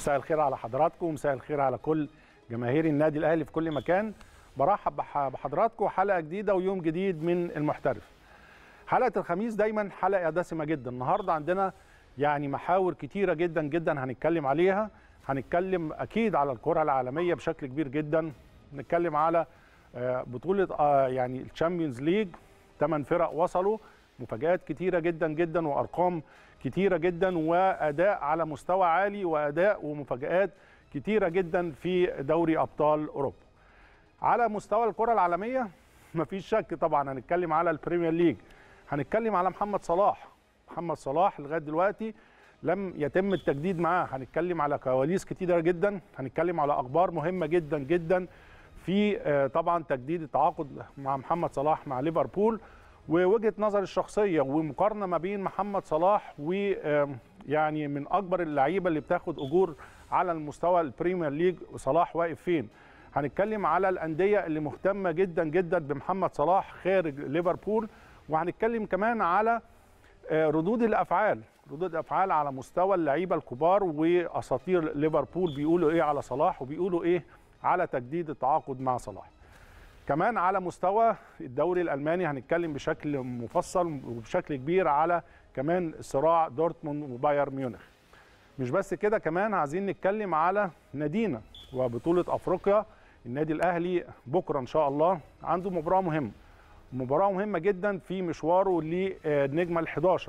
مساء الخير على حضراتكم ومساء الخير على كل جماهير النادي الاهلي في كل مكان برحب بح- بحضراتكم حلقه جديده ويوم جديد من المحترف حلقه الخميس دايما حلقه دسمه جدا النهارده عندنا يعني محاور كتيره جدا جدا هنتكلم عليها هنتكلم اكيد على الكره العالميه بشكل كبير جدا نتكلم على آه، بطوله آه، يعني الشامبيونز ليج ثمان فرق وصلوا مفاجآت كتيره جدا جدا وارقام كتيره جدا واداء على مستوى عالي واداء ومفاجآت كتيره جدا في دوري ابطال اوروبا على مستوى الكره العالميه مفيش شك طبعا هنتكلم على البريمير ليج هنتكلم على محمد صلاح محمد صلاح لغايه دلوقتي لم يتم التجديد معاه هنتكلم على كواليس كتيره جدا هنتكلم على اخبار مهمه جدا جدا في آه، طبعا تجديد التعاقد مع محمد صلاح مع ليفربول ووجهه نظر الشخصيه ومقارنه ما بين محمد صلاح ويعني من اكبر اللعيبه اللي بتاخد اجور على المستوى البريمير ليج صلاح واقف فين هنتكلم على الانديه اللي مهتمه جدا جدا بمحمد صلاح خارج ليفربول وهنتكلم كمان على آه، ردود الافعال ردود الافعال على مستوى اللعيبه الكبار واساطير ليفربول بيقولوا ايه على صلاح وبيقولوا ايه على تجديد التعاقد مع صلاح كمان على مستوى الدوري الالماني هنتكلم بشكل مفصل وبشكل كبير على كمان صراع دورتموند وبايرن ميونخ مش بس كده كمان عايزين نتكلم على نادينا وبطوله افريقيا النادي الاهلي بكره ان شاء الله عنده مباراه مهمه مباراه مهمه جدا في مشواره للنجمه ال11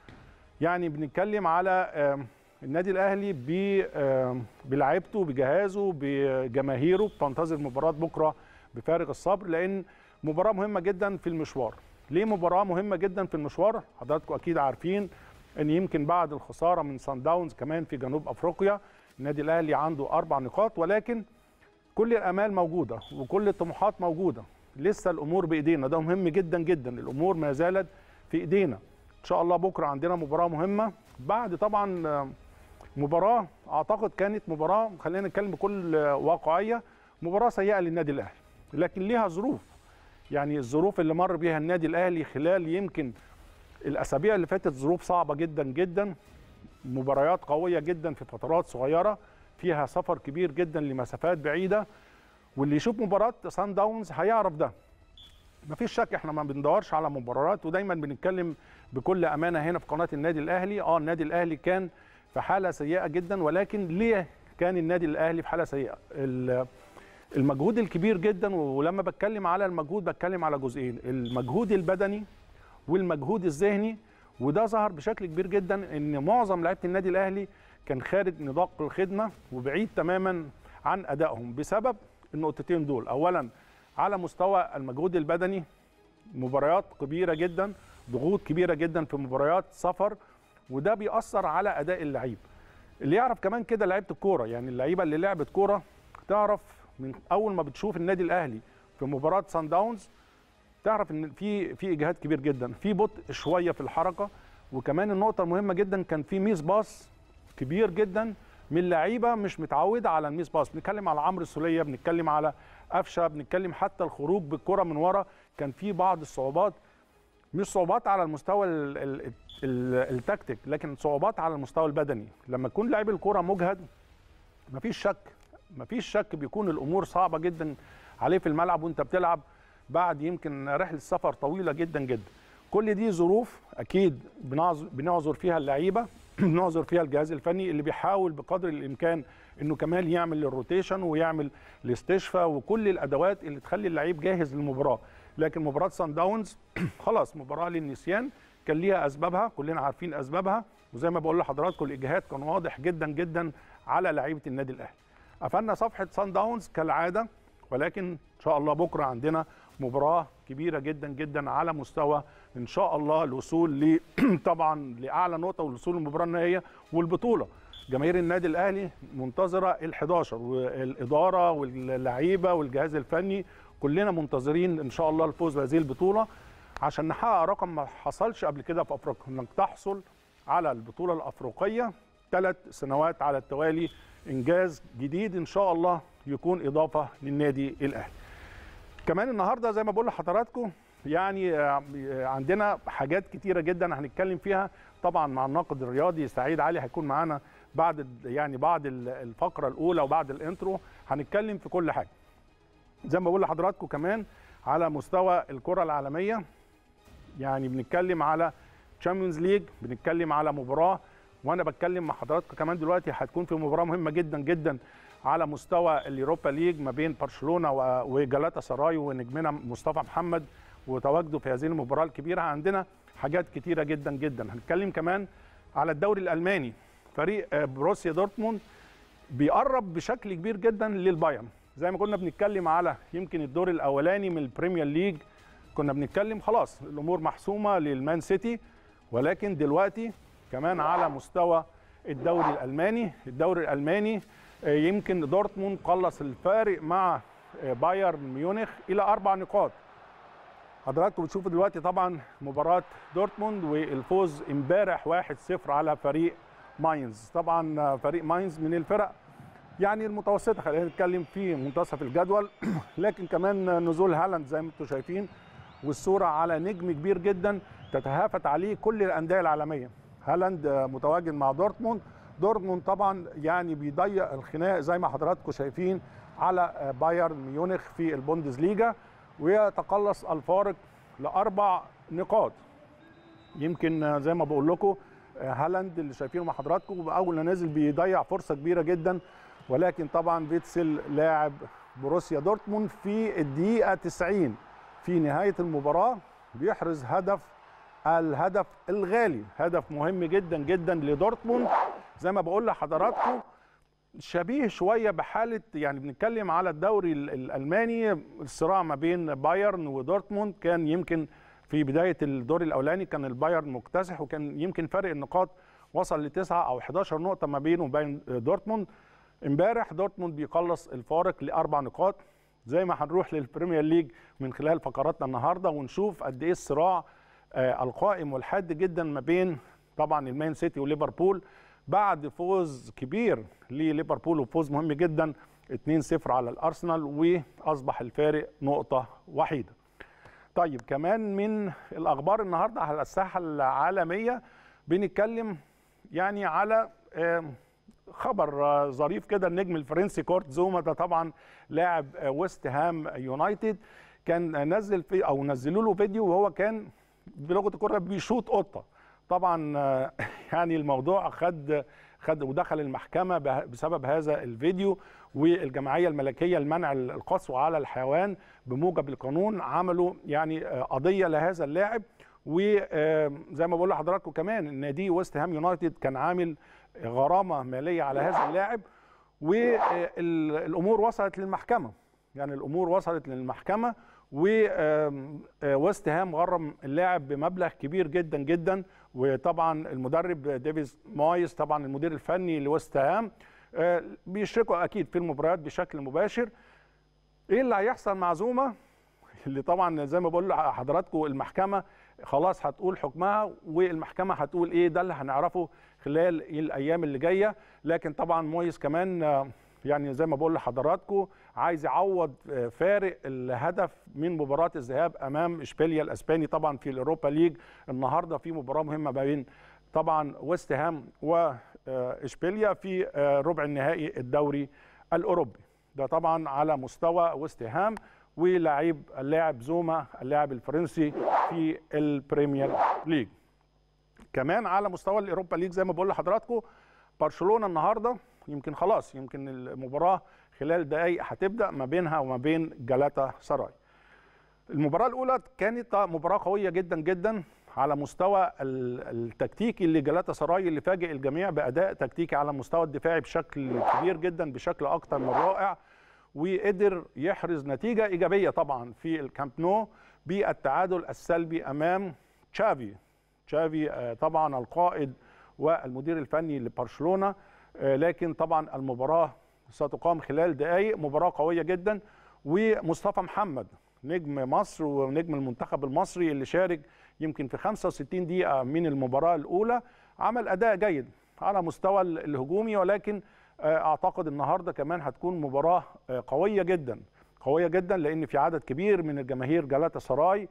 يعني بنتكلم على آم، النادي الاهلي ب- آم، بلاعيبته بجهازه بجماهيره بتنتظر مباراه بكره بفارغ الصبر لان مباراه مهمه جدا في المشوار ليه مباراه مهمه جدا في المشوار حضراتكم اكيد عارفين ان يمكن بعد الخساره من سان داونز كمان في جنوب افريقيا النادي الاهلي عنده اربع نقاط ولكن كل الامال موجوده وكل الطموحات موجوده لسه الامور بايدينا ده مهم جدا جدا الامور ما زالت في ايدينا ان شاء الله بكره عندنا مباراه مهمه بعد طبعا آه، مباراه اعتقد كانت مباراه خلينا نتكلم بكل آه، واقعيه مباراه سيئه للنادي الاهلي لكن ليها ظروف يعني الظروف اللي مر بيها النادي الاهلي خلال يمكن الاسابيع اللي فاتت ظروف صعبه جدا جدا مباريات قويه جدا في فترات صغيره فيها سفر كبير جدا لمسافات بعيده واللي يشوف مباراه سان داونز هيعرف ده مفيش شك احنا ما بندورش على مباريات ودايما بنتكلم بكل امانه هنا في قناه النادي الاهلي اه النادي الاهلي كان في حاله سيئه جدا ولكن ليه كان النادي الاهلي في حاله سيئه ال- المجهود الكبير جدا ولما بتكلم على المجهود بتكلم على جزئين المجهود البدني والمجهود الذهني وده ظهر بشكل كبير جدا ان معظم لعيبه النادي الاهلي كان خارج نطاق الخدمه وبعيد تماما عن ادائهم بسبب النقطتين دول اولا على مستوى المجهود البدني مباريات كبيره جدا ضغوط كبيره جدا في مباريات سفر وده بيأثر على اداء اللعيب اللي يعرف كمان كده لعيبه الكوره يعني اللعيبه اللي لعبت كوره تعرف من اول ما بتشوف النادي الاهلي في مباراه سان داونز تعرف ان في في اجهاد كبير جدا في بطء شويه في الحركه وكمان النقطه المهمه جدا كان في ميس باص كبير جدا من لعيبه مش متعوده على الميس باص بنتكلم على عمرو السوليه بنتكلم على قفشه بنتكلم حتى الخروج بالكره من ورا كان في بعض الصعوبات مش صعوبات على المستوى ال ال ال التكتيك لكن صعوبات على المستوى البدني لما يكون لاعب الكره مجهد مفيش شك مفيش شك بيكون الامور صعبه جدا عليه في الملعب وانت بتلعب بعد يمكن رحله سفر طويله جدا جدا كل دي ظروف اكيد بنعذر بنعذر فيها اللعيبه بنعذر فيها الجهاز الفني اللي بيحاول بقدر الامكان انه كمان يعمل الروتيشن ويعمل الاستشفاء وكل الادوات اللي تخلي اللعيب جاهز للمباراه لكن مباراه سان داونز خلاص مباراه للنسيان كان ليها اسبابها كلنا عارفين اسبابها وزي ما بقول لحضراتكم الاجهاد كان واضح جدا جدا على لعيبه النادي الاهلي قفلنا صفحه سان داونز كالعاده ولكن ان شاء الله بكره عندنا مباراه كبيره جدا جدا على مستوى ان شاء الله الوصول ل طبعا لاعلى نقطه والوصول للمباراه النهائيه والبطوله جماهير النادي الاهلي منتظره ال11 والاداره واللعيبه والجهاز الفني كلنا منتظرين ان شاء الله الفوز بهذه البطوله عشان نحقق رقم ما حصلش قبل كده في افريقيا انك تحصل على البطوله الافريقيه ثلاث سنوات على التوالي انجاز جديد ان شاء الله يكون اضافه للنادي الاهلي كمان النهارده زي ما بقول لحضراتكم يعني آه، عندنا حاجات كتيره جدا هنتكلم فيها طبعا مع الناقد الرياضي سعيد علي هيكون معانا بعد يعني بعد الفقره الاولى وبعد الانترو هنتكلم في كل حاجه زي ما بقول لحضراتكم كمان على مستوى الكره العالميه يعني بنتكلم على تشامبيونز ليج بنتكلم على مباراه وانا بتكلم مع حضراتكم كمان دلوقتي هتكون في مباراه مهمه جدا جدا على مستوى اليوروبا ليج ما بين برشلونه وجلاتا سراي ونجمنا مصطفى محمد وتواجده في هذه المباراه الكبيره عندنا حاجات كتيره جدا جدا هنتكلم كمان على الدوري الالماني فريق بروسيا دورتموند بيقرب بشكل كبير جدا للبايرن زي ما كنا بنتكلم على يمكن الدور الاولاني من البريمير ليج كنا بنتكلم خلاص الامور محسومه للمان سيتي ولكن دلوقتي كمان على مستوى الدوري الالماني الدوري الالماني يمكن دورتموند قلص الفارق مع بايرن ميونخ الى اربع نقاط حضراتكم بتشوفوا دلوقتي طبعا مباراه دورتموند والفوز امبارح 1-0 على فريق ماينز طبعا فريق ماينز من الفرق يعني المتوسطه خلينا نتكلم في منتصف الجدول لكن كمان نزول هالاند زي ما انتم شايفين والصوره على نجم كبير جدا تتهافت عليه كل الانديه العالميه هالاند متواجد مع دورتموند دورتموند طبعا يعني بيضيق الخناق زي ما حضراتكم شايفين على بايرن ميونخ في البوندسليجا ويتقلص الفارق لاربع نقاط يمكن زي ما بقول لكم هالاند اللي شايفينه مع حضراتكم اول ما نزل بيضيع فرصه كبيره جدا ولكن طبعا فيتسل لاعب بروسيا دورتموند في الدقيقه 90 في نهايه المباراه بيحرز هدف الهدف الغالي هدف مهم جدا جدا لدورتموند زي ما بقول لحضراتكم شبيه شويه بحاله يعني بنتكلم على الدوري الالماني الصراع ما بين بايرن ودورتموند كان يمكن في بدايه الدور الاولاني كان البايرن مكتسح وكان يمكن فرق النقاط وصل لتسعة او 11 نقطه ما بينه وبين دورتموند امبارح دورتموند بيقلص الفارق لاربع نقاط زي ما هنروح للبريمير ليج من خلال فقراتنا النهارده ونشوف قد ايه الصراع آه القائم والحاد جدا ما بين طبعا المان سيتي وليفربول بعد فوز كبير لليفربول وفوز مهم جدا 2-0 على الارسنال واصبح الفارق نقطه وحيده. طيب كمان من الاخبار النهارده على الساحه العالميه بنتكلم يعني على آه خبر ظريف كده النجم الفرنسي كورت زوما ده طبعا لاعب ويست هام يونايتد كان نزل في او نزلوا له فيديو وهو كان بلغه الكره بيشوط قطه طبعا يعني الموضوع خد خد ودخل المحكمه بسبب هذا الفيديو والجمعيه الملكيه لمنع القسوه على الحيوان بموجب القانون عملوا يعني قضيه لهذا اللاعب وزي ما بقول لحضراتكم كمان نادي ويست هام يونايتد كان عامل غرامه ماليه على هذا اللاعب والامور وصلت للمحكمه يعني الامور وصلت للمحكمه وويست هام غرم اللاعب بمبلغ كبير جدا جدا وطبعا المدرب ديفيز مايس طبعا المدير الفني لويست هام بيشركوا اكيد في المباريات بشكل مباشر ايه اللي هيحصل مع زوما اللي طبعا زي ما بقول لحضراتكم المحكمه خلاص هتقول حكمها والمحكمه هتقول ايه ده اللي هنعرفه خلال الايام اللي جايه لكن طبعا مويس كمان يعني زي ما بقول لحضراتكم عايز يعوض فارق الهدف من مباراه الذهاب امام اشبيليا الاسباني طبعا في الاوروبا ليج النهارده في مباراه مهمه ما بين طبعا ويست هام واشبيليا في ربع النهائي الدوري الاوروبي ده طبعا على مستوى ويست هام ولاعيب اللاعب زوما اللاعب الفرنسي في البريمير ليج كمان على مستوى الاوروبا ليج زي ما بقول لحضراتكم برشلونه النهارده يمكن خلاص يمكن المباراه خلال دقائق هتبدا ما بينها وما بين جلاتا سراي المباراه الاولى كانت مباراه قويه جدا جدا على مستوى التكتيكي اللي جلاتا سراي اللي فاجئ الجميع باداء تكتيكي على المستوى الدفاعي بشكل كبير جدا بشكل اكتر من رائع وقدر يحرز نتيجه ايجابيه طبعا في الكامب نو بالتعادل السلبي امام تشافي تشافي طبعا القائد والمدير الفني لبرشلونه لكن طبعا المباراه ستقام خلال دقائق مباراه قويه جدا ومصطفى محمد نجم مصر ونجم المنتخب المصري اللي شارك يمكن في 65 دقيقه من المباراه الاولى عمل اداء جيد على مستوى الهجومي ولكن اعتقد النهارده كمان هتكون مباراه قويه جدا قويه جدا لان في عدد كبير من الجماهير جلاتا سراي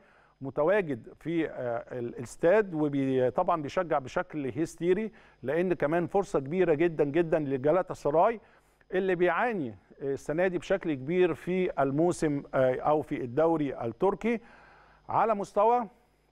متواجد في الاستاد وطبعا بيشجع بشكل هيستيري لان كمان فرصه كبيره جدا جدا لجلاتا سراي اللي بيعاني السنه دي بشكل كبير في الموسم او في الدوري التركي على مستوى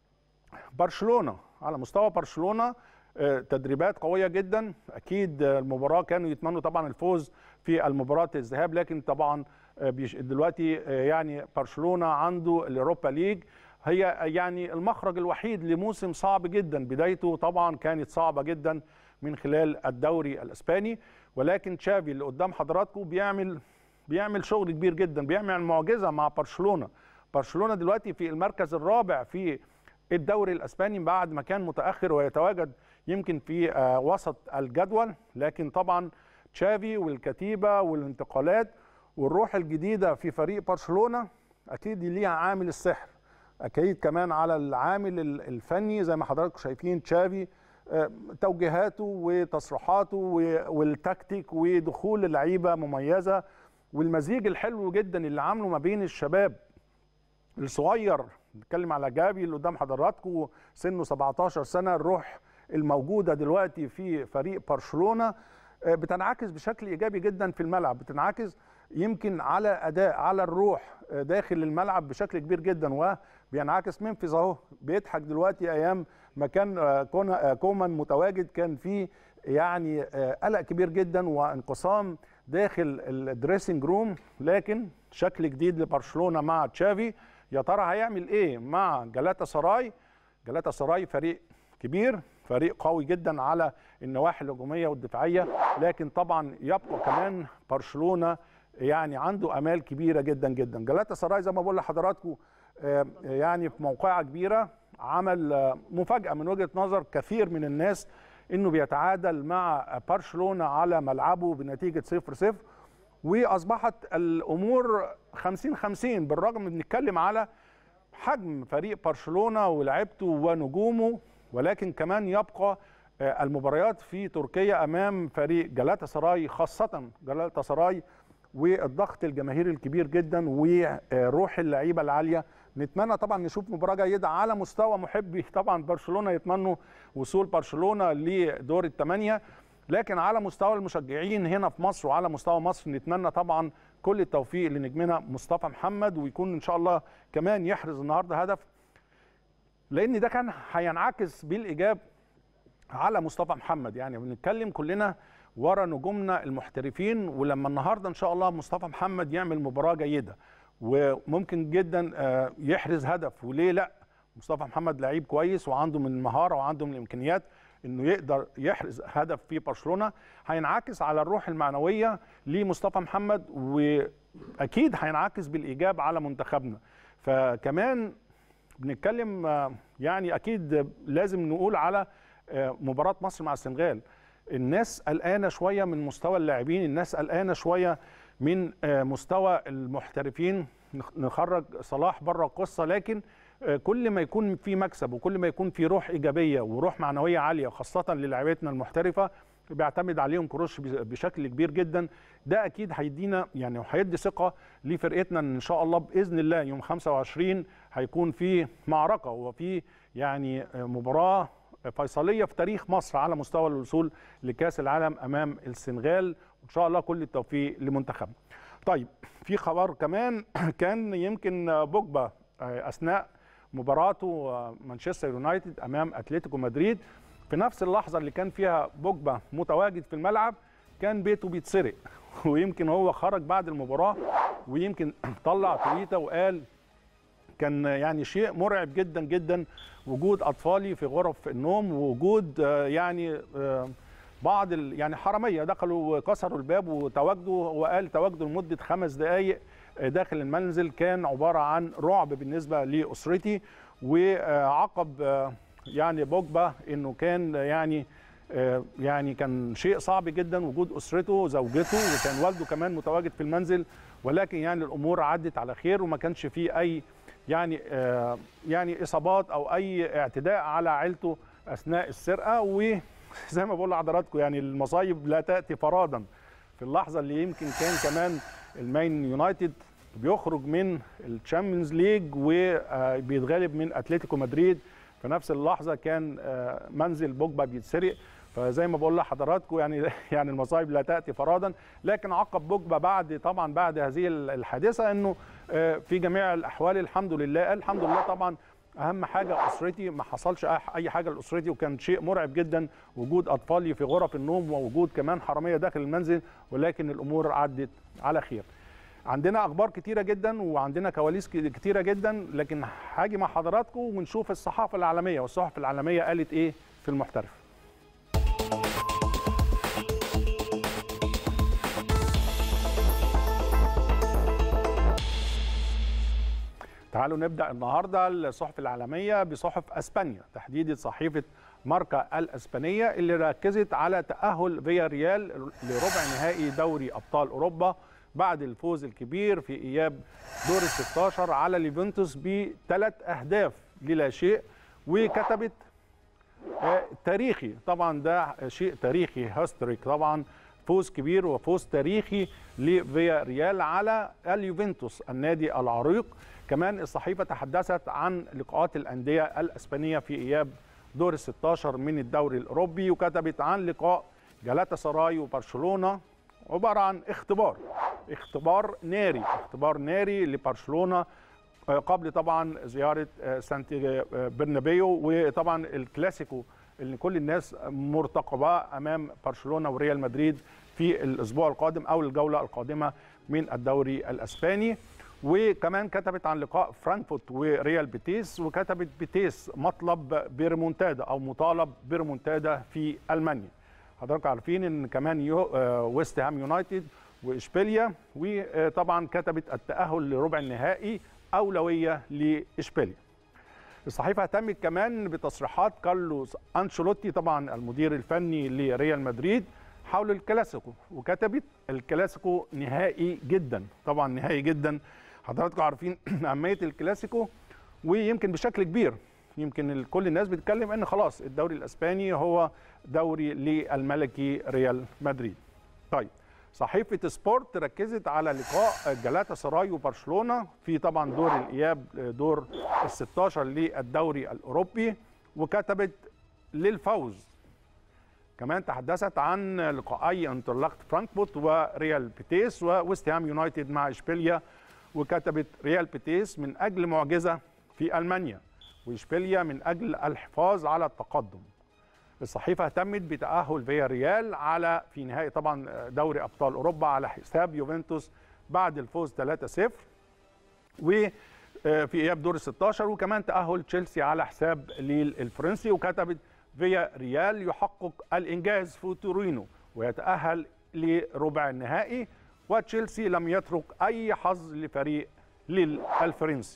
برشلونه على مستوى برشلونه تدريبات قويه جدا اكيد المباراه كانوا يتمنوا طبعا الفوز في المباراه الذهاب لكن طبعا دلوقتي يعني برشلونه عنده الاوروبا ليج هي يعني المخرج الوحيد لموسم صعب جدا بدايته طبعا كانت صعبه جدا من خلال الدوري الاسباني ولكن تشافي اللي قدام حضراتكم بيعمل بيعمل شغل كبير جدا بيعمل معجزه مع برشلونه برشلونه دلوقتي في المركز الرابع في الدوري الاسباني بعد ما كان متاخر ويتواجد يمكن في وسط الجدول لكن طبعا تشافي والكتيبه والانتقالات والروح الجديده في فريق برشلونه اكيد ليها عامل السحر اكيد كمان على العامل الفني زي ما حضراتكم شايفين تشافي توجيهاته وتصريحاته والتكتيك ودخول اللعيبه مميزه والمزيج الحلو جدا اللي عامله ما بين الشباب الصغير نتكلم على جابي اللي قدام حضراتكم سنه 17 سنه الروح الموجوده دلوقتي في فريق برشلونه بتنعكس بشكل ايجابي جدا في الملعب بتنعكس يمكن على اداء على الروح داخل الملعب بشكل كبير جدا وبينعكس منفذ اهو بيضحك دلوقتي ايام ما كان كومان متواجد كان في يعني قلق كبير جدا وانقسام داخل الدريسنج روم لكن شكل جديد لبرشلونه مع تشافي يا ترى هيعمل ايه مع جلاتا سراي جلاتا سراي فريق كبير فريق قوي جدا على النواحي الهجوميه والدفاعيه لكن طبعا يبقى كمان برشلونه يعني عنده امال كبيره جدا جدا جلاتا سراي زي ما بقول لحضراتكم يعني في موقعه كبيره عمل مفاجاه من وجهه نظر كثير من الناس انه بيتعادل مع برشلونه على ملعبه بنتيجه 0 0 واصبحت الامور 50 50 بالرغم بنتكلم على حجم فريق برشلونه ولاعيبته ونجومه ولكن كمان يبقى المباريات في تركيا امام فريق جلاتا سراي خاصه جلاتا سراي والضغط الجماهيري الكبير جدا وروح اللعيبه العاليه نتمنى طبعا نشوف مباراه جيده على مستوى محبي طبعا برشلونه يتمنوا وصول برشلونه لدور الثمانيه لكن على مستوى المشجعين هنا في مصر وعلى مستوى مصر نتمنى طبعا كل التوفيق لنجمنا مصطفى محمد ويكون ان شاء الله كمان يحرز النهارده هدف لان ده كان هينعكس بالايجاب على مصطفى محمد يعني بنتكلم كلنا ورا نجومنا المحترفين ولما النهارده ان شاء الله مصطفى محمد يعمل مباراه جيده وممكن جدا يحرز هدف وليه لا مصطفى محمد لعيب كويس وعنده من المهاره وعنده من الامكانيات انه يقدر يحرز هدف في برشلونه هينعكس على الروح المعنويه لمصطفى محمد واكيد هينعكس بالايجاب على منتخبنا فكمان بنتكلم يعني اكيد لازم نقول على مباراه مصر مع السنغال الناس قلقانه شويه من مستوى اللاعبين الناس قلقانه شويه من مستوى المحترفين نخرج صلاح بره القصه لكن كل ما يكون في مكسب وكل ما يكون في روح ايجابيه وروح معنويه عاليه خاصه للاعيبتنا المحترفه بيعتمد عليهم كروش بشكل كبير جدا ده اكيد هيدينا يعني وهيدي ثقه لفرقتنا ان شاء الله باذن الله يوم 25 هيكون في معركه وفي يعني مباراه فيصليه في تاريخ مصر على مستوى الوصول لكاس العالم امام السنغال وان شاء الله كل التوفيق لمنتخبنا. طيب في خبر كمان كان يمكن بوجبا اثناء مباراته مانشستر يونايتد امام اتلتيكو مدريد في نفس اللحظه اللي كان فيها بوجبا متواجد في الملعب كان بيته بيتسرق ويمكن هو خرج بعد المباراه ويمكن طلع تويته وقال كان يعني شيء مرعب جدا جدا وجود اطفالي في غرف النوم ووجود يعني بعض يعني حراميه دخلوا وكسروا الباب وتواجدوا وقال تواجدوا لمده خمس دقائق داخل المنزل كان عباره عن رعب بالنسبه لاسرتي وعقب يعني بوجبا انه كان يعني يعني كان شيء صعب جدا وجود اسرته زوجته وكان والده كمان متواجد في المنزل ولكن يعني الامور عدت على خير وما كانش فيه اي يعني يعني اصابات او اي اعتداء على عيلته اثناء السرقه وزي ما بقول لحضراتكم يعني المصايب لا تاتي فرادا في اللحظه اللي يمكن كان كمان المان يونايتد بيخرج من الشامبيونز ليج وبيتغلب من اتلتيكو مدريد في نفس اللحظه كان آه، منزل بوجبا بيتسرق فزي ما بقول لحضراتكم يعني يعني المصايب لا تاتي فرادا لكن عقب بوجبا بعد طبعا بعد هذه الحادثه انه آه، في جميع الاحوال الحمد لله الحمد لله طبعا اهم حاجه اسرتي ما حصلش أي- اي حاجه لاسرتي وكان شيء مرعب جدا وجود اطفالي في غرف النوم ووجود كمان حراميه داخل المنزل ولكن الامور عدت على خير عندنا اخبار كتيره جدا وعندنا كواليس ك- كتيره جدا لكن هاجي مع حضراتكم ونشوف الصحافه العالميه والصحف العالميه قالت ايه في المحترف تعالوا نبدا النهارده الصحف العالميه بصحف اسبانيا تحديدا صحيفه ماركا الاسبانيه اللي ركزت على تاهل فيا ريال لربع نهائي دوري ابطال اوروبا بعد الفوز الكبير في اياب دور ال 16 على ليفنتوس بثلاث اهداف للا شيء وكتبت آه، تاريخي طبعا ده شيء تاريخي هاستريك طبعا فوز كبير وفوز تاريخي لفيا ريال على اليوفنتوس النادي العريق كمان الصحيفه تحدثت عن لقاءات الانديه الاسبانيه في اياب دور ال 16 من الدوري الاوروبي وكتبت عن لقاء جالاتا سراي وبرشلونه عباره عن اختبار اختبار ناري اختبار ناري لبرشلونه آه، قبل طبعا زياره آه، سانتي آه، برنابيو وطبعا الكلاسيكو اللي كل الناس مرتقباه امام برشلونه وريال مدريد في الاسبوع القادم او الجوله القادمه من الدوري الاسباني وكمان كتبت عن لقاء فرانكفورت وريال بيتيس وكتبت بيتيس مطلب بريمونتادا او مطالب بريمونتادا في المانيا حضراتكم عارفين ان كمان يو آه، ويست هام يونايتد واشبيليا وطبعا كتبت التاهل لربع النهائي اولويه لاشبيليا الصحيفه اهتمت كمان بتصريحات كارلوس انشيلوتي طبعا المدير الفني لريال مدريد حول الكلاسيكو وكتبت الكلاسيكو نهائي جدا طبعا نهائي جدا حضراتكم عارفين اهميه الكلاسيكو ويمكن بشكل كبير يمكن ال- كل الناس بتتكلم ان خلاص الدوري الاسباني هو دوري للملكي ريال مدريد طيب صحيفة سبورت ركزت على لقاء جلاتا سراي وبرشلونة في طبعا دور الإياب دور ال 16 للدوري الأوروبي وكتبت للفوز كمان تحدثت عن لقائي انترلاخت فرانكفورت وريال بيتيس وويست هام يونايتد مع اشبيليا وكتبت ريال بيتيس من اجل معجزه في المانيا واشبيليا من اجل الحفاظ على التقدم الصحيفه اهتمت بتاهل فيا ريال على في نهائي طبعا دوري ابطال اوروبا على حساب يوفنتوس بعد الفوز 3-0 وفي اياب دور ال 16 وكمان تاهل تشيلسي على حساب ليل الفرنسي وكتبت فيا ريال يحقق الانجاز في تورينو ويتاهل لربع النهائي وتشيلسي لم يترك اي حظ لفريق ليل الفرنسي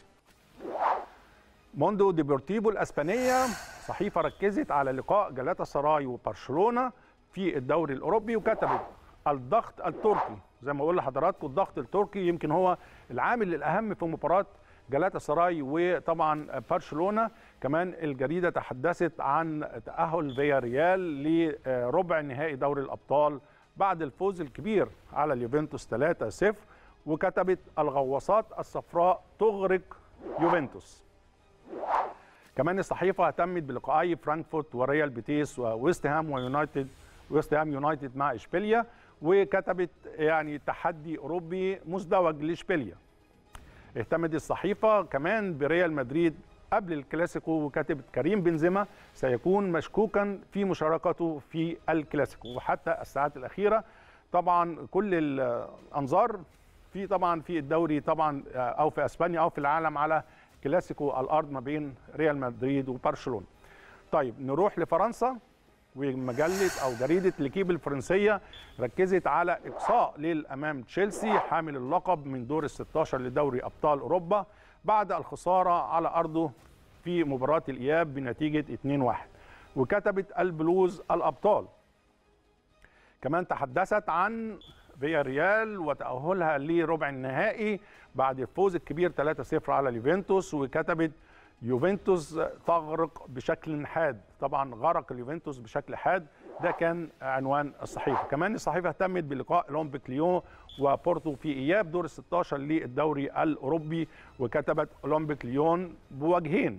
موندو ديبورتيفو الاسبانيه صحيفه ركزت على لقاء جلاتا سراي وبرشلونه في الدوري الاوروبي وكتبت الضغط التركي زي ما بقول لحضراتكم الضغط التركي يمكن هو العامل الاهم في مباراه جلاتا سراي وطبعا برشلونه كمان الجريده تحدثت عن تاهل فيا ريال لربع نهائي دوري الابطال بعد الفوز الكبير على اليوفنتوس 3-0 وكتبت الغواصات الصفراء تغرق يوفنتوس كمان الصحيفه اهتمت بلقائي فرانكفورت وريال بيتيس وويست هام ويونايتد ويست هام يونايتد مع اشبيليا وكتبت يعني تحدي اوروبي مزدوج لاشبيليا اهتمت الصحيفه كمان بريال مدريد قبل الكلاسيكو وكتبت كريم بنزيما سيكون مشكوكا في مشاركته في الكلاسيكو وحتى الساعات الاخيره طبعا كل الانظار في طبعا في الدوري طبعا او في اسبانيا او في العالم على كلاسيكو الارض ما بين ريال مدريد وبرشلونه. طيب نروح لفرنسا ومجله او جريده ليكيب الفرنسيه ركزت على اقصاء ليل امام تشيلسي حامل اللقب من دور ال 16 لدوري ابطال اوروبا بعد الخساره على ارضه في مباراه الاياب بنتيجه 2-1 وكتبت البلوز الابطال. كمان تحدثت عن فيا ريال وتأهلها لربع النهائي بعد الفوز الكبير 3-0 على اليوفنتوس وكتبت يوفنتوس تغرق بشكل حاد طبعا غرق اليوفنتوس بشكل حاد ده كان عنوان الصحيفه كمان الصحيفه اهتمت بلقاء اولمبيك ليون وبورتو في اياب دور ال 16 للدوري الاوروبي وكتبت اولمبيك ليون بوجهين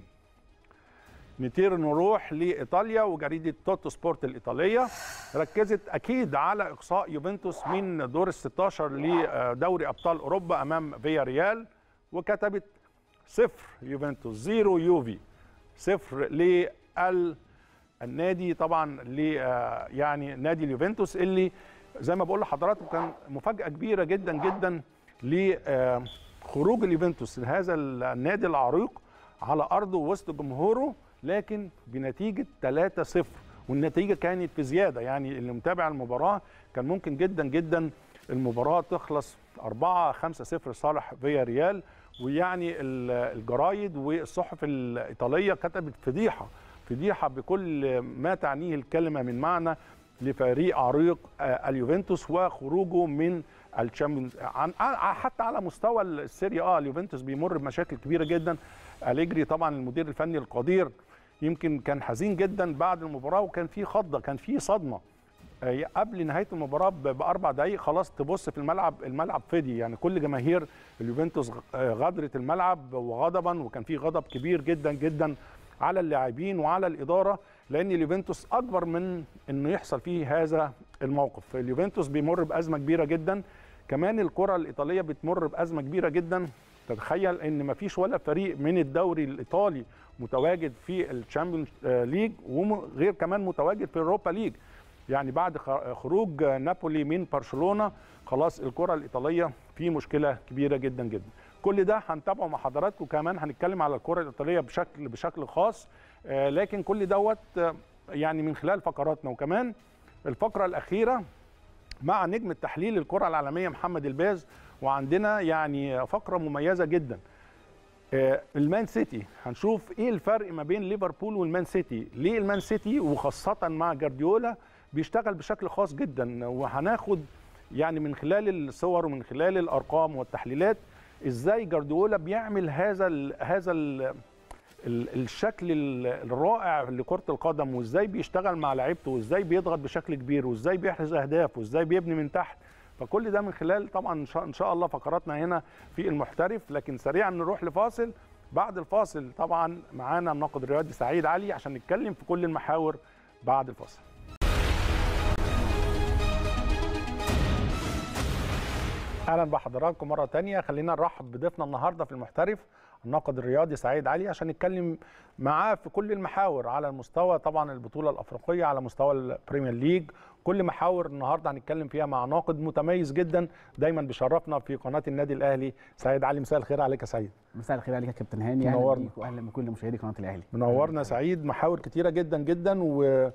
نطير نروح لايطاليا وجريده توتو سبورت الايطاليه ركزت اكيد على اقصاء يوفنتوس من دور ال 16 لدوري ابطال اوروبا امام فيا ريال وكتبت صفر يوفنتوس زيرو يوفي صفر لل النادي طبعا ل يعني نادي اليوفنتوس اللي زي ما بقول لحضراتكم كان مفاجاه كبيره جدا جدا لخروج اليوفنتوس هذا النادي العريق على ارضه وسط جمهوره لكن بنتيجه 3-0 والنتيجه كانت في زياده يعني اللي متابع المباراه كان ممكن جدا جدا المباراه تخلص 4 5-0 لصالح فيا ريال ويعني الجرايد والصحف الايطاليه كتبت فضيحه فضيحه بكل ما تعنيه الكلمه من معنى لفريق عريق اليوفنتوس وخروجه من الشامبيونز حتى على مستوى السيريا اه اليوفنتوس بيمر بمشاكل كبيره جدا اليجري طبعا المدير الفني القدير يمكن كان حزين جدا بعد المباراه وكان في خضه كان في صدمه قبل نهايه المباراه باربع دقائق خلاص تبص في الملعب الملعب فضي يعني كل جماهير اليوفنتوس غادرت الملعب وغضبا وكان في غضب كبير جدا جدا على اللاعبين وعلى الاداره لان اليوفنتوس اكبر من انه يحصل فيه هذا الموقف اليوفنتوس بيمر بازمه كبيره جدا كمان الكره الايطاليه بتمر بازمه كبيره جدا تتخيل ان ما فيش ولا فريق من الدوري الايطالي متواجد في الشامبيونز ليج وغير كمان متواجد في الأوروبا ليج يعني بعد خروج نابولي من برشلونه خلاص الكره الايطاليه في مشكله كبيره جدا جدا كل ده هنتابعه مع حضراتكم كمان هنتكلم على الكره الايطاليه بشكل بشكل خاص لكن كل دوت يعني من خلال فقراتنا وكمان الفقره الاخيره مع نجم التحليل الكره العالميه محمد الباز وعندنا يعني فقره مميزه جدا المان سيتي هنشوف ايه الفرق ما بين ليفربول والمان سيتي ليه المان سيتي وخاصه مع جارديولا بيشتغل بشكل خاص جدا وهناخد يعني من خلال الصور ومن خلال الارقام والتحليلات ازاي جارديولا بيعمل هذا ال هذا ال الشكل الرائع لكره القدم وازاي بيشتغل مع لعيبته وازاي بيضغط بشكل كبير وازاي بيحرز اهداف وازاي بيبني من تحت فكل ده من خلال طبعا ان شاء الله فقراتنا هنا في المحترف لكن سريعا نروح لفاصل بعد الفاصل طبعا معانا الناقد الرياضي سعيد علي عشان نتكلم في كل المحاور بعد الفاصل اهلا بحضراتكم مره تانية خلينا نرحب بضيفنا النهارده في المحترف الناقد الرياضي سعيد علي عشان نتكلم معاه في كل المحاور على المستوى طبعا البطوله الافريقيه على مستوى البريمير ليج كل محاور النهارده هنتكلم فيها مع ناقد متميز جدا دايما بيشرفنا في قناه النادي الاهلي سعيد علي مساء الخير عليك يا سعيد مساء الخير عليك يا كابتن هاني اهلا منورنا. بيك واهلا بكل مشاهدي قناه الاهلي منورنا سعيد محاور كتيره جدا جدا و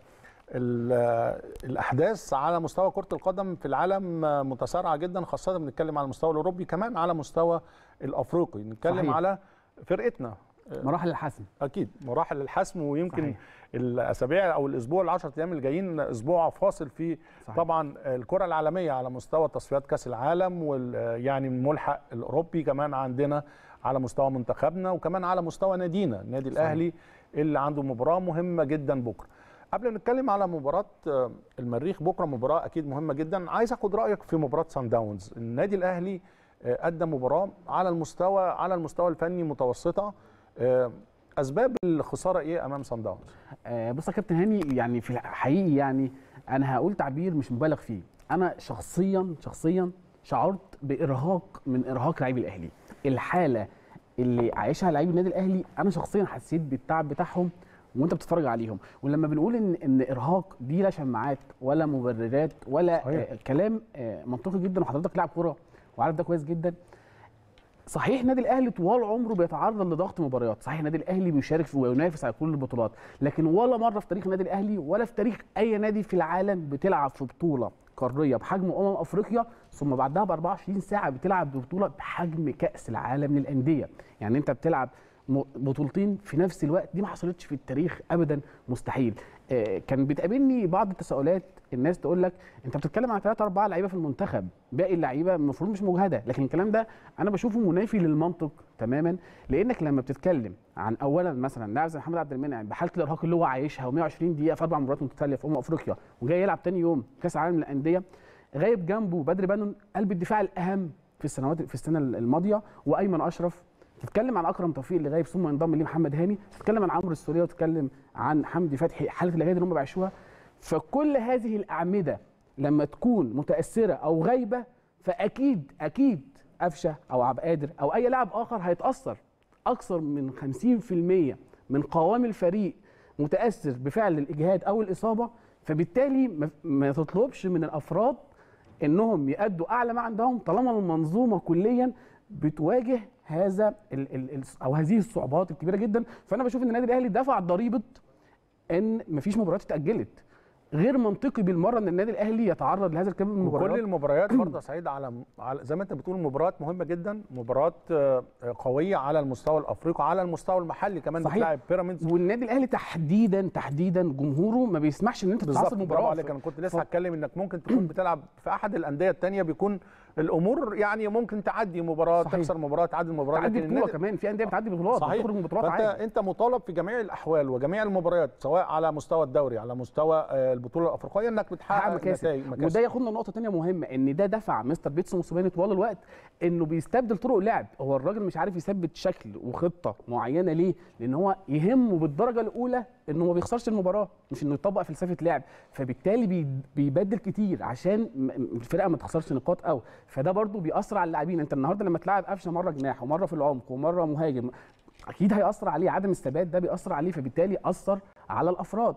الاحداث على مستوى كره القدم في العالم متسارعه جدا خاصه بنتكلم على المستوى الاوروبي كمان على مستوى الافريقي نتكلم صحيح. على فرقتنا مراحل الحسم اكيد مراحل الحسم ويمكن صحيح. الاسابيع او الاسبوع ال10 ايام الجايين اسبوع فاصل في صحيح. طبعا الكره العالميه على مستوى تصفيات كاس العالم ويعني الملحق الاوروبي كمان عندنا على مستوى منتخبنا وكمان على مستوى نادينا النادي صحيح. الاهلي اللي عنده مباراه مهمه جدا بكره قبل ما نتكلم على مباراه آه، المريخ بكره مباراه اكيد مهمه جدا عايز اخد رايك في مباراه سان داونز النادي الاهلي آه، قدم مباراه على المستوى على المستوى الفني متوسطه آه، اسباب الخساره ايه امام سان داونز آه بص يا كابتن هاني يعني في الحقيقي يعني انا هقول تعبير مش مبالغ فيه انا شخصيا شخصيا شعرت بارهاق من ارهاق لاعبي الاهلي الحاله اللي عايشها لاعبي النادي الاهلي انا شخصيا حسيت بالتعب بتاعهم وانت بتتفرج عليهم ولما بنقول ان ان ارهاق دي لا شماعات ولا مبررات ولا صحيح. آه كلام آه منطقي جدا وحضرتك لاعب كوره وعارف ده كويس جدا صحيح النادي الاهلي طوال عمره بيتعرض لضغط مباريات صحيح النادي الاهلي بيشارك في وينافس على كل البطولات لكن ولا مره في تاريخ النادي الاهلي ولا في تاريخ اي نادي في العالم بتلعب في بطوله قاريه بحجم امم افريقيا ثم بعدها ب 24 ساعه بتلعب ببطوله بحجم كاس العالم للانديه يعني انت بتلعب م- بطولتين في نفس الوقت دي ما حصلتش في التاريخ ابدا مستحيل آه، كان بتقابلني بعض التساؤلات الناس تقول لك انت بتتكلم عن ثلاثة أربعة لعيبه في المنتخب باقي اللعيبه المفروض مش مجهده لكن الكلام ده انا بشوفه منافي للمنطق تماما لانك لما بتتكلم عن اولا مثلا لاعب زي محمد عبد المنعم بحاله الارهاق اللي هو عايشها و120 دقيقه في اربع مباريات متتاليه في امم افريقيا وجاي يلعب تاني يوم كاس العالم للانديه غايب جنبه بدر بنون قلب الدفاع الاهم في السنوات في السنه الماضيه وايمن اشرف تتكلم عن اكرم توفيق اللي غايب ثم انضم ليه محمد هاني تتكلم عن عمرو السوليه وتتكلم عن حمدي فتحي حاله الاجهاد اللي هم بيعيشوها فكل هذه الاعمده لما تكون متاثره او غايبه فاكيد اكيد قفشه او عبد القادر او اي لاعب اخر هيتاثر اكثر من 50% من قوام الفريق متاثر بفعل الاجهاد او الاصابه فبالتالي ما- ما تطلبش من الافراد انهم يأدوا اعلى ما عندهم طالما المنظومه كليا بتواجه هذا ال ال ال او هذه الصعوبات الكبيره جدا فانا بشوف ان النادي الاهلي دفع ضريبه ان مفيش مباريات اتاجلت غير منطقي بالمره ان النادي الاهلي يتعرض لهذا الكم من وكل المباريات المباريات برضه يا سعيد على على زي ما انت بتقول مباريات مهمه جدا مباريات آه، قويه على المستوى الافريقي على المستوى المحلي كمان صحيح. بتلاعب بيراميدز والنادي الاهلي تحديدا تحديدا جمهوره ما بيسمحش ان انت بالظبط تتعصب برافو مباراه عليك انا كنت لسه ف- هتكلم انك ممكن تكون بتلعب في احد الانديه الثانيه بيكون الامور يعني ممكن تعدي مباراه صحيح. تخسر مباراه تعدي مباراه تعدي لكن بطوله النادي- كمان في انديه بتعدي بطولات صحيح بتخرج من بطولات فانت عادي انت مطالب في جميع الاحوال وجميع المباريات سواء على مستوى الدوري على مستوى آه، البطوله الافريقيه انك حقق بتحقق مكاسب نتائج مكاسب وده ياخدنا لنقطه تانية مهمه ان ده دفع مستر بيتسو موسيماني طوال الوقت انه بيستبدل طرق اللعب هو الراجل مش عارف يثبت شكل وخطه معينه ليه لان هو يهمه بالدرجه الاولى انه ما بيخسرش المباراه مش انه يطبق فلسفه لعب فبالتالي بي- بيبدل كتير عشان م- م- الفرقه ما تخسرش نقاط قوي فده برضو بيأثر على اللاعبين انت النهارده لما تلعب قفشه مره جناح ومره في العمق ومره مهاجم اكيد هيأثر عليه عدم الثبات ده بيأثر عليه فبالتالي أثر على الافراد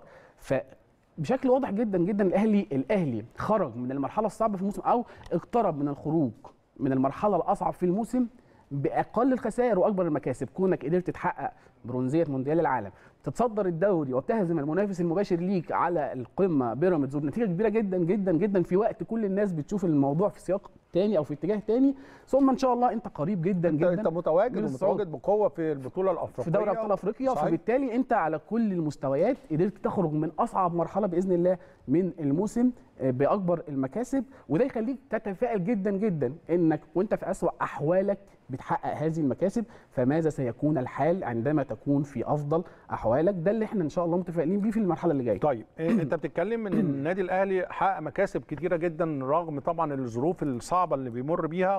فبشكل واضح جدا جدا الاهلي الاهلي خرج من المرحله الصعبه في الموسم او اقترب من الخروج من المرحله الاصعب في الموسم باقل الخسائر واكبر المكاسب كونك قدرت تحقق برونزيه مونديال العالم تتصدر الدوري وتهزم المنافس المباشر ليك على القمه بيراميدز وبنتيجه كبيره جدا جدا جدا في وقت كل الناس بتشوف الموضوع في سياق تاني او في اتجاه تاني ثم ان شاء الله انت قريب جدا انت, جدا انت متواجد من الصعود. ومتواجد بقوه في البطوله الافريقيه في دوري ابطال افريقيا صحيح. فبالتالي انت على كل المستويات قدرت تخرج من اصعب مرحله باذن الله من الموسم آه، باكبر المكاسب وده يخليك تتفائل جدا جدا انك وانت في اسوا احوالك بتحقق هذه المكاسب فماذا سيكون الحال عندما تكون في افضل احوالك ده اللي احنا ان شاء الله متفائلين بيه في المرحله اللي جايه طيب إيه، انت بتتكلم ان النادي الاهلي حقق مكاسب كتيره جدا رغم طبعا الظروف الصعبه اللي بيمر بيها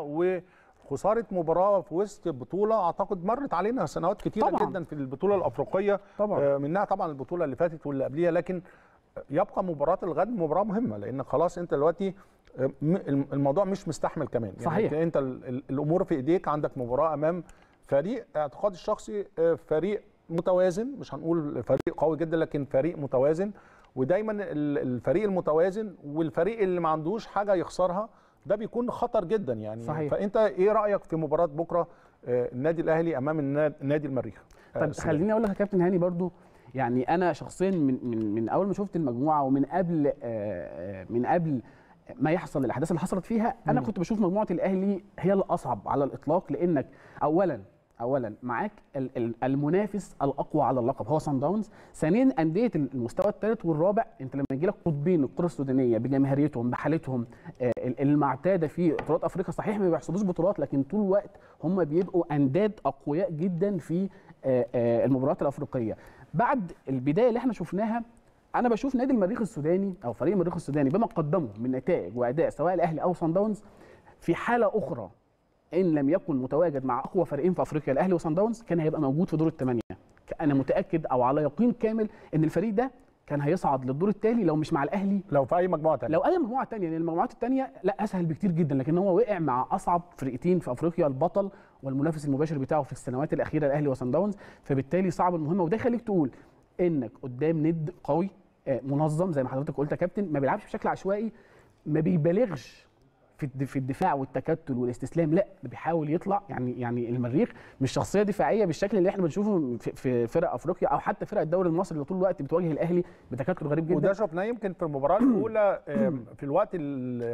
وخساره مباراه في وسط بطوله اعتقد مرت علينا سنوات كتيره طبعاً. جدا في البطوله الافريقيه طبعا آه، منها طبعا البطوله اللي فاتت واللي قبليها لكن يبقى مباراه الغد مباراه مهمه لان خلاص انت دلوقتي آه، م- الموضوع مش مستحمل كمان صحيح. يعني انت ال- ال- الامور في ايديك عندك مباراه امام فريق اعتقادي الشخصي آه، فريق متوازن مش هنقول فريق قوي جدا لكن فريق متوازن ودايما ال- الفريق المتوازن والفريق اللي ما عندوش حاجه يخسرها ده بيكون خطر جدا يعني صحيح. فانت ايه رايك في مباراه بكره آه، النادي الاهلي امام النا- نادي المريخ آه، طب السودان؟ خليني اقول لك يا كابتن هاني برضو يعني انا شخصيا من من من اول ما شفت المجموعه ومن قبل آه، آه، من قبل ما يحصل الاحداث اللي حصلت فيها انا مم. كنت بشوف مجموعه الاهلي هي الاصعب على الاطلاق لانك اولا اولا معاك ال- ال- المنافس الاقوى على اللقب هو سان داونز ثانيا انديه المستوى الثالث والرابع انت لما يجي لك قطبين الكره السودانيه بجماهيريتهم بحالتهم آه، ال- المعتاده في بطولات افريقيا صحيح ما بيحسبوش بطولات لكن طول الوقت هم بيبقوا انداد اقوياء جدا في آه، آه، المباريات الافريقيه بعد البدايه اللي احنا شفناها انا بشوف نادي المريخ السوداني او فريق المريخ السوداني بما قدمه من نتائج واداء سواء الاهلي او صن داونز في حاله اخرى ان لم يكن متواجد مع اقوى فريقين في افريقيا الاهلي وصن داونز كان هيبقى موجود في دور الثمانيه انا متاكد او على يقين كامل ان الفريق ده كان هيصعد للدور التالي لو مش مع الاهلي لو في اي مجموعه تانية لو اي مجموعه تانية لان المجموعات التانية لا اسهل بكتير جدا لكن هو وقع مع اصعب فرقتين في افريقيا البطل والمنافس المباشر بتاعه في السنوات الاخيره الاهلي وصن داونز فبالتالي صعب المهمه وده يخليك تقول انك قدام ند قوي آه، منظم زي ما حضرتك قلت يا كابتن ما بيلعبش بشكل عشوائي ما بيبالغش في الد- في الدفاع والتكتل والاستسلام لا ده بيحاول يطلع يعني يعني المريخ مش شخصيه دفاعيه بالشكل اللي احنا بنشوفه في- في فرق افريقيا او حتى فرق الدوري المصري اللي طول الوقت بتواجه الاهلي بتكتل غريب جدا وده شفناه يمكن في المباراه الاولى آم، في الوقت ال-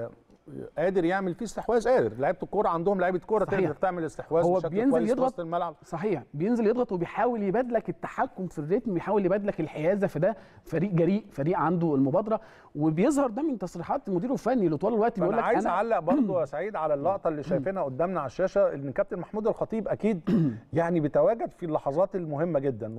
قادر يعمل فيه استحواذ قادر لعيبه الكوره عندهم لعيبه كوره صحيح. تقدر تعمل استحواذ هو بشكل بينزل كويس في يضغط وسط الملعب صحيح بينزل يضغط وبيحاول يبادلك التحكم في الريتم ويحاول يبادلك الحيازه فده فريق جريء فريق عنده المبادره وبيظهر ده من تصريحات مديره الفني اللي طول الوقت بيقول انا لك عايز انا اعلق برضه يا سعيد على اللقطه اللي شايفينها قدامنا على الشاشه ان كابتن محمود الخطيب اكيد يعني بيتواجد في اللحظات المهمه جدا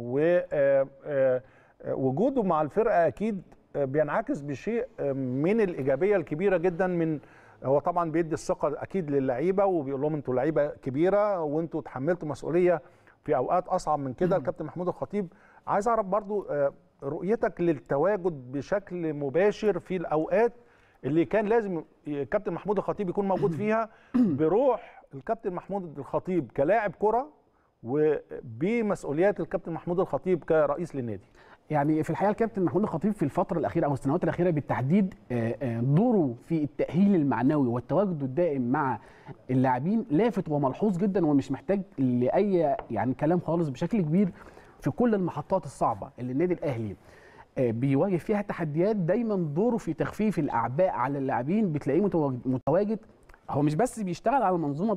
ووجوده مع الفرقه اكيد آه، بينعكس بشيء آه، من الايجابيه الكبيره جدا من هو طبعا بيدي الثقه اكيد للعيبه وبيقول لهم انتوا لعيبه كبيره وانتوا تحملتوا مسؤوليه في اوقات اصعب من كده الكابتن محمود الخطيب عايز اعرف برضو آه، رؤيتك للتواجد بشكل مباشر في الاوقات اللي كان لازم الكابتن محمود الخطيب يكون موجود فيها بروح الكابتن محمود الخطيب كلاعب كره وبمسؤوليات الكابتن محمود الخطيب كرئيس للنادي يعني في الحقيقه الكابتن محمود الخطيب في الفتره الاخيره او السنوات الاخيره بالتحديد آه، آه، دوره في التاهيل المعنوي والتواجد الدائم مع اللاعبين لافت وملحوظ جدا ومش محتاج لاي يعني كلام خالص بشكل كبير في كل المحطات الصعبه اللي النادي الاهلي آه، بيواجه فيها تحديات دايما دوره في تخفيف الاعباء على اللاعبين بتلاقيه متواجد- متواجد هو مش بس بيشتغل على المنظومه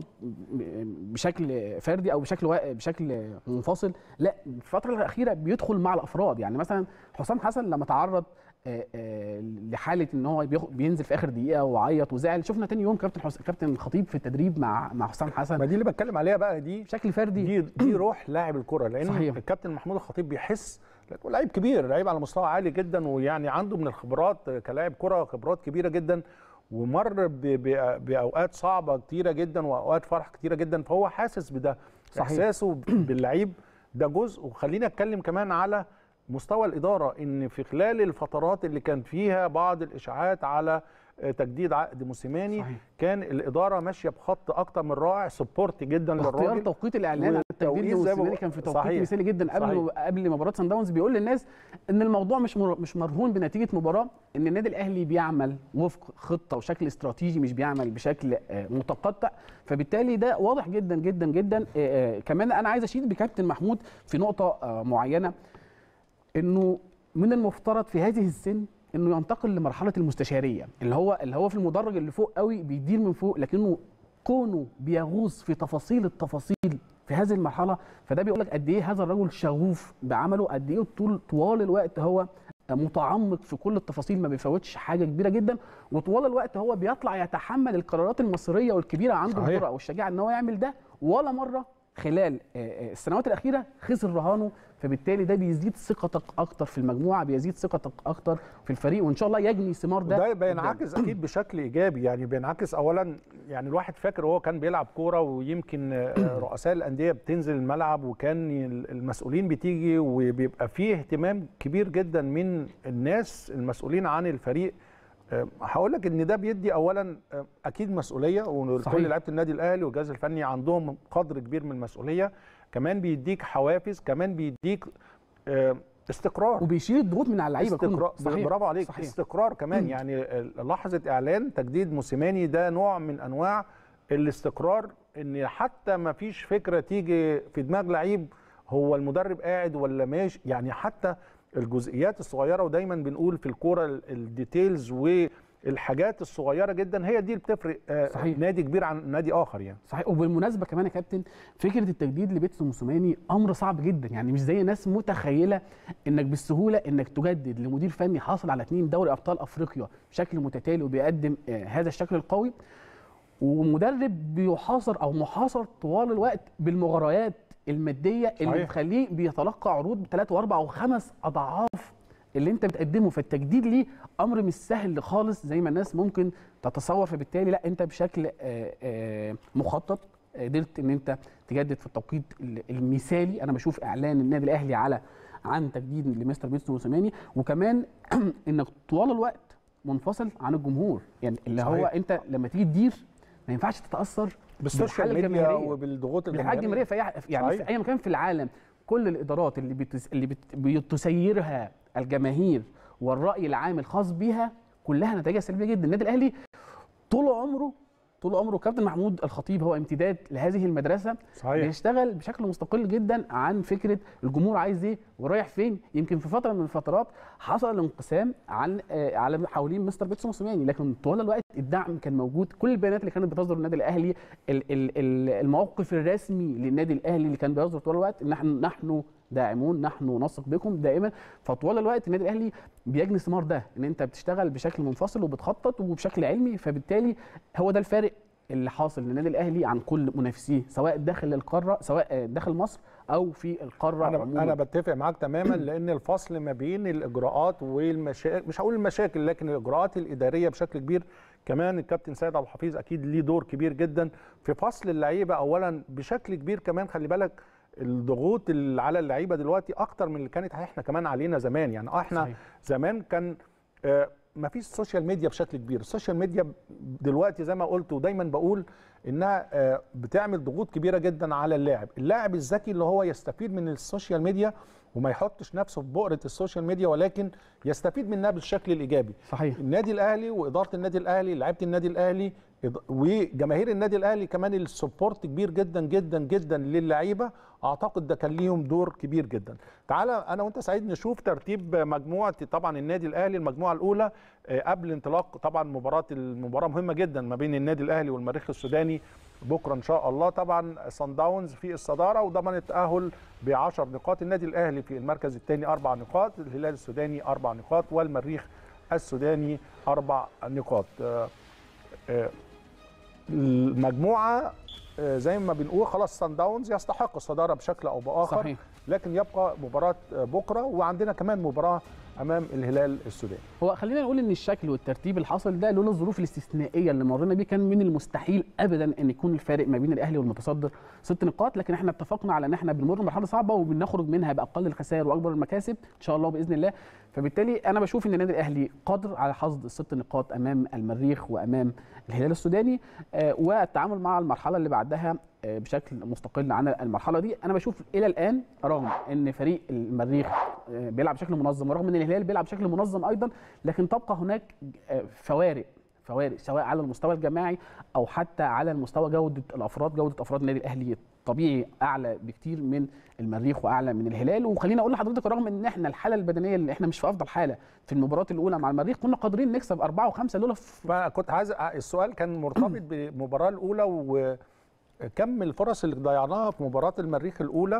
بشكل فردي او بشكل وا- بشكل منفصل لا الفتره الاخيره بيدخل مع الافراد يعني مثلا حسام حسن لما تعرض آه، آه، لحاله ان هو بياخد- بينزل في اخر دقيقه وعيط وزعل شفنا تاني يوم كابتن حس... كابتن الخطيب في التدريب مع مع حسام ما حسن دي اللي بتكلم عليها بقى دي بشكل فردي دي دي روح لاعب الكره لان صحيح. الكابتن محمود الخطيب بيحس لعيب كبير لعيب على مستوى عالي جدا ويعني عنده من الخبرات كلاعب كره خبرات كبيره جدا ومر ب- ب- باوقات صعبه كتيره جدا واوقات فرح كتيره جدا فهو حاسس بده صحيح. احساسه باللعيب ده جزء وخلينا اتكلم كمان على مستوى الاداره ان في خلال الفترات اللي كان فيها بعض الاشاعات على آه، تجديد عقد موسيماني صحيح. كان الاداره ماشيه بخط اكتر من رائع سبورت جدا اختيار للراجل توقيت الاعلان عن التجديد والتوقيت زي ما لموسيماني بقول- كان في توقيت صحيح. مثالي جدا قبل قبل مباراه سان داونز بيقول للناس ان الموضوع مش مر... مش مرهون بنتيجه مباراه ان النادي الاهلي بيعمل وفق خطه وشكل استراتيجي مش بيعمل بشكل آه، متقطع فبالتالي ده واضح جدا جدا جدا آه، آه، كمان انا عايز اشيد بكابتن محمود في نقطه آه، معينه انه من المفترض في هذه السن انه ينتقل لمرحله المستشاريه اللي هو اللي هو في المدرج اللي فوق قوي بيدير من فوق لكنه كونه بيغوص في تفاصيل التفاصيل في هذه المرحله فده بيقول لك قد ايه هذا الرجل شغوف بعمله قد ايه طول طوال الوقت هو متعمق في كل التفاصيل ما بيفوتش حاجه كبيره جدا وطوال الوقت هو بيطلع يتحمل القرارات المصيريه والكبيره عنده صحيح. الجرأه والشجاعه ان هو يعمل ده ولا مره خلال آه، آه، السنوات الاخيره خسر رهانه فبالتالي ده بيزيد ثقتك اكتر في المجموعه بيزيد ثقتك اكتر في الفريق وان شاء الله يجني ثمار ده ده قدام. بينعكس اكيد بشكل ايجابي يعني بينعكس اولا يعني الواحد فاكر هو كان بيلعب كوره ويمكن آه، رؤساء الانديه بتنزل الملعب وكان المسؤولين بتيجي وبيبقى فيه اهتمام كبير جدا من الناس المسؤولين عن الفريق آه، هقول لك ان ده بيدي اولا آه، اكيد مسؤوليه صحيح. وكل لعيبه النادي الاهلي والجهاز الفني عندهم قدر كبير من المسؤوليه كمان بيديك حوافز كمان بيديك آه، استقرار وبيشيل الضغوط من على اللعيبه استقرار كله صحيح برافو عليك صحيح. استقرار كمان يعني لحظه اعلان تجديد موسيماني ده نوع من انواع الاستقرار ان حتى ما فيش فكره تيجي في دماغ لعيب هو المدرب قاعد ولا ماشي يعني حتى الجزئيات الصغيره ودايما بنقول في الكوره ال- الديتيلز والحاجات الصغيره جدا هي دي اللي بتفرق آه، صحيح. نادي كبير عن نادي اخر يعني صحيح وبالمناسبه كمان يا كابتن فكره التجديد لبيتسو موسوماني امر صعب جدا يعني مش زي ناس متخيله انك بالسهوله انك تجدد لمدير فني حاصل على اثنين دوري ابطال افريقيا بشكل متتالي وبيقدم آه، هذا الشكل القوي ومدرب بيحاصر او محاصر طوال الوقت بالمغريات الماديه اللي صحيح. بتخليه بيتلقى عروض بثلاث واربع وخمس اضعاف اللي انت بتقدمه فالتجديد ليه امر مش سهل خالص زي ما الناس ممكن تتصور فبالتالي لا انت بشكل آه، آه، مخطط قدرت ان انت تجدد في التوقيت ال- المثالي انا بشوف اعلان النادي الاهلي على عن تجديد لمستر بيتسو موسيماني وكمان انك طوال الوقت منفصل عن الجمهور يعني اللي هو صحيح. انت لما تيجي تدير ما ينفعش تتاثر بالسوشيال بالحالة ميديا الجماهيرية. وبالضغوط بالحاجه الجماهيريه في أي- يعني صحيح. في اي مكان في العالم كل الادارات اللي بتس... اللي بت... بتسيرها الجماهير والراي العام الخاص بيها كلها نتائجها سلبيه جدا النادي الاهلي طول عمره طول عمره كابتن محمود الخطيب هو امتداد لهذه المدرسه صحيح بيشتغل بشكل مستقل جدا عن فكره الجمهور عايز ايه ورايح فين يمكن في فتره من الفترات حصل الانقسام عن آه، على حوالين مستر بيتسو موسيماني لكن طوال الوقت الدعم كان موجود كل البيانات اللي كانت بتصدر النادي الاهلي ال- ال- ال- الموقف الرسمي للنادي الاهلي اللي كان بيصدر طول الوقت ان نحن نحن داعمون نحن نثق بكم دائما فطوال الوقت النادي الاهلي بيجني ثمار ده ان انت بتشتغل بشكل منفصل وبتخطط وبشكل علمي فبالتالي هو ده الفارق اللي حاصل للنادي الاهلي عن كل منافسيه سواء داخل القاره سواء داخل مصر او في القاره انا عموما انا بتفق معاك تماما لان الفصل ما بين الاجراءات والمشاكل مش هقول المشاكل لكن الاجراءات الاداريه بشكل كبير كمان الكابتن سيد عبد الحفيظ اكيد ليه دور كبير جدا في فصل اللعيبه اولا بشكل كبير كمان خلي بالك الضغوط اللي على اللعيبه دلوقتي اكتر من اللي كانت احنا كمان علينا زمان يعني اه احنا صحيح. زمان كان آه، ما فيش سوشيال ميديا بشكل كبير السوشيال ميديا دلوقتي زي ما قلت ودايما بقول انها آه، بتعمل ضغوط كبيره جدا على اللاعب اللاعب الذكي اللي هو يستفيد من السوشيال ميديا وما يحطش نفسه في بؤره السوشيال ميديا ولكن يستفيد منها بالشكل الايجابي صحيح النادي الاهلي واداره النادي الاهلي لعيبه النادي الاهلي إض- وجماهير النادي الاهلي كمان السبورت كبير جدا جدا جدا للعيبه اعتقد ده كان ليهم دور كبير جدا تعالى انا وانت سعيد نشوف ترتيب مجموعه طبعا النادي الاهلي المجموعه الاولى آه، قبل انطلاق طبعا مباراه المباراه مهمه جدا ما بين النادي الاهلي والمريخ السوداني بكره ان شاء الله طبعا صن داونز في الصداره وضمن التاهل ب 10 نقاط النادي الاهلي في المركز الثاني اربع نقاط الهلال السوداني اربع نقاط والمريخ السوداني اربع نقاط آه، آه، المجموعه آه، زي ما بنقول خلاص سان داونز يستحق الصداره بشكل او باخر صحيح لكن يبقى مباراه آه، بكره وعندنا كمان مباراه امام الهلال السوداني هو خلينا نقول ان الشكل والترتيب اللي حصل ده لولا الظروف الاستثنائيه اللي مرينا بيه كان من المستحيل ابدا ان يكون الفارق ما بين الاهلي والمتصدر ست نقاط لكن احنا اتفقنا على ان احنا بنمر مرحله صعبه وبنخرج منها باقل الخسائر واكبر المكاسب ان شاء الله باذن الله فبالتالي انا بشوف ان النادي الاهلي قادر على حصد الست نقاط امام المريخ وامام الهلال السوداني آه، والتعامل مع المرحله اللي بعدها آه، بشكل مستقل عن المرحله دي انا بشوف الى الان رغم ان فريق المريخ آه، بيلعب بشكل منظم ورغم ان الهلال بيلعب بشكل منظم ايضا لكن تبقى هناك آه، فوارق فوارق سواء على المستوى الجماعي او حتى على المستوى جوده الافراد جوده افراد النادي الاهلي طبيعي اعلى بكتير من المريخ واعلى من الهلال وخليني اقول لحضرتك رغم ان احنا الحاله البدنيه اللي احنا مش في افضل حاله في المباراه الاولى مع المريخ كنا قادرين نكسب اربعه وخمسه لولا في فكنت عايز السؤال كان مرتبط بالمباراه الاولى وكم الفرص اللي ضيعناها في مباراه المريخ الاولى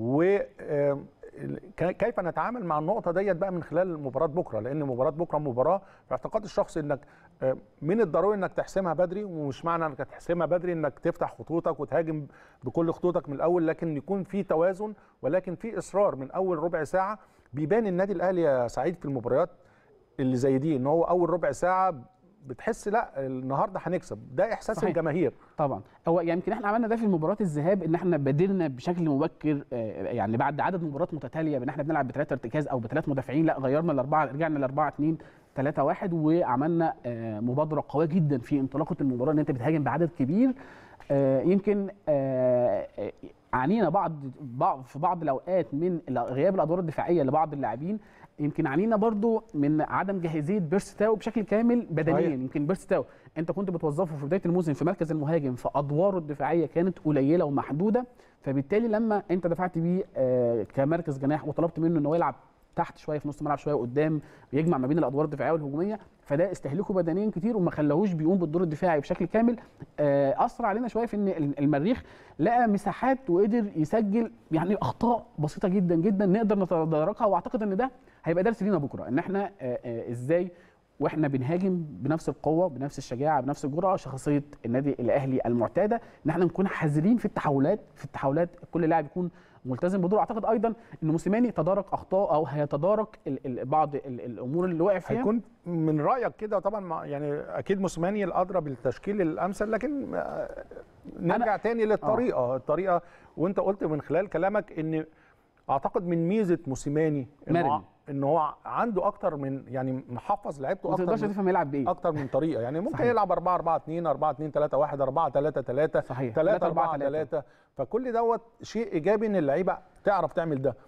وكيف نتعامل مع النقطه ديت بقى من خلال مباراه بكره لان مباراه بكره مباراه في اعتقاد الشخص انك آه، من الضروري انك تحسمها بدري ومش معنى انك تحسمها بدري انك تفتح خطوطك وتهاجم بكل خطوطك من الاول لكن يكون في توازن ولكن في اصرار من اول ربع ساعه بيبان النادي الاهلي يا سعيد في المباريات اللي زي دي ان هو اول ربع ساعه بتحس لا النهارده هنكسب ده احساس صحيح. الجماهير طبعا هو يعني يمكن احنا عملنا ده في مباراه الذهاب ان احنا بادرنا بشكل مبكر آه، يعني بعد عدد مباريات متتاليه بان احنا بنلعب بثلاثه ارتكاز او بثلاث مدافعين لا غيرنا الاربعه رجعنا لاربعه اثنين 3 1 وعملنا آه، مبادره قويه جدا في انطلاقه المباراه ان انت بتهاجم بعدد كبير آه، يمكن آه، آه، عانينا بعض بعض في بعض الاوقات من غياب الادوار الدفاعيه لبعض اللاعبين يمكن عانينا برضو من عدم جاهزيه بيرستاو بشكل كامل بدنيا صحيح. يمكن بيرستاو انت كنت بتوظفه في بدايه الموسم في مركز المهاجم فادواره الدفاعيه كانت قليله ومحدوده فبالتالي لما انت دفعت بيه آه، كمركز جناح وطلبت منه انه يلعب تحت شويه في نص الملعب شويه قدام يجمع ما بين الادوار الدفاعيه والهجوميه فده استهلكه بدنيا كتير وما خلاهوش بيقوم بالدور الدفاعي بشكل كامل آه، اثر علينا شويه في ان المريخ لقى مساحات وقدر يسجل يعني اخطاء بسيطه جدا جدا نقدر نتداركها واعتقد ان ده هيبقى درس لينا بكره ان احنا آه، آه، ازاي واحنا بنهاجم بنفس القوه بنفس الشجاعه بنفس الجرأه شخصيه النادي الاهلي المعتاده ان احنا نكون حذرين في التحولات في التحولات كل لاعب يكون ملتزم بدوره اعتقد ايضا ان موسيماني تدارك اخطاء او هيتدارك ال- ال- بعض ال- الامور اللي وقع فيها هيكون من رايك كده طبعا مع- يعني اكيد موسيماني الادرى بالتشكيل الامثل لكن آه، نرجع تاني للطريقه الطريقه وانت قلت من خلال كلامك ان اعتقد من ميزه موسيماني انه مرن. ع- ان هو عنده اكتر من يعني محفظ لعيبته ما اكتر تقدرش من تفهم يلعب بايه اكتر من طريقه يعني ممكن صحيح. يلعب 4 4 2 4 2 3 1 4 3 3 صحيح 3 3 4 4 3 3 فكل دوت شيء ايجابي ان اللعيبه تعرف تعمل ده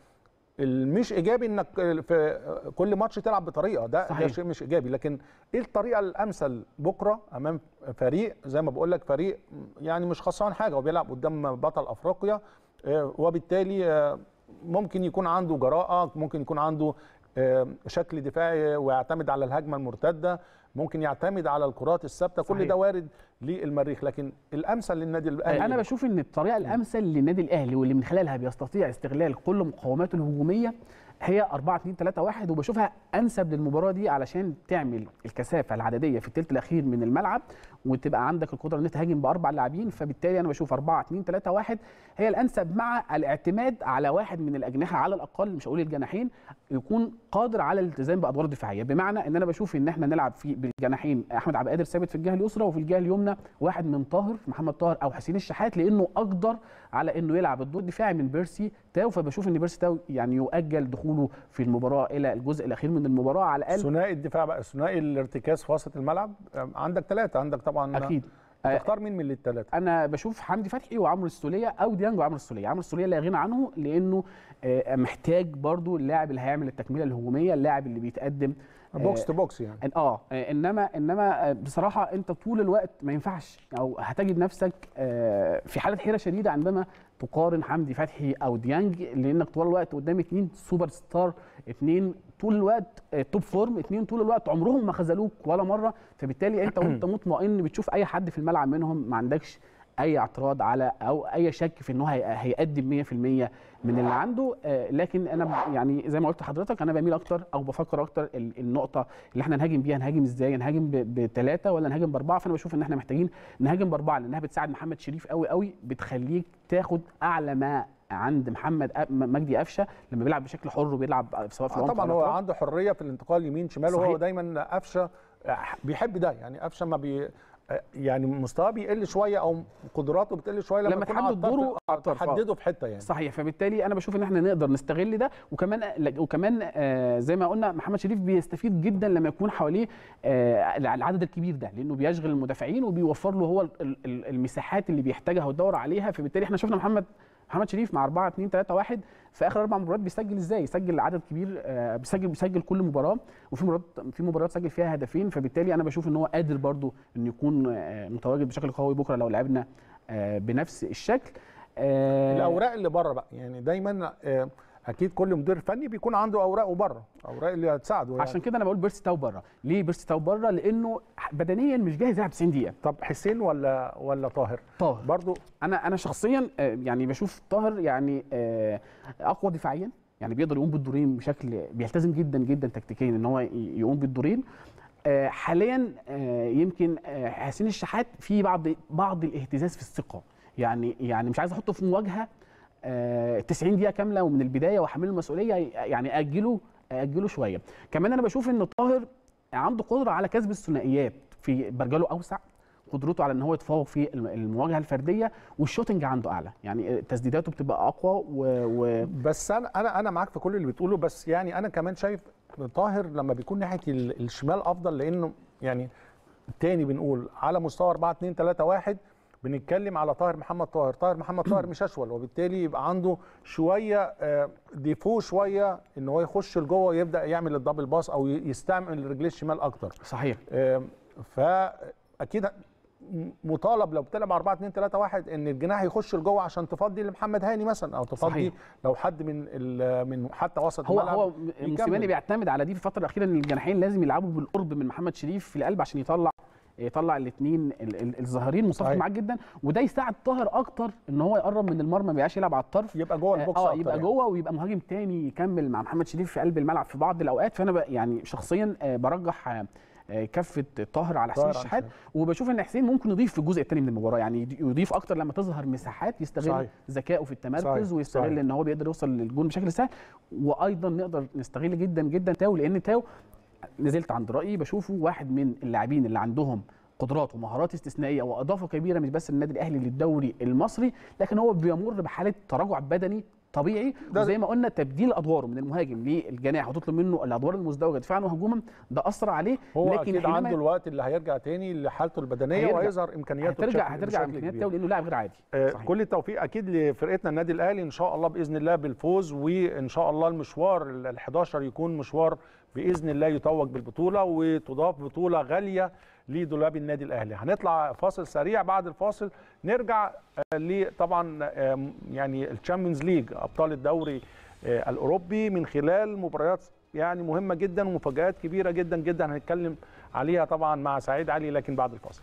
المش ايجابي انك في كل ماتش تلعب بطريقه ده صحيح. ده شيء مش ايجابي لكن ايه الطريقه الامثل بكره امام فريق زي ما بقول لك فريق يعني مش خسران حاجه وبيلعب قدام بطل افريقيا آه، وبالتالي آه، ممكن يكون عنده جراءه ممكن يكون عنده آه، شكل دفاعي ويعتمد على الهجمه المرتده ممكن يعتمد على الكرات الثابته كل صحيح. ده وارد للمريخ لكن الامثل للنادي الاهلي انا بشوف ان الطريقه الامثل للنادي الاهلي واللي من خلالها بيستطيع استغلال كل مقوماته الهجوميه هي 4 2 3 1 وبشوفها انسب للمباراه دي علشان تعمل الكثافه العدديه في الثلث الاخير من الملعب وتبقى عندك القدره ان انت تهاجم باربع لاعبين فبالتالي انا بشوف 4 2 3 1 هي الانسب مع الاعتماد على واحد من الاجنحه على الاقل مش هقول الجناحين يكون قادر على الالتزام بادوار دفاعيه بمعنى ان انا بشوف ان احنا نلعب في بالجناحين احمد عبد القادر ثابت في الجهه اليسرى وفي الجهه اليمنى واحد من طاهر محمد طاهر او حسين الشحات لانه اقدر على انه يلعب الدور الدفاعي من بيرسي تاو فبشوف ان بيرسي تاو يعني يؤجل دخوله في المباراه الى الجزء الاخير من المباراه على الاقل ثنائي الدفاع بقى ثنائي الارتكاز في وسط الملعب آه، عندك ثلاثه عندك طبعا اكيد آه، تختار مين من الثلاثه انا بشوف حمدي فتحي وعمرو السوليه او ديانج وعمرو السوليه عمرو السوليه لا غنى عنه لانه آه، محتاج برضو اللاعب اللي هيعمل التكمله الهجوميه اللاعب اللي بيتقدم بوكس تو بوكس يعني إن- اه آه، انما انما آه، بصراحه انت طول الوقت ما ينفعش او هتجد نفسك آه، في حاله حيره شديده عندما تقارن حمدي فتحي او ديانج لانك طول الوقت قدام اتنين سوبر ستار اتنين طول الوقت آه، توب فورم اتنين طول الوقت عمرهم ما خذلوك ولا مره فبالتالي انت وانت مطمئن بتشوف اي حد في الملعب منهم ما عندكش اي اعتراض على او اي شك في ان هو هي- هيقدم 100% من اللي عنده آه، لكن انا ب- يعني زي ما قلت لحضرتك انا بميل اكتر او بفكر اكتر ال- النقطه اللي احنا نهاجم بيها نهاجم ازاي نهاجم بثلاثه ولا نهاجم باربعه فانا بشوف ان احنا محتاجين نهاجم باربعه لانها بتساعد محمد شريف قوي قوي بتخليك تاخد اعلى ما عند محمد أ- م- مجدي قفشه لما بيلعب بشكل حر وبيلعب سواء في آه العمق طبعا أو هو الأطراف. عنده حريه في الانتقال يمين شمال صحيح. وهو دايما قفشه آه، بيحب ده يعني قفشه ما بي آه، يعني مستواه بيقل شويه او قدراته بتقل شويه لما, لما يكون تحدد على الطرف- دوره على الطرف، آه. تحدده في حته يعني صحيح فبالتالي انا بشوف ان احنا نقدر نستغل ده وكمان وكمان آه، زي ما قلنا محمد شريف بيستفيد جدا لما يكون حواليه آه، العدد الكبير ده لانه بيشغل المدافعين وبيوفر له هو ال- ال- المساحات اللي بيحتاجها ويدور عليها فبالتالي احنا شفنا محمد محمد شريف مع 4 2 3 1 في اخر اربع مباريات بيسجل ازاي؟ يسجل عدد كبير آه، بيسجل بيسجل كل مباراه وفي مباريات في مباريات سجل فيها هدفين فبالتالي انا بشوف ان هو قادر برضو انه يكون آه، متواجد بشكل قوي بكره لو لعبنا آه، بنفس الشكل آه، الاوراق اللي بره بقى يعني دايما آه، اكيد كل مدير فني بيكون عنده اوراقه بره اوراق اللي هتساعده يعني. عشان كده انا بقول بيرسي تاو بره ليه بيرسي تاو بره لانه بدنيا مش جاهز يلعب 90 دقيقه طب حسين ولا ولا طاهر طاهر برضو انا انا شخصيا آه، يعني بشوف طاهر يعني آه، اقوى دفاعيا يعني بيقدر يقوم بالدورين بشكل بيلتزم جدا جدا تكتيكيا ان هو ي- يقوم بالدورين آه، حاليا آه، يمكن آه، حسين الشحات في بعض بعض الاهتزاز في الثقه يعني يعني مش عايز احطه في مواجهه آه، 90 دقيقه كامله ومن البدايه واحمله المسؤوليه يعني اجله اجله شويه كمان انا بشوف ان طاهر عنده قدره على كسب الثنائيات في برجله اوسع قدرته على ان هو يتفوق في الم- المواجهه الفرديه والشوتنج عنده اعلى يعني تسديداته بتبقى اقوى و, و... بس انا انا انا معاك في كل اللي بتقوله بس يعني انا كمان شايف طاهر لما بيكون ناحيه ال- الشمال افضل لانه يعني تاني بنقول على مستوى 4 2 3 1 بنتكلم على طاهر محمد طاهر طاهر محمد طاهر مش اشول وبالتالي يبقى عنده شويه آه، ديفو شويه ان هو يخش لجوه ويبدا يعمل الدبل باس او ي- يستعمل رجليه الشمال اكتر صحيح آم، فاكيد مطالب لو بتلعب 4 2 3 1 ان الجناح يخش لجوه عشان تفضي لمحمد هاني مثلا او تفضي صحيح. لو حد من ال- من حتى وسط هو الملعب هو يكمل. موسيماني بيعتمد على دي في الفتره الاخيره ان الجناحين لازم يلعبوا بالقرب من محمد شريف في القلب عشان يطلع يطلع الاثنين الظاهرين متفق صحيح. معاك جدا وده يساعد طاهر اكتر ان هو يقرب من المرمى ما يبقاش يلعب على الطرف يبقى جوه البوكس اه أكتر يبقى يعني. جوه ويبقى مهاجم تاني يكمل مع محمد شريف في قلب الملعب في بعض الاوقات فانا ب- يعني شخصيا آه، برجح آه، آه، كفه طاهر على حسين طاهر على الشحات حسين. وبشوف ان حسين ممكن يضيف في الجزء الثاني من المباراه يعني يض- يضيف اكتر لما تظهر مساحات يستغل صحيح. ذكائه في التمركز صحيح. ويستغل صحيح. ان هو بيقدر يوصل للجون بشكل سهل وايضا نقدر نستغل جدا جدا تاو لان تاو نزلت عند رايي بشوفه واحد من اللاعبين اللي عندهم قدرات ومهارات استثنائيه واضافه كبيره مش بس النادي الاهلي للدوري المصري لكن هو بيمر بحاله تراجع بدني طبيعي ده- وزي ما قلنا تبديل ادواره من المهاجم للجناح وتطلب منه الادوار المزدوجه دفاعا وهجوما ده اثر عليه هو لكن اكيد حينما عنده الوقت اللي هيرجع تاني لحالته البدنيه هيرجع. وهيظهر امكانياته هترجع بشكل- هترجع بشكل امكانيات كبير. تاو لانه لاعب غير عادي آه، صحيح. كل التوفيق اكيد لفرقتنا النادي الاهلي ان شاء الله باذن الله بالفوز وان شاء الله المشوار ال 11 يكون مشوار باذن الله يتوج بالبطوله وتضاف بطوله غاليه لدولاب النادي الاهلي هنطلع فاصل سريع بعد الفاصل نرجع آه، ل طبعا آه، يعني الشامبيونز ليج ابطال الدوري آه، الاوروبي من خلال مباريات يعني مهمه جدا ومفاجات كبيره جدا جدا هنتكلم عليها طبعا مع سعيد علي لكن بعد الفاصل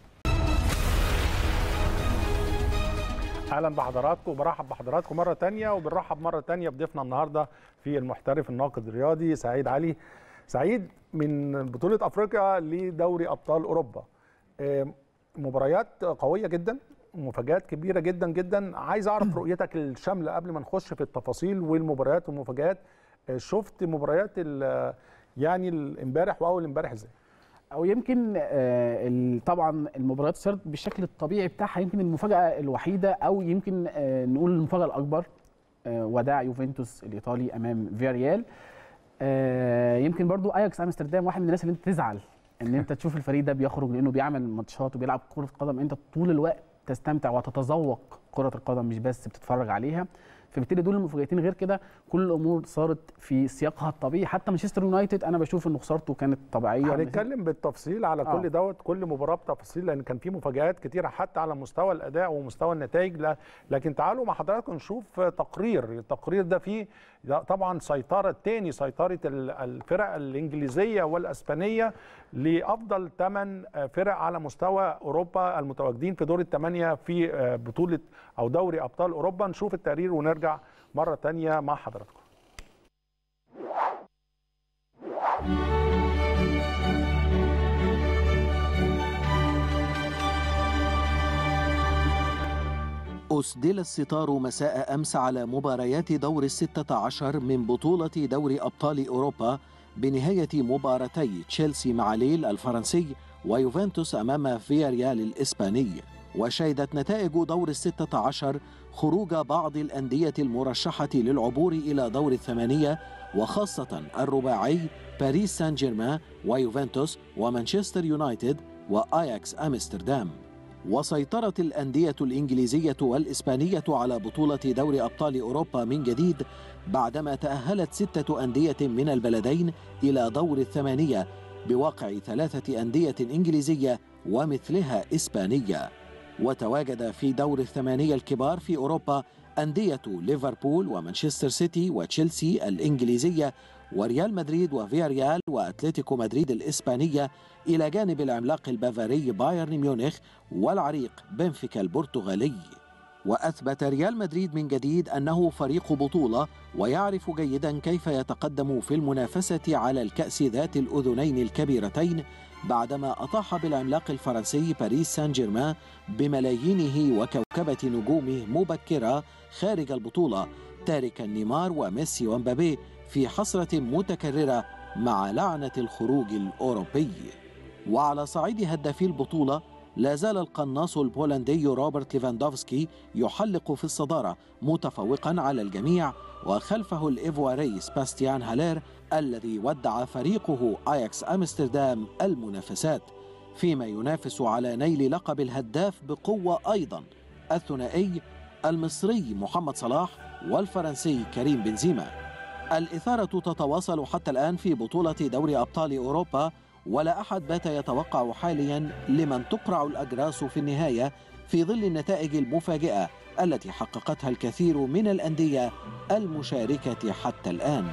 اهلا بحضراتكم وبرحب بحضراتكم مره تانية وبنرحب مره تانية بضيفنا النهارده في المحترف الناقد الرياضي سعيد علي سعيد من بطوله افريقيا لدوري ابطال اوروبا آم، مباريات قويه جدا مفاجات كبيره جدا جدا عايز اعرف رؤيتك الشامله قبل ما نخش في التفاصيل والمباريات والمفاجات آه، شفت مباريات ال- يعني ال- امبارح واول امبارح ازاي او يمكن آه، ال- طبعا المباريات صارت بالشكل الطبيعي بتاعها يمكن المفاجاه الوحيده او يمكن آه، نقول المفاجاه الاكبر آه، وداع يوفنتوس الايطالي امام فياريال آه، يمكن برضو اياكس امستردام واحد من الناس اللي انت تزعل ان انت تشوف الفريق ده بيخرج لانه بيعمل ماتشات وبيلعب كره قدم انت طول الوقت تستمتع وتتذوق كره القدم مش بس بتتفرج عليها فبالتالي دول المفاجاتين غير كده كل الامور صارت في سياقها الطبيعي حتى مانشستر يونايتد انا بشوف ان خسارته كانت طبيعيه هنتكلم بالتفصيل على آه. كل دوت كل مباراه بتفاصيل لان كان في مفاجآت كتيره حتى على مستوى الاداء ومستوى النتائج لا لكن تعالوا مع حضراتكم نشوف تقرير التقرير ده فيه ده طبعا سيطره تاني سيطره ال- الفرق الانجليزيه والاسبانيه لافضل ثمان فرق على مستوى اوروبا المتواجدين في دور الثمانيه في بطوله او دوري ابطال اوروبا نشوف التقرير ونرجع مره تانية مع حضراتكم أسدل الستار مساء أمس على مباريات دور الستة عشر من بطولة دوري أبطال أوروبا بنهاية مباراتي تشيلسي مع ليل الفرنسي ويوفنتوس أمام فياريال الإسباني وشهدت نتائج دور الستة عشر خروج بعض الأندية المرشحة للعبور إلى دور الثمانية وخاصة الرباعي باريس سان جيرمان ويوفنتوس ومانشستر يونايتد وآياكس أمستردام وسيطرت الأندية الإنجليزية والإسبانية على بطولة دوري أبطال أوروبا من جديد بعدما تأهلت ستة أندية من البلدين إلى دور الثمانية بواقع ثلاثة أندية إنجليزية ومثلها إسبانية وتواجد في دور الثمانية الكبار في أوروبا أندية ليفربول ومانشستر سيتي وتشيلسي الإنجليزية وريال مدريد وفياريال وأتلتيكو مدريد الإسبانية إلى جانب العملاق البافاري بايرن ميونخ والعريق بنفيكا البرتغالي وأثبت ريال مدريد من جديد أنه فريق بطولة ويعرف جيدا كيف يتقدم في المنافسة على الكأس ذات الأذنين الكبيرتين بعدما أطاح بالعملاق الفرنسي باريس سان جيرمان بملايينه وكوكبة نجومه مبكرة خارج البطولة تاركا نيمار وميسي ومبابي في حسرة متكررة مع لعنة الخروج الأوروبي وعلى صعيد هدافي البطولة لا زال القناص البولندي روبرت ليفاندوفسكي يحلق في الصدارة متفوقا على الجميع وخلفه الإيفواري سباستيان هالير الذي ودع فريقه آياكس أمستردام المنافسات فيما ينافس على نيل لقب الهداف بقوة أيضا الثنائي المصري محمد صلاح والفرنسي كريم بنزيما الإثارة تتواصل حتى الآن في بطولة دوري أبطال أوروبا ولا أحد بات يتوقع حاليا لمن تقرع الأجراس في النهاية في ظل النتائج المفاجئة التي حققتها الكثير من الأندية المشاركة حتى الآن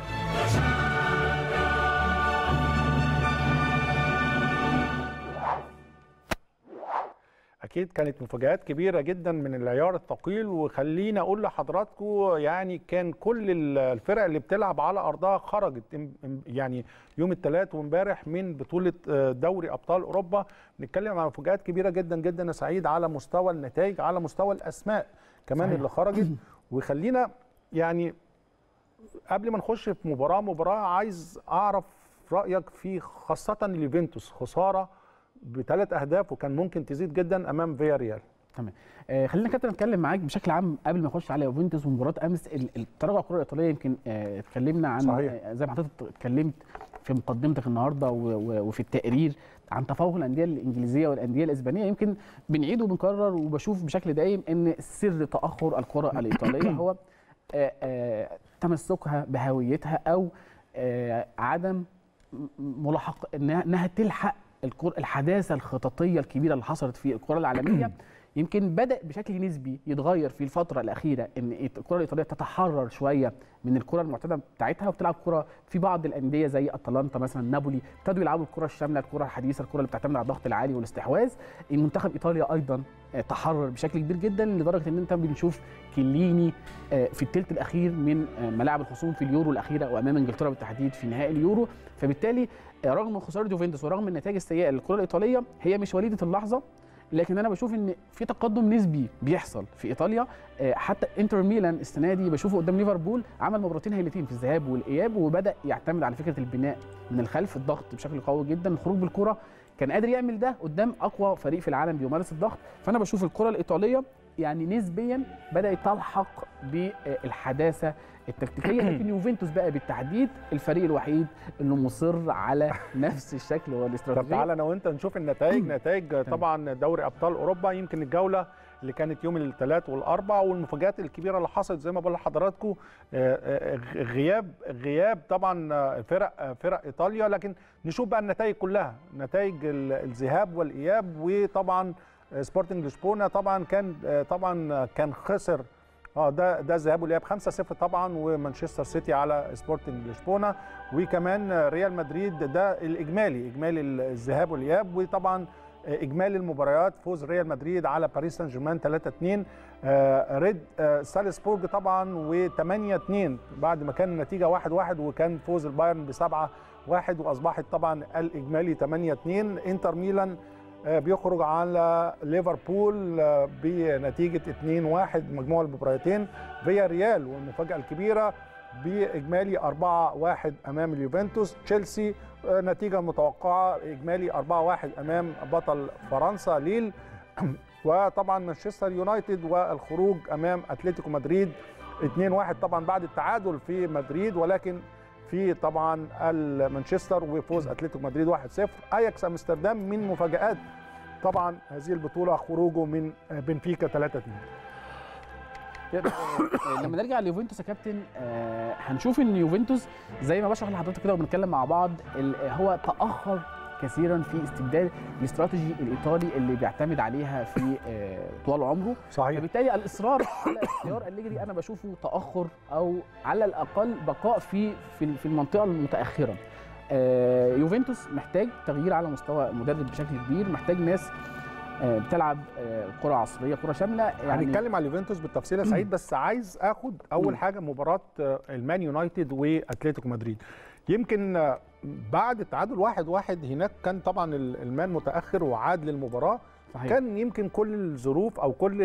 اكيد كانت مفاجآت كبيره جدا من العيار الثقيل وخليني اقول لحضراتكم يعني كان كل ال- الفرق اللي بتلعب على ارضها خرجت إم- إم- يعني يوم الثلاث وامبارح من بطوله آه، دوري ابطال اوروبا بنتكلم عن مفاجآت كبيره جدا جدا يا سعيد على مستوى النتائج على مستوى الاسماء كمان صحيح. اللي خرجت وخلينا يعني قبل ما نخش في مباراه مباراه عايز اعرف رايك في خاصه اليوفنتوس خساره بثلاث اهداف وكان ممكن تزيد جدا امام فيا ريال تمام آه خلينا كابتن نتكلم معاك بشكل عام قبل ما نخش على يوفنتوس ومباراه امس ال- التراجع الكره الايطاليه يمكن آه اتكلمنا عن صحيح. آه زي ما حضرتك اتكلمت في مقدمتك النهارده و- و- وفي التقرير عن تفوق الانديه الانجليزيه والانديه الاسبانيه يمكن بنعيد وبنكرر وبشوف بشكل دايم ان سر تاخر الكره الايطاليه هو آه آه تمسكها بهويتها او آه عدم م- ملاحق انها انها تلحق الكرة الحداثه الخططيه الكبيره اللي حصلت في الكره العالميه يمكن بدا بشكل نسبي يتغير في الفتره الاخيره ان الكره الايطاليه تتحرر شويه من الكره المعتاده بتاعتها وبتلعب كره في بعض الانديه زي اتلانتا مثلا نابولي ابتدوا يلعبوا الكره الشامله الكره الحديثه الكره اللي بتعتمد على الضغط العالي والاستحواذ المنتخب ايطاليا ايضا آه، تحرر بشكل كبير جدا لدرجه ان انت بنشوف كيليني آه، في الثلث الاخير من آه، ملاعب الخصوم في اليورو الاخيره وامام انجلترا بالتحديد في نهائي اليورو فبالتالي آه، رغم خساره يوفنتوس ورغم النتائج السيئه للكره الايطاليه هي مش وليده اللحظه لكن انا بشوف ان في تقدم نسبي بيحصل في ايطاليا آه، حتى انتر ميلان السنه دي بشوفه قدام ليفربول عمل مباراتين هايلتين في الذهاب والاياب وبدا يعتمد على فكره البناء من الخلف الضغط بشكل قوي جدا الخروج بالكره كان قادر يعمل ده قدام اقوى فريق في العالم بيمارس الضغط فانا بشوف الكره الايطاليه يعني نسبيا بدات تلحق بالحداثه التكتيكيه لكن يوفنتوس بقى بالتحديد الفريق الوحيد اللي مصر على نفس الشكل طب والاستراتيجيه تعالى انا وانت نشوف النتائج نتائج طبعا دوري ابطال اوروبا يمكن الجوله اللي كانت يوم الثلاث والاربع والمفاجات الكبيره اللي حصلت زي ما بقول لحضراتكم آه، آه، غياب غياب طبعا آه، فرق آه، فرق ايطاليا لكن نشوف بقى النتائج كلها نتائج ال- الذهاب والاياب وطبعا آه، سبورتنج لشبونه طبعا كان آه، طبعا آه، كان خسر اه ده ده الذهاب والاياب 5-0 طبعا ومانشستر سيتي على سبورتنج لشبونه وكمان ريال مدريد ده الاجمالي اجمالي الذهاب والاياب وطبعا اجمالي المباريات فوز ريال مدريد على باريس سان جيرمان 3-2 آه، ريد آه، سالزبورج طبعا و8-2 بعد ما كان النتيجه 1-1 وكان فوز البايرن ب 7-1 واصبحت طبعا الاجمالي 8-2 انتر ميلان آه، بيخرج على ليفربول آه، بنتيجه 2-1 مجموع المباراتين فيا ريال والمفاجاه الكبيره باجمالي 4-1 امام اليوفنتوس تشيلسي آه، نتيجه متوقعه اجمالي 4-1 امام بطل فرنسا ليل وطبعا مانشستر يونايتد والخروج امام اتلتيكو مدريد 2-1 طبعا بعد التعادل في مدريد ولكن في طبعا مانشستر وفوز اتلتيكو مدريد 1-0 اياكس امستردام من مفاجات طبعا هذه البطوله خروجه من بنفيكا 3-2 آه، لما نرجع ليوفنتوس يا كابتن آه، هنشوف ان يوفنتوس زي ما بشرح لحضرتك كده وبنتكلم مع بعض ال- هو تاخر كثيرا في استبدال الاستراتيجي الايطالي اللي بيعتمد عليها في آه، طوال عمره صحيح فبالتالي الاصرار على اختيار أليجري انا بشوفه تاخر او على الاقل بقاء في في في المنطقه المتاخره آه، يوفنتوس محتاج تغيير على مستوى المدرب بشكل كبير محتاج ناس آه، بتلعب آه، كره عصريه كره شامله يعني هنتكلم على اليوفنتوس بالتفصيل يا سعيد بس عايز اخد اول مم. حاجه مباراه آه، المان يونايتد واتلتيكو مدريد يمكن آه، بعد التعادل واحد واحد هناك كان طبعا ال- المان متاخر وعاد للمباراه صحيح. كان يمكن كل الظروف او كل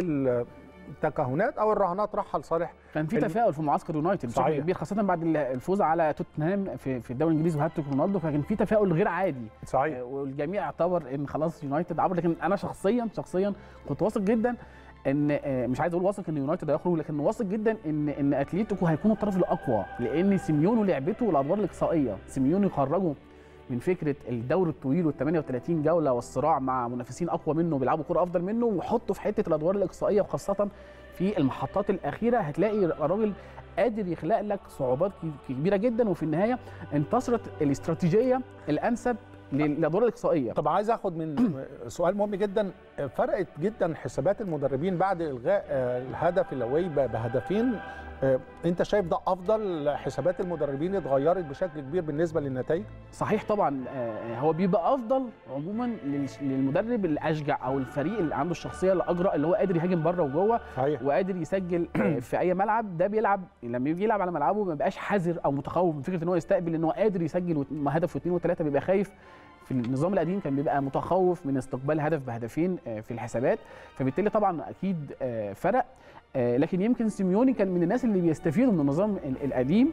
التكهنات او الرهانات راحه لصالح كان في ال- تفاؤل في معسكر يونايتد بشكل صحيح. كبير خاصه بعد الفوز على توتنهام في في الدوري الانجليزي وهاتريك رونالدو فكان في تفاؤل غير عادي صحيح آه، والجميع اعتبر ان خلاص يونايتد عبر لكن انا شخصيا شخصيا كنت واثق جدا ان آه، مش عايز اقول واثق ان يونايتد هيخرج لكن واثق جدا ان ان اتليتيكو هيكون الطرف الاقوى لان سيميونو لعبته الادوار الاقصائيه سيميونو يخرجه من فكره الدوري الطويل وال 38 جوله والصراع مع منافسين اقوى منه بيلعبوا كوره افضل منه وحطه في حته الادوار الاقصائيه وخاصه في المحطات الاخيره هتلاقي الراجل قادر يخلق لك صعوبات ك- كبيره جدا وفي النهايه انتصرت الاستراتيجيه الانسب للادوار الاقصائيه طب عايز اخد من سؤال مهم جدا فرقت جدا حسابات المدربين بعد الغاء آه، الهدف الاوي ب- بهدفين آه، انت شايف ده افضل حسابات المدربين اتغيرت بشكل كبير بالنسبه للنتائج صحيح طبعا آه، هو بيبقى افضل عموما للش- للمدرب الاشجع او الفريق اللي عنده الشخصيه الاجرأ اللي هو قادر يهاجم بره وجوه صحيح وقادر يسجل آه، في اي ملعب ده بيلعب لما يجي يلعب على ملعبه ما بيبقاش حذر او متخوف من فكره ان هو يستقبل ان هو قادر يسجل وت- هدف واثنين وثلاثه بيبقى خايف في النظام القديم كان بيبقى متخوف من استقبال هدف بهدفين آه، في الحسابات فبالتالي طبعا اكيد آه، فرق آه، لكن يمكن سيميوني كان من الناس اللي بيستفيدوا من النظام ال- القديم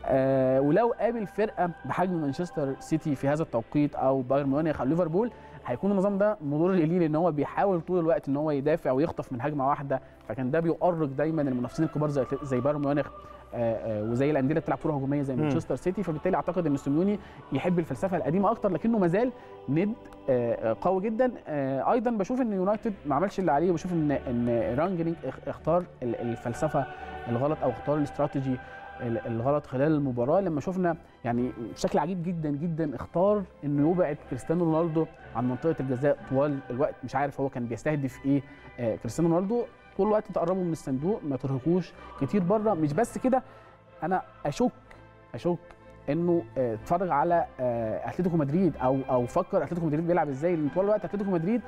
آه ولو قابل فرقه بحجم مانشستر سيتي في هذا التوقيت او بايرن ميونخ او ليفربول هيكون النظام ده مضر ليه لان هو بيحاول طول الوقت ان هو يدافع ويخطف من هجمه واحده فكان ده بيؤرق دايما المنافسين الكبار زي زي بايرن ميونخ آه، آه، وزي الانديه اللي بتلعب كره هجوميه زي مم. مانشستر سيتي فبالتالي اعتقد ان سيميوني يحب الفلسفه القديمه اكتر لكنه مازال ند آه، آه، قوي جدا آه، ايضا بشوف ان يونايتد ما عملش اللي عليه وبشوف ان ان رانجنينج اخ- اختار ال- الفلسفه الغلط او اختار الاستراتيجي ال- الغلط خلال المباراه لما شفنا يعني بشكل عجيب جدا جدا اختار انه يبعد كريستيانو رونالدو عن منطقه الجزاء طوال الوقت مش عارف هو كان بيستهدف ايه آه، كريستيانو رونالدو طول الوقت تقربوا من الصندوق ما ترهقوش كتير بره مش بس كده انا اشك اشك انه آه، اتفرج على آه، اتلتيكو مدريد او او فكر اتلتيكو مدريد بيلعب ازاي لان طول الوقت اتلتيكو مدريد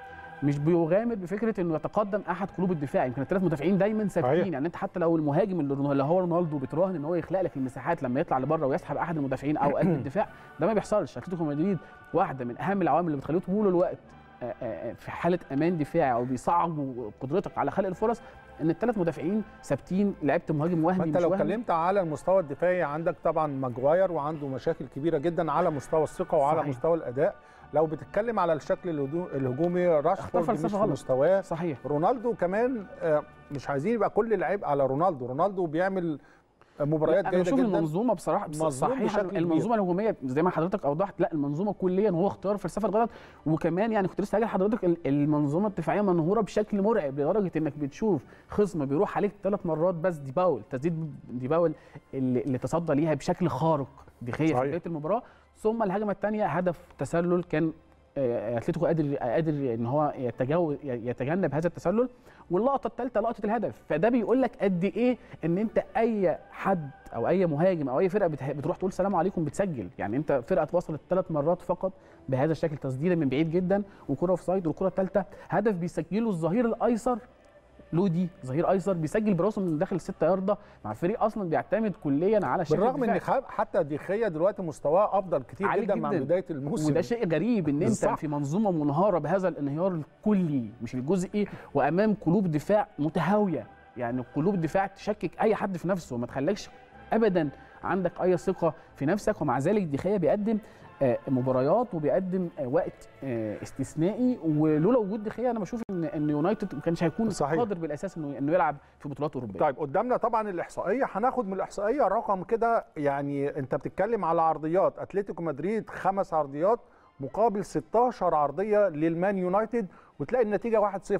مش بيغامر بفكره انه يتقدم احد قلوب الدفاع يمكن الثلاث مدافعين دايما صحيح. ثابتين يعني انت حتى لو المهاجم اللي اللي هو رونالدو بتراهن ان هو يخلق لك المساحات لما يطلع لبره ويسحب احد المدافعين او قلب الدفاع ده ما بيحصلش اتلتيكو مدريد واحده من اهم العوامل اللي بتخليه طول الوقت آه، آه، في حاله امان دفاعي او بيصعبوا قدرتك على خلق الفرص ان الثلاث مدافعين ثابتين لعبت مهاجم ما وهمي انت مش لو وهمي اتكلمت على المستوى الدفاعي عندك طبعا ماجواير وعنده مشاكل كبيره جدا على مستوى الثقه وعلى صحيح. مستوى الاداء لو بتتكلم على الشكل الهدو- الهجومي راشفورد فلسفة مش في غلط. مستواه صحيح رونالدو كمان آه، مش عايزين يبقى كل العيب على رونالدو رونالدو بيعمل مباريات انا جيده بشوف جدا المنظومه بصراحه بص- مظلوم صحيح بشكل كبير. المنظومه الهجوميه زي ما حضرتك اوضحت لا المنظومه كليا هو اختيار الفلسفه الغلط وكمان يعني كنت لسه هاجي لحضرتك ال- المنظومه الدفاعيه منهوره بشكل مرعب لدرجه انك بتشوف خصم بيروح عليك ثلاث مرات بس دي باول تسديد دي باول اللي, اللي تصدى ليها بشكل خارق دخيه في صحيح. بدايه المباراه ثم الهجمه الثانيه هدف تسلل كان آه، اتلتيكو قادر قادر ان هو يتجاوز يتجنب هذا التسلل واللقطه الثالثه لقطه الهدف فده بيقول لك قد ايه ان انت اي حد او اي مهاجم او اي فرقه بته- بتروح تقول سلام عليكم بتسجل يعني انت فرقه وصلت ثلاث مرات فقط بهذا الشكل تسديده من بعيد جدا وكره اوف سايد والكره الثالثه هدف بيسجله الظهير الايسر لودي ظهير ايسر بيسجل براسه من داخل الستة ياردة مع فريق اصلا بيعتمد كليا على الشكل بالرغم ان الدفاعي. خ- حتى ديخيا دلوقتي مستواه افضل كتير عالي جدا, مع جداً. بدايه الموسم وده شيء غريب ان انت بالظبط. في منظومه منهاره بهذا الانهيار الكلي مش الجزئي وامام قلوب دفاع متهاويه يعني قلوب دفاع تشكك اي حد في نفسه ما تخليكش ابدا عندك اي ثقه في نفسك ومع ذلك دخيا بيقدم آه، مباريات وبيقدم آه، وقت آه، استثنائي ولولا وجود دخيا انا بشوف ان ان يونايتد ما كانش هيكون صحيح. قادر بالاساس انه انه يلعب في بطولات اوروبيه طيب قدامنا طبعا الاحصائيه هناخد من الاحصائيه رقم كده يعني انت بتتكلم على عرضيات اتلتيكو مدريد خمس عرضيات مقابل 16 عرضيه للمان يونايتد وتلاقي النتيجه 1-0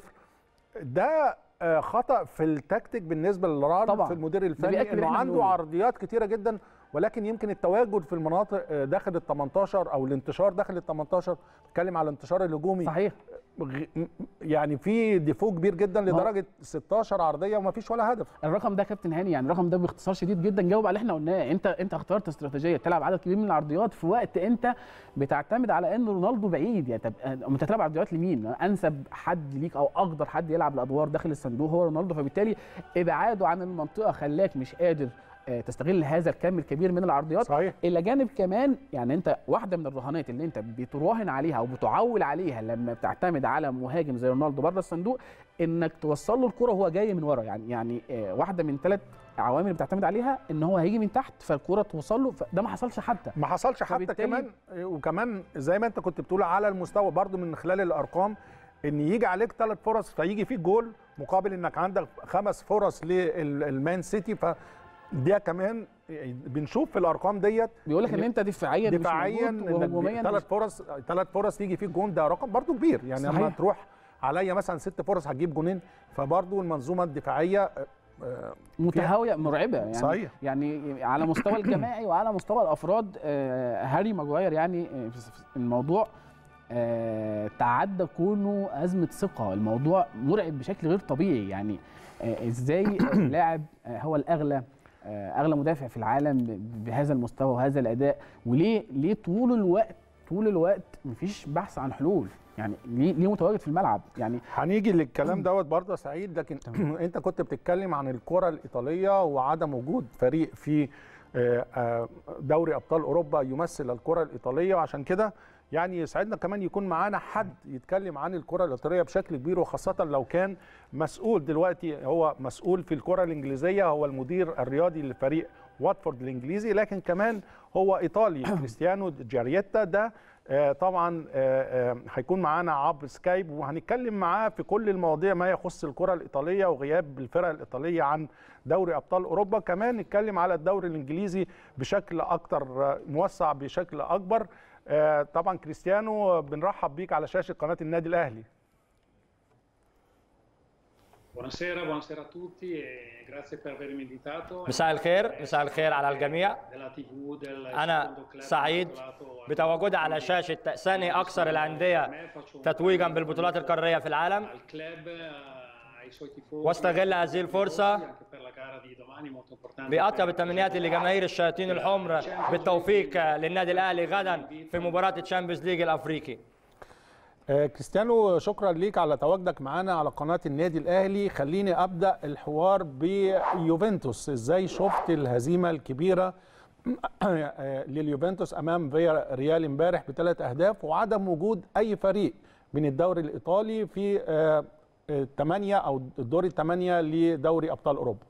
ده آه، خطا في التكتيك بالنسبه للرار طبعاً. في المدير بيأكد الفني اللي انه إحنا عنده بنقوله. عرضيات كتيره جدا ولكن يمكن التواجد في المناطق آه، داخل ال 18 او الانتشار داخل ال 18 بتكلم على الانتشار الهجومي صحيح غ- يعني في ديفو كبير جدا ما هو- لدرجه 16 عرضيه وما فيش ولا هدف الرقم ده كابتن هاني يعني الرقم ده باختصار شديد جدا جاوب على اللي احنا قلناه انت انت اخترت استراتيجيه تلعب عدد كبير من العرضيات في وقت انت بتعتمد على ان رونالدو بعيد يعني طب انت تلعب عرضيات لمين انسب حد ليك او اقدر حد يلعب الادوار داخل الصندوق هو رونالدو فبالتالي ابعاده عن المنطقه خلاك مش قادر آه، تستغل هذا الكم الكبير من العرضيات صحيح الى جانب كمان يعني انت واحده من الرهانات اللي انت بتراهن عليها او بتعول عليها لما بتعتمد على مهاجم زي رونالدو بره الصندوق انك توصل له الكره وهو جاي من ورا يعني يعني آه، واحده من ثلاث عوامل بتعتمد عليها ان هو هيجي من تحت فالكره توصل له ده ما حصلش حتى ما حصلش حتى فبالتالي- كمان وكمان زي ما انت كنت بتقول على المستوى برضو من خلال الارقام ان يجي عليك ثلاث فرص فيجي فيك جول مقابل انك عندك خمس فرص للمان سيتي فده كمان بنشوف في الارقام ديت بيقول لك ان انت دفاعيا مش دفاعيا موجود وهجوميا ثلاث مش- فرص ثلاث فرص يجي فيك جون ده رقم برضو كبير يعني لما صحيح. تروح عليا مثلا ست فرص هتجيب جونين فبرضو المنظومه الدفاعيه آه، آه، متهاويه مرعبه يعني صحيح. يعني على مستوى الجماعي وعلى مستوى الافراد آه، هاري ماجواير يعني آه، في- في- الموضوع آه، تعدى كونه ازمه ثقه الموضوع مرعب بشكل غير طبيعي يعني آه، ازاي لاعب آه، هو الاغلى آه، اغلى مدافع في العالم ب- بهذا المستوى وهذا الاداء وليه ليه طول الوقت طول الوقت مفيش بحث عن حلول يعني ليه ليه متواجد في الملعب يعني هنيجي للكلام دوت برضه يا سعيد لكن انت كنت بتتكلم عن الكره الايطاليه وعدم وجود فريق في آه، آه، دوري ابطال اوروبا يمثل الكره الايطاليه وعشان كده يعني يسعدنا كمان يكون معانا حد يتكلم عن الكره الايطاليه بشكل كبير وخاصه لو كان مسؤول دلوقتي هو مسؤول في الكره الانجليزيه هو المدير الرياضي لفريق واتفورد الانجليزي لكن كمان هو ايطالي كريستيانو جاريتا ده آه، طبعا آه، آه، هيكون معانا عبر سكايب وهنتكلم معاه في كل المواضيع ما يخص الكره الايطاليه وغياب الفرق الايطاليه عن دوري ابطال اوروبا كمان نتكلم على الدوري الانجليزي بشكل اكتر آه، موسع بشكل اكبر آه، طبعا كريستيانو بنرحب بيك على شاشه قناه النادي الاهلي Buonasera, buonasera a tutti e grazie per avermi invitato. مساء الخير مساء الخير على الجميع della TV del أنا secondo club سعيد titolato بتواجدي على شاشة ثاني أكثر الأندية تتويجا بالبطولات القارية في العالم al club, eh, ai suoi tifosi. واستغل هذه الفرصة anche per la gara di domani molto importante. بأطيب التمنيات لجماهير الشياطين الحمر بالتوفيق للنادي الأهلي غدا في مباراة الشامبيونز ليج الأفريقي آه، كريستيانو شكرا ليك على تواجدك معانا على قناه النادي الاهلي خليني ابدا الحوار بيوفنتوس ازاي شفت الهزيمه الكبيره آه، لليوفنتوس امام فيا ريال امبارح بثلاث اهداف وعدم وجود اي فريق من الدوري الايطالي في آه، الثمانيه او الدور الثمانيه لدوري ابطال اوروبا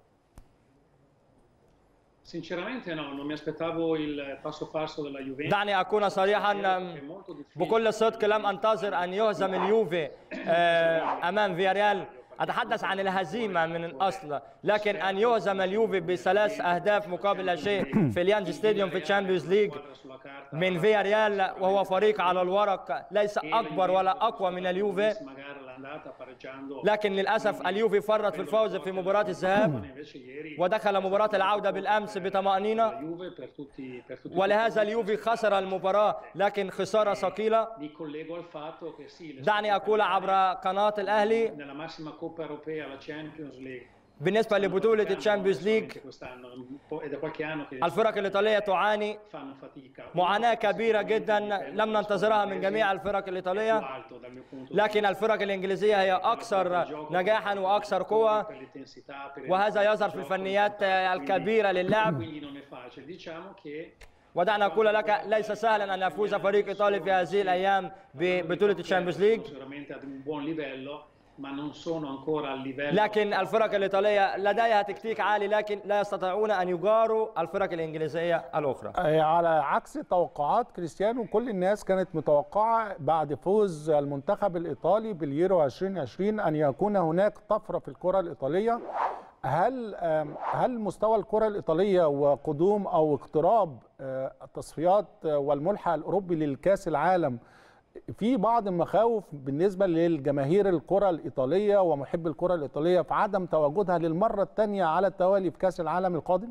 Sinceramente no, non mi aspettavo il passo falso della Juventus. دعني أكون صريحا È molto difficile. بكل صدق لم أنتظر أن يهزم اليوفي آه، أمام فياريال أتحدث عن الهزيمة من الأصل لكن أن يهزم اليوفي بثلاث أهداف مقابل لا شيء في اليانج ستاديوم في الشامبيونز ليج sulla carta من فياريال وهو فريق على الورق ليس أكبر ولا أقوى من اليوفي magari l'andata pareggiando لكن للأسف اليوفي فرط في الفوز في مباراة الذهاب invece ieri ودخل مباراة العودة بالأمس بطمأنينة la Juve per tutti per tutti ولهذا اليوفي خسر المباراة لكن خسارة ثقيلة mi collego al fatto che sì le دعني أقول عبر قناة الأهلي nella massima coppa europea la Champions League بالنسبة لبطولة الشامبيونز ليج anche quest'anno un po' è da qualche anno che الفرق الإيطالية تعاني fanno fatica معاناة كبيرة جدا لم ننتظرها من جميع الفرق più الإيطالية alto dal mio punto di لكن الفرق الإنجليزية هي أكثر نجاحا وأكثر vista قوة per l'intensità per il وهذا يظهر في gioco, الفنيات quindi- الكبيرة للعب quindi non è facile diciamo che ودعنا أقول لك ليس سهلا أن يفوز فريق إيطالي في هذه الأيام ببطولة الشامبيونز ليج sono sicuramente ad un buon livello ma non sono ancora al livello لكن الفرق الإيطالية لديها تكتيك عالي لكن لا يستطيعون أن يجاروا الفرق الإنجليزية الأخرى آه، على عكس توقعات كريستيانو كل الناس كانت متوقعة بعد فوز المنتخب الإيطالي باليورو 2020 أن يكون هناك طفرة في الكرة الإيطالية هل آم، هل مستوى الكرة الإيطالية وقدوم أو اقتراب آه، التصفيات آه، والملحق الأوروبي للكأس العالم في بعض المخاوف بالنسبة للجماهير الكرة الإيطالية ومحب الكرة الإيطالية في عدم تواجدها للمرة الثانية على التوالي في كأس العالم القادم؟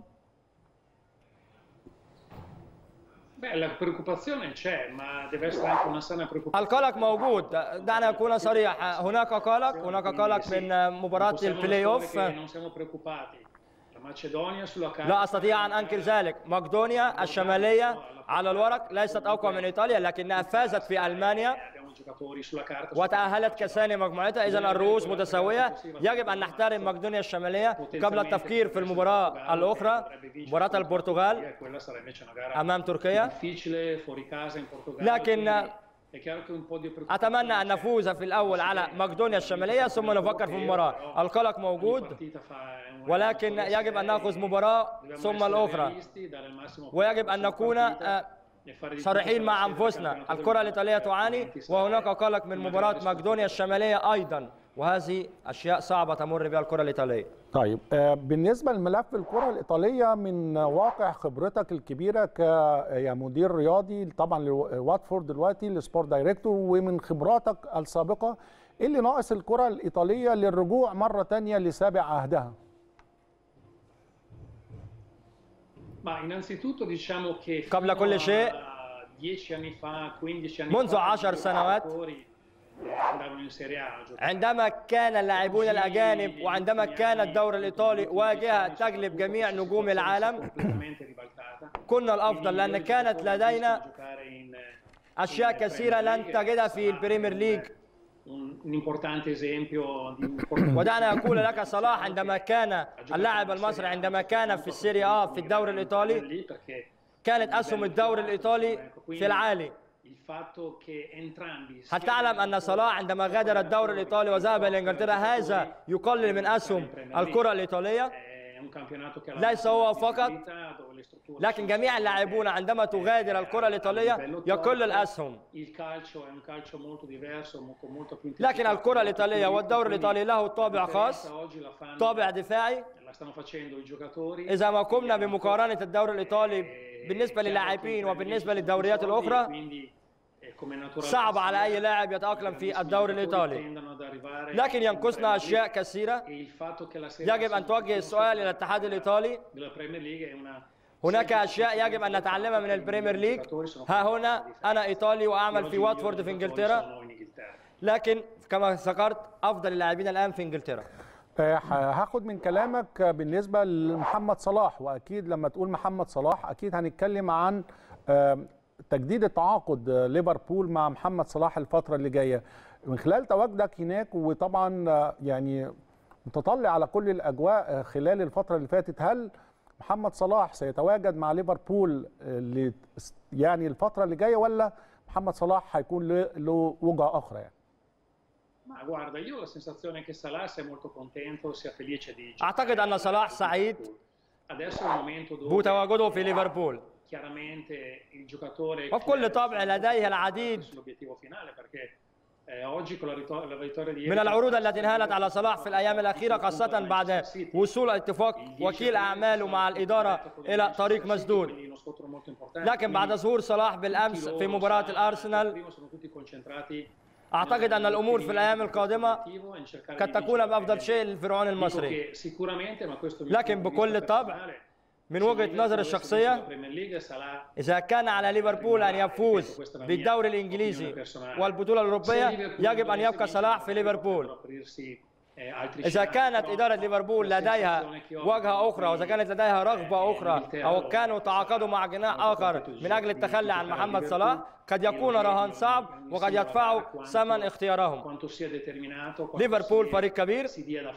Beh, la preoccupazione c'è, ma deve essere anche una sana preoccupazione. القلق موجود دعنا أكون صريح هناك قلق هناك قلق من مباراة Possiamo البلاي nascondere أوف che non siamo preoccupati. La Macedonia sulla carta لا أستطيع أن أنكر ذلك مقدونيا الشمالية على الورق ليست أقوى من إيطاليا لكنها فازت في ألمانيا abbiamo giocatori sulla carta وتأهلت كثاني مجموعتها إذا الرؤوس متساوية يجب أن نحترم مقدونيا الشمالية قبل التفكير في المباراة الأخرى مباراة البرتغال quella sarà invece una gara أمام تركيا difficile fuori casa in Portogallo لكن quindi è chiaro che un po' di preoccupazione أتمنى أن نفوز في الأول على مقدونيا الشمالية ثم نفكر في المباراة القلق موجود partita fa un- ولكن يجب أن نأخذ مباراة Dobbiamo ثم essere الأخرى realisti, dare il massimo ويجب أن sulla نكون partita آه، e fare di صريحين tutto مع per أنفسنا il campionato الكرة del الإيطالية mondo. تعاني Altrimenti وهناك sarà قلق من una مباراة grande مقدونيا الشمالية أيضا وهذه أشياء صعبة تمر بها الكرة الإيطالية طيب آه، بالنسبه لملف الكره الايطاليه من واقع خبرتك الكبيره كمدير رياضي طبعا لواتفورد دلوقتي السبورت دايركتور ومن خبراتك السابقه ايه اللي ناقص الكره الايطاليه للرجوع مره تانية لسابع عهدها Ma innanzitutto diciamo che قبل fino كل شيء، a 10 anni fa, 15 anni منذ fa, عشر i سنوات، giocatori, eh, andavano in Serie A a giocare. عندما كان اللاعبون الأجانب وعندما كان الدوري الإيطالي واجهة تجلب جميع نجوم العالم completamente ribaltata. كنا الأفضل لأن كانت لدينا giocare in أشياء كثيرة لن تجدها في البريمير ليج un, un importante esempio di un ودعنا أقول لك صلاح عندما كان اللاعب المصري عندما كان في السيريا آ في الدوري الإيطالي lì perché كانت أسهم الدوري الإيطالي في العالي il fatto che entrambi هل تعلم أن صلاح عندما غادر الدوري الإيطالي وذهب إلى إنجلترا هذا يقلل من أسهم الكرة الإيطالية è un campionato che ha ليس la هو massima فقط visibilità, dove le strutture لكن sono جميع solide, اللاعبون عندما تغادر الكرة الإيطالية يقل الأسهم Il calcio è un calcio molto diverso, mo- con molto più لكن intensità, الكرة molto الإيطالية più والدوري ritmo, الإيطالي له quindi طابع la خاص differenza oggi la fanno- طابع دفاعي la stanno facendo i giocatori إذا ما قمنا gli بمقارنة الدوري الإيطالي Eh, بالنسبة chiaro للاعبين che i وبالنسبة premi للدوريات sono الأخرى quindi, eh, come natural صعب على أي sia, لاعب يتأقلم في الدوري الإيطالي tendono ad arrivare لكن in ينقصنا Premier أشياء League كثيرة e il fatto che la Serie A يجب أن sia توجه una السؤال إلى competizione الاتحاد الإيطالي della Premier League è una هناك أشياء يجب أن نتعلمها من البريمير ليج ها هنا أنا إيطالي وأعمل في واتفورد في إنجلترا لكن كما ذكرت أفضل اللاعبين الآن في إنجلترا آه، هاخد من كلامك بالنسبه لمحمد صلاح واكيد لما تقول محمد صلاح اكيد هنتكلم عن آه، تجديد التعاقد آه، ليفربول مع محمد صلاح الفتره اللي جايه من خلال تواجدك هناك وطبعا آه، يعني متطلع على كل الاجواء آه، خلال الفتره اللي فاتت هل محمد صلاح سيتواجد مع ليفربول آه، ل- يعني الفتره اللي جايه ولا محمد صلاح هيكون له- له وجهه اخرى يعني Ma guarda, io ho la sensazione che Salah sia molto contento, sia felice di أعتقد أن صلاح سعيد Adesso è un momento dove بتواجده في ليفربول chiaramente il giocatore وبكل طبع لديه العديد sull'obiettivo finale perché eh, oggi con la, rito- la vittoria di ieri من العروض التي انهالت على صلاح في الأيام الأخيرة خاصة بعد وصول اتفاق وكيل أعماله مع الإدارة إلى طريق مسدود quindi uno scontro molto importante. لكن بعد Quindi ظهور صلاح tutti بالأمس loro في مباراة saranno- الأرسنال prima sono tutti concentrati أعتقد أن الأمور في الأيام القادمة nell'obiettivo e in cercare قد di تكون vincere. بأفضل شيء للفرعون Dico المصري che sicuramente ma questo è il mio لكن punto di بكل vista طبع personale, من se وجهة Liverpool نظر dovesse الشخصية vincere la Premier League, Salah إذا كان على ليفربول أن يفوز بالدوري الإنجليزي والبطولة الأوروبية يجب أن يبقى صلاح في ليفربول إذا كانت إدارة ليفربول لديها وجهة أخرى وإذا كانت لديها رغبة أخرى أو كانوا تعاقدوا مع جناح آخر من أجل التخلي عن محمد صلاح قد يكون رهان صعب وقد يدفعوا ثمن اختيارهم ليفربول فريق كبير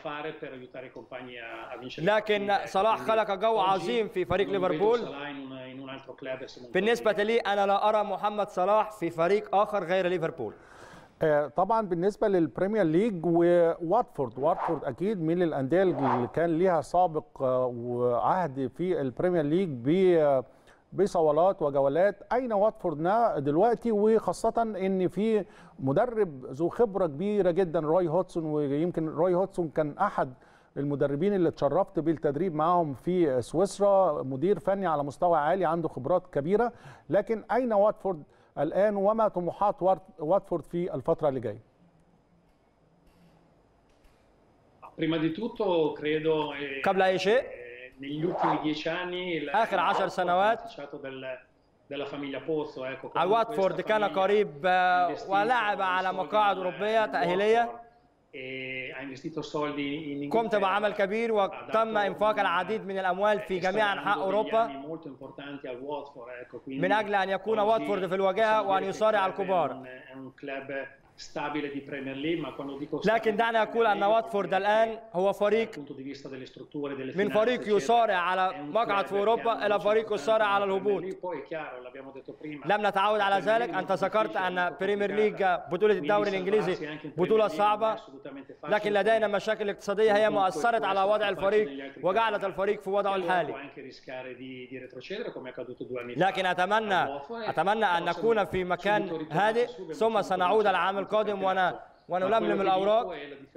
لكن صلاح خلق جو عظيم في فريق ليفربول بالنسبة لي أنا لا أرى محمد صلاح في فريق آخر غير ليفربول آه، طبعا بالنسبه للبريمير ليج وواتفورد واتفورد اكيد من الانديه اللي كان ليها سابق آه، وعهد في البريمير ليج ب بصولات وجولات اين واتفوردنا دلوقتي وخاصه ان في مدرب ذو خبره كبيره جدا روي هودسون ويمكن روي هودسون كان احد المدربين اللي اتشرفت بالتدريب معاهم في سويسرا مدير فني على مستوى عالي عنده خبرات كبيره لكن اين واتفورد الان وما طموحات وات- واتفورد في الفتره اللي جايه Prima di tutto credo eh, قبل أي شيء eh, negli ultimi dieci anni il آخر عشر il سنوات beneficiato del- della famiglia Pozzo ecco على واتفورد كان قريب آه، ولعب على مقاعد أوروبية تأهيلية قمت بعمل كبير وتم انفاق العديد من الاموال في جميع انحاء اوروبا من اجل ان يكون واتفورد في الواجهه وان يصارع الكبار لكن دعنا اقول ان واتفورد الان هو فريق من فريق يصارع على مقعد في اوروبا الى فريق يصارع على الهبوط لم نتعود على ذلك انت ذكرت ان بريمير ليج بطوله الدوري الانجليزي بطوله صعبه لكن لدينا مشاكل اقتصاديه هي ما اثرت على وضع الفريق وجعلت الفريق في وضعه الحالي لكن اتمنى اتمنى ان نكون في مكان هادئ ثم سنعود العام القادم ون ونلملم الاوراق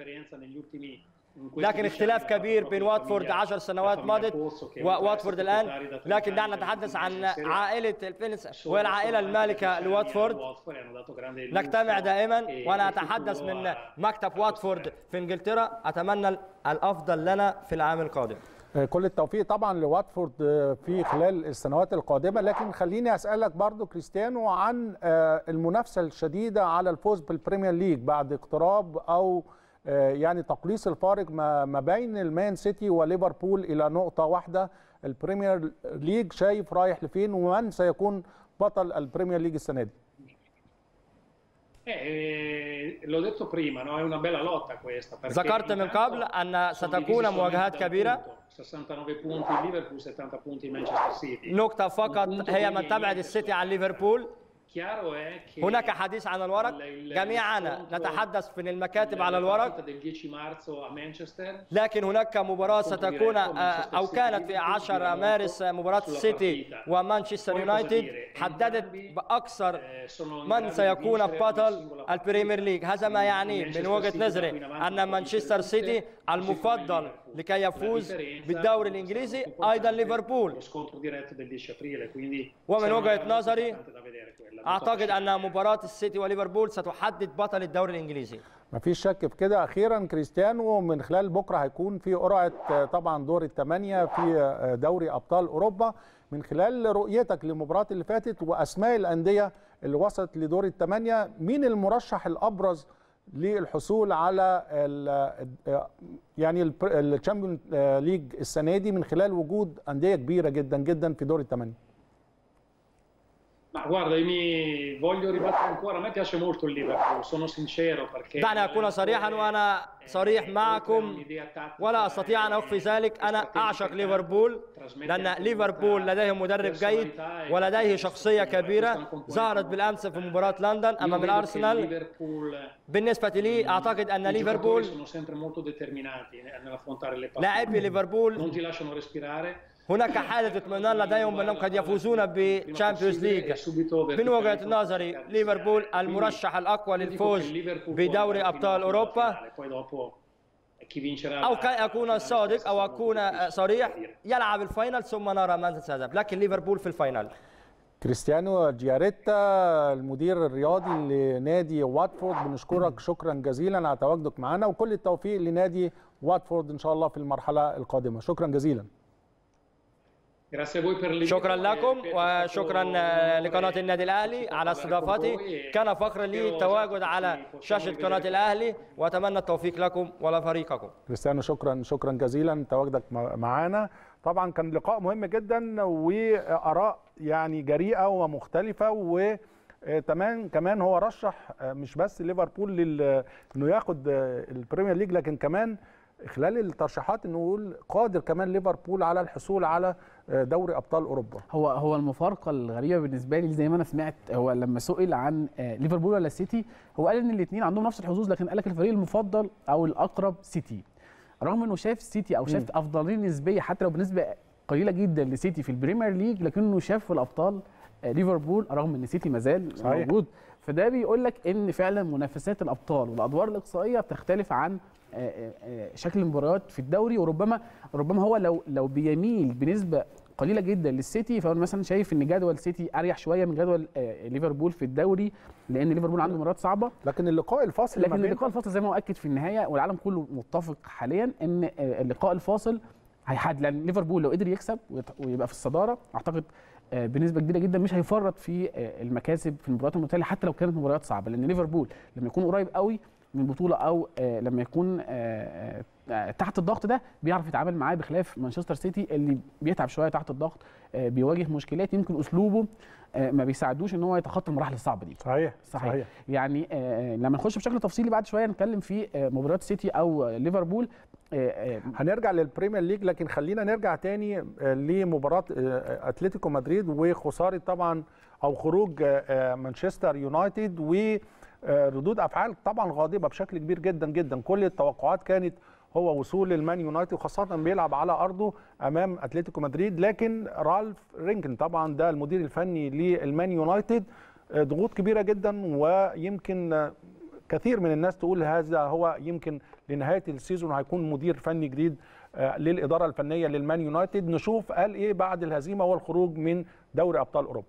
لكن اختلاف كبير بين واتفورد 10 سنوات مضت وواتفورد الان لكن دعنا نتحدث عن عائله الفينس والعائله المالكه لواتفورد نجتمع دائما وانا اتحدث من مكتب واتفورد في انجلترا اتمنى الافضل لنا في العام القادم كل التوفيق طبعا لواتفورد في خلال السنوات القادمه لكن خليني اسالك برضو كريستيانو عن المنافسه الشديده على الفوز بالبريمير ليج بعد اقتراب او يعني تقليص الفارق ما بين المان سيتي وليفربول الى نقطه واحده البريمير ليج شايف رايح لفين ومن سيكون بطل البريمير ليج السنه دي ذكرت من قبل أن ستكون مواجهات كبيرة 69 punti ليفربول 70 punti مانشستر سيتي نقطة فقط هي من تبعد السيتي عن ليفربول chiaro è che هناك حديث عن الورق il- il جميعنا scontro- نتحدث في المكاتب على la الورق partita del 10 marzo a Manchester لكن هناك مباراة ستكون آه، أو كانت في 10 مارس آه، مباراة السيتي ومانشستر يونايتد حددت بأكثر eh, sono in من grado di سيكون vincere بطل ogni singola البريمير ليج هذا ما يعني من وجهة نظري أن مانشستر سيتي المفضل لكي يفوز بالدوري الإنجليزي أيضا ليفربول lo scontro diretto del 10 aprile quindi ومن sarà وجهة una نظري importante da vedere quella. أعتقد أن مباراة السيتي وليفربول ستحدد بطل الدوري الإنجليزي مفيش شك في كده اخيرا كريستيانو من خلال بكره هيكون في قرعه آه، طبعا دور الثمانيه في آه، دوري ابطال اوروبا من خلال رؤيتك للمباراه اللي فاتت واسماء الانديه اللي وصلت لدور الثمانيه مين المرشح الابرز للحصول على ال- آه، يعني الشامبيون ليج السنه دي من خلال وجود انديه كبيره جدا جدا في دور الثمانيه Ma guarda, io mi voglio ribattere ancora, a me piace molto il Liverpool, sono sincero perché دعني أكون صريحا وأنا صريح معكم ولا أستطيع أن أخفي ذلك أنا أعشق ليفربول لأن ليفربول لديه مدرب جيد ولديه شخصية كبيرة ظهرت بالأمس في مباراة لندن أمام الأرسنال بالنسبة لي أعتقد أن ليفربول sono sempre molto determinati nell'affrontare le partite. لاعبي Non ليفربول ti lasciano respirare. هناك حالة اطمئنان لديهم بأنهم قد يفوزون بتشامبيونز ليج من وجهة نظري ليفربول المرشح الأقوى للفوز بدوري أبطال أوروبا Poi dopo chi vincerà أو كي أكون صادق أو أكون صريح يلعب الفاينل ثم نرى من سيذهب لكن ليفربول في الفاينل كريستيانو جياريتا المدير الرياضي لنادي واتفورد بنشكرك شكرا جزيلا على تواجدك معنا وكل التوفيق لنادي واتفورد ان شاء الله في المرحله القادمه شكرا جزيلا Grazie a voi per l'invito. شكرا لكم È stato وشكرا لقناة النادي الأهلي على استضافتي كان فخر لي التواجد على شاشة قناة الأهلي وأتمنى التوفيق لكم ولفريقكم كريستيانو شكرا شكرا جزيلا تواجدك مع- معانا طبعا كان لقاء مهم جدا واراء يعني جريئه ومختلفه و آه، تمام كمان هو رشح آه، مش بس ليفربول لل- انه ياخد آه، البريمير ليج لكن كمان خلال الترشيحات انه يقول قادر كمان ليفربول على الحصول على آه، دوري ابطال اوروبا هو هو المفارقه الغريبه بالنسبه لي زي ما انا سمعت هو لما سئل عن آه، ليفربول ولا السيتي هو قال ان الاثنين عندهم نفس الحظوظ لكن قال لك الفريق المفضل او الاقرب سيتي رغم انه شاف السيتي او شاف افضليه نسبيه حتى لو بنسبه قليله جدا لسيتي في البريمير ليج لكنه شاف في الابطال آه، ليفربول رغم ان سيتي مازال صحيح. موجود فده بيقول لك ان فعلا منافسات الابطال والادوار الاقصائيه بتختلف عن آه، آه، آه، شكل المباريات في الدوري وربما ربما هو لو لو بيميل بنسبه قليله جدا للسيتي فانا مثلا شايف ان جدول سيتي اريح شويه من جدول آه، ليفربول في الدوري لان ليفربول عنده مباريات صعبه لكن اللقاء الفاصل ما لكن بين اللقاء الفاصل زي ما هو اكد في النهايه والعالم كله متفق حاليا ان آه، اللقاء الفاصل هيحدد لان ليفربول لو قدر يكسب ويت- ويبقى في الصداره اعتقد آه، بنسبه كبيره جدا مش هيفرط في آه، المكاسب في المباريات المتتاليه حتى لو كانت مباريات صعبه لان ليفربول لما يكون قريب قوي من البطوله او آه، لما يكون آه، آه، تحت الضغط ده بيعرف يتعامل معاه بخلاف مانشستر سيتي اللي بيتعب شويه تحت الضغط آه، بيواجه مشكلات يمكن اسلوبه آه، ما بيساعدوش ان هو يتخطى المراحل الصعبه دي صحيح صحيح, صحيح. يعني آه، لما نخش بشكل تفصيلي بعد شويه نتكلم في آه، مباريات سيتي او آه، ليفربول آه، آه، هنرجع للبريمير ليج لكن خلينا نرجع تاني آه، لمباراه آه، اتلتيكو مدريد وخساره طبعا او خروج آه، آه، مانشستر يونايتد وردود افعال طبعا غاضبه بشكل كبير جدا جدا كل التوقعات كانت هو وصول المان يونايتد وخاصه بيلعب على ارضه امام اتلتيكو مدريد لكن رالف رينكن طبعا ده المدير الفني للمان يونايتد آه، ضغوط كبيره جدا ويمكن آه، كثير من الناس تقول هذا هو يمكن لنهايه السيزون هيكون مدير فني جديد آه، للاداره الفنيه للمان يونايتد نشوف قال ايه بعد الهزيمه والخروج من دوري ابطال اوروبا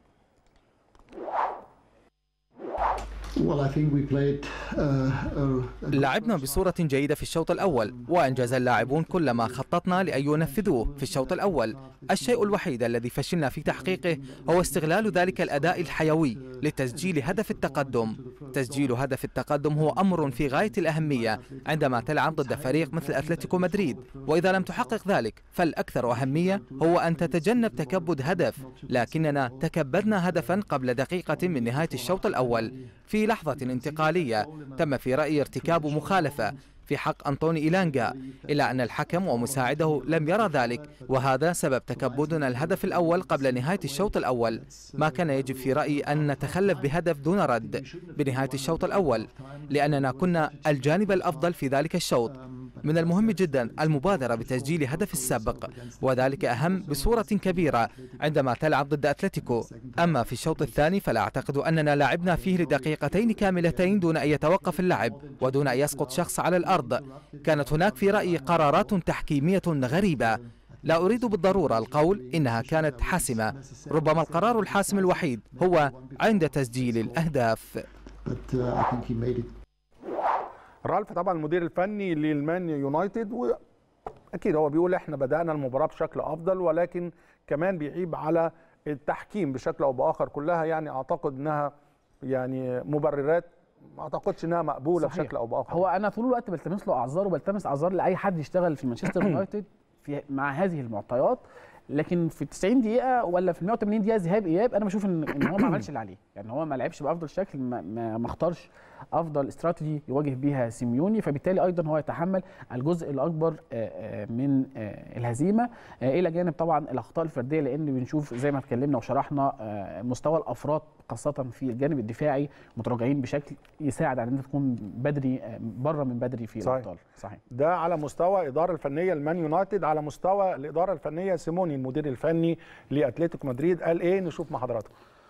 Well, I think we played uh, a, a لعبنا بصورة جيدة في الشوط الأول وأنجز اللاعبون كل ما خططنا لأن ينفذوه في الشوط الأول الشيء الوحيد الذي فشلنا في تحقيقه هو استغلال ذلك الأداء الحيوي لتسجيل هدف التقدم تسجيل هدف التقدم هو أمر في غاية الأهمية عندما تلعب ضد فريق مثل أتلتيكو مدريد وإذا لم تحقق ذلك فالأكثر أهمية هو أن تتجنب تكبد هدف لكننا تكبدنا هدفا قبل دقيقة من نهاية الشوط الأول في لحظة انتقالية تم في رأيي ارتكاب مخالفة في حق أنطوني إيلانجا إلا أن الحكم ومساعده لم يرى ذلك وهذا سبب تكبدنا الهدف الأول قبل نهاية الشوط الأول ما كان يجب في رأيي أن نتخلف بهدف دون رد بنهاية الشوط الأول لأننا كنا الجانب الأفضل في ذلك الشوط من المهم جدا المبادرة بتسجيل هدف السبق وذلك أهم بصورة كبيرة عندما تلعب ضد أتلتيكو أما في الشوط الثاني فلا أعتقد أننا لعبنا فيه لدقيقتين كاملتين دون أن يتوقف اللعب ودون أن يسقط شخص على الأرض كانت هناك في رأيي قرارات تحكيمية غريبة لا أريد بالضرورة القول إنها كانت حاسمة ربما القرار الحاسم الوحيد هو عند تسجيل الأهداف But uh, I think he made it رالف طبعا المدير الفني للمان يونايتد واكيد هو بيقول احنا بدانا المباراه بشكل افضل ولكن كمان بيعيب على التحكيم بشكل او باخر كلها يعني اعتقد انها يعني مبررات ما اعتقدش انها مقبوله صحيح. بشكل او باخر هو انا طول الوقت بلتمس له اعذار وبلتمس اعذار لاي حد يشتغل في مانشستر يونايتد في مع هذه المعطيات لكن في 90 دقيقه ولا في 180 دقيقه ذهاب اياب انا بشوف ان ان هو ما عملش اللي عليه يعني هو ما لعبش بافضل شكل ما, ما, ما اختارش افضل استراتيجي يواجه بيها سيميوني فبالتالي ايضا هو يتحمل الجزء الاكبر آه، آه، من آه، الهزيمه آه، الى جانب طبعا الاخطاء الفرديه لان بنشوف زي ما اتكلمنا وشرحنا آه، مستوى الافراد خاصه في الجانب الدفاعي متراجعين بشكل يساعد على ان انت تكون بدري آه، بره من بدري في صحيح. الابطال صحيح ده على مستوى الاداره الفنيه لمان يونايتد على مستوى الاداره الفنيه سيموني المدير الفني لاتلتيكو مدريد قال ايه نشوف مع حضراتكم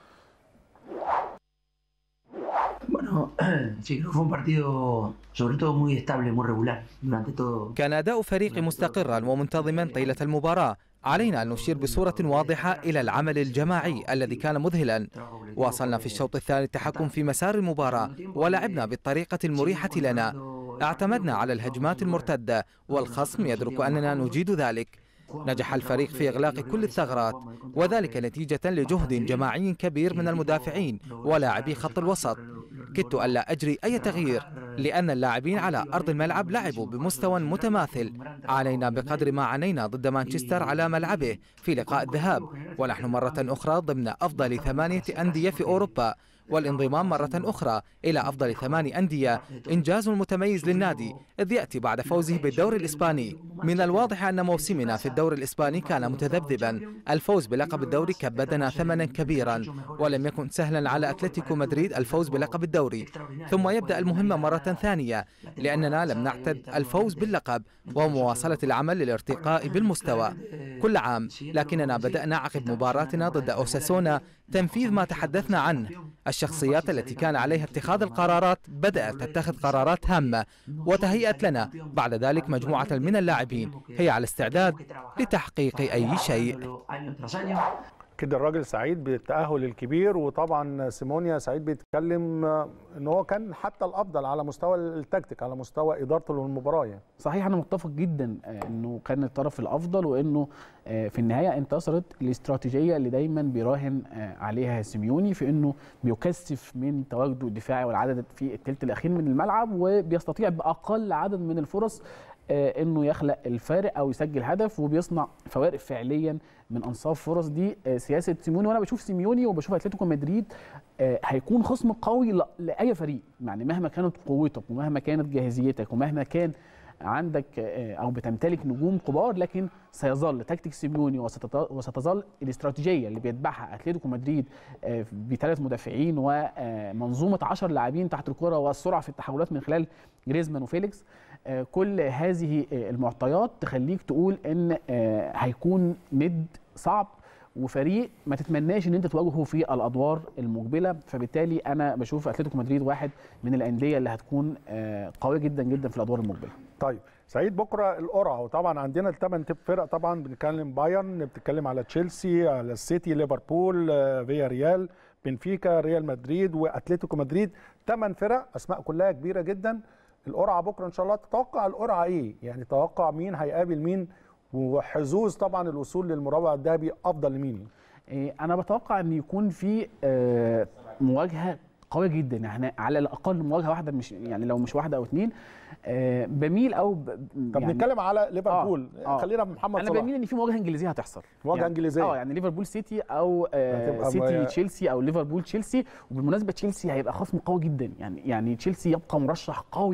Bueno, sí, creo que fue un partido sobre todo muy estable, muy regular durante todo. كان أداء فريق مستقرا ومنتظما طيلة المباراة علينا أن نشير بصورة واضحة إلى العمل الجماعي الذي كان مذهلا واصلنا في الشوط الثاني التحكم في مسار المباراة ولعبنا بالطريقة المريحة لنا اعتمدنا على الهجمات المرتدة والخصم يدرك أننا نجيد ذلك نجح الفريق في إغلاق كل الثغرات وذلك نتيجة لجهد جماعي كبير من المدافعين ولاعبي خط الوسط كدت ألا أجري أي تغيير لأن اللاعبين على أرض الملعب لعبوا بمستوى متماثل علينا بقدر ما عانينا ضد مانشستر على ملعبه في لقاء الذهاب ونحن مرة أخرى ضمن أفضل ثمانية أندية في أوروبا والانضمام مرة أخرى إلى أفضل ثمان أندية إنجاز متميز للنادي إذ يأتي بعد فوزه بالدوري الإسباني من الواضح أن موسمنا في الدوري الإسباني كان متذبذبا الفوز بلقب الدوري كبدنا ثمنا كبيرا ولم يكن سهلا على أتلتيكو مدريد الفوز بلقب الدوري ثم يبدأ المهم مرة ثانية لأننا لم نعتد الفوز باللقب ومواصلة العمل للارتقاء بالمستوى كل عام لكننا بدأنا عقب مباراتنا ضد أوساسونا تنفيذ ما تحدثنا عنه الشخصيات التي كان عليها اتخاذ القرارات بدأت تتخذ قرارات هامة وتهيأت لنا بعد ذلك مجموعة من اللاعبين هي على استعداد لتحقيق أي شيء Año tras año. كده الراجل سعيد بالتأهل الكبير وطبعا سيمونيا سعيد بيتكلم آه، ان هو كان حتى الافضل على مستوى التكتيك على مستوى ادارته للمباراه يعني صحيح انا متفق جدا آه، انه كان الطرف الافضل وانه آه، في النهايه انتصرت الاستراتيجيه اللي دايما بيراهن آه، عليها سيميوني في انه بيكثف من تواجده الدفاعي والعدد في الثلث الاخير من الملعب وبيستطيع باقل عدد من الفرص آه، انه يخلق الفارق او يسجل هدف وبيصنع فوارق فعليا من انصاف فرص دي آه، سياسه سيميوني وانا بشوف سيميوني وبشوف اتلتيكو مدريد آه، هيكون خصم قوي ل- لاي فريق يعني مهما كانت قوتك ومهما كانت جاهزيتك ومهما كان عندك آه، او بتمتلك نجوم كبار لكن سيظل تكتيك سيميوني وستط- وستظل الاستراتيجيه اللي بيتبعها اتلتيكو مدريد آه، بثلاث مدافعين ومنظومه 10 لاعبين تحت الكره والسرعه في التحولات من خلال جريزمان وفيليكس آه، كل هذه آه، المعطيات تخليك تقول ان آه، هيكون ند صعب وفريق ما تتمناش ان انت تواجهه في الادوار المقبله فبالتالي انا بشوف اتلتيكو مدريد واحد من الانديه اللي هتكون آه، قويه جدا جدا في الادوار المقبله طيب سعيد بكره القرعه وطبعا عندنا الثمان فرق طبعا بنتكلم بايرن بتتكلم على تشيلسي على السيتي ليفربول آه، فيا ريال بنفيكا ريال مدريد واتلتيكو مدريد ثمان فرق اسماء كلها كبيره جدا القرعه بكره ان شاء الله تتوقع القرعه ايه يعني توقع مين هيقابل مين وحظوظ طبعا الوصول للمربع الذهبي افضل لمين إيه، انا بتوقع ان يكون في آه، مواجهه قويه جدا يعني على الاقل مواجهه واحده مش يعني لو مش واحده او اتنين آه، بميل او ب... طب يعني نتكلم على ليفربول آه، آه. خلينا في محمد انا صلاح بميل ان في مواجهه انجليزيه هتحصل مواجهة يعني إنجليزية. اه يعني ليفربول سيتي او آه هتبقى سيتي ما- تشيلسي او ليفربول تشيلسي وبالمناسبه تشيلسي هيبقى خصم قوي جدا يعني يعني تشيلسي يبقى مرشح قوي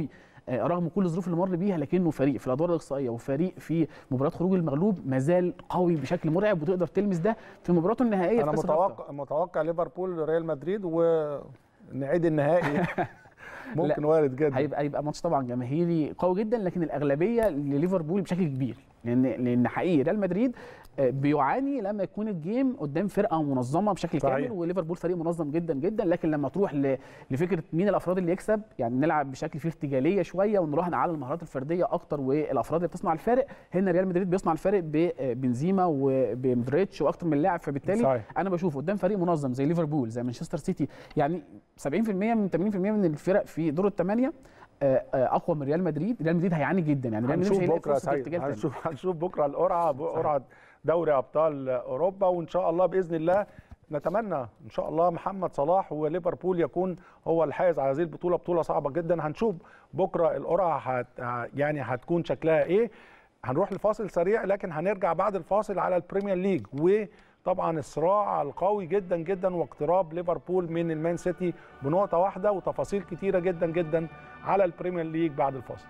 آه، رغم كل الظروف اللي مر بيها لكنه فريق في الادوار الاقصائيه وفريق في مباراه خروج المغلوب ما زال قوي بشكل مرعب وتقدر تلمس ده في مباراته النهائيه انا في كاس الرابطة. متوقع متوقع ليفربول ريال مدريد ونعيد النهائي ممكن لا، وارد جدا هيبقى هيبقى ماتش طبعا جماهيري قوي جدا لكن الاغلبيه لليفربول بشكل كبير لان لان حقيقي ريال مدريد آه، بيعاني لما يكون الجيم قدام فرقه منظمه بشكل صحيح. كامل وليفربول فريق منظم جدا جدا لكن لما تروح ل- لفكره مين الافراد اللي يكسب يعني نلعب بشكل فيه ارتجاليه شويه ونروح نعلى المهارات الفرديه اكتر والافراد اللي بتصنع الفارق هنا ريال مدريد بيصنع الفارق ببنزيما وبمدريتش واكتر من لاعب فبالتالي صحيح. انا بشوف قدام فريق منظم زي ليفربول زي مانشستر سيتي يعني 70% من 80% من الفرق في دور الثمانيه آه، آه، اقوى من ريال مدريد ريال مدريد هيعاني جدا يعني ريال مدريد مش هنشوف هيلاقي بكره فرصه سعيد ارتجال تاني. هنشوف هنشوف بكره القرعه قرعه دوري ابطال اوروبا وان شاء الله باذن الله نتمنى ان شاء الله محمد صلاح وليفربول يكون هو الحائز على هذه البطوله بطوله صعبه جدا هنشوف بكره القرعه هت يعني هتكون شكلها ايه هنروح لفاصل سريع لكن هنرجع بعد الفاصل على البريمير ليج وطبعا الصراع القوي جدا جدا واقتراب ليفربول من المان سيتي بنقطه واحده وتفاصيل كتيره جدا جدا على البريمير ليج بعد الفاصل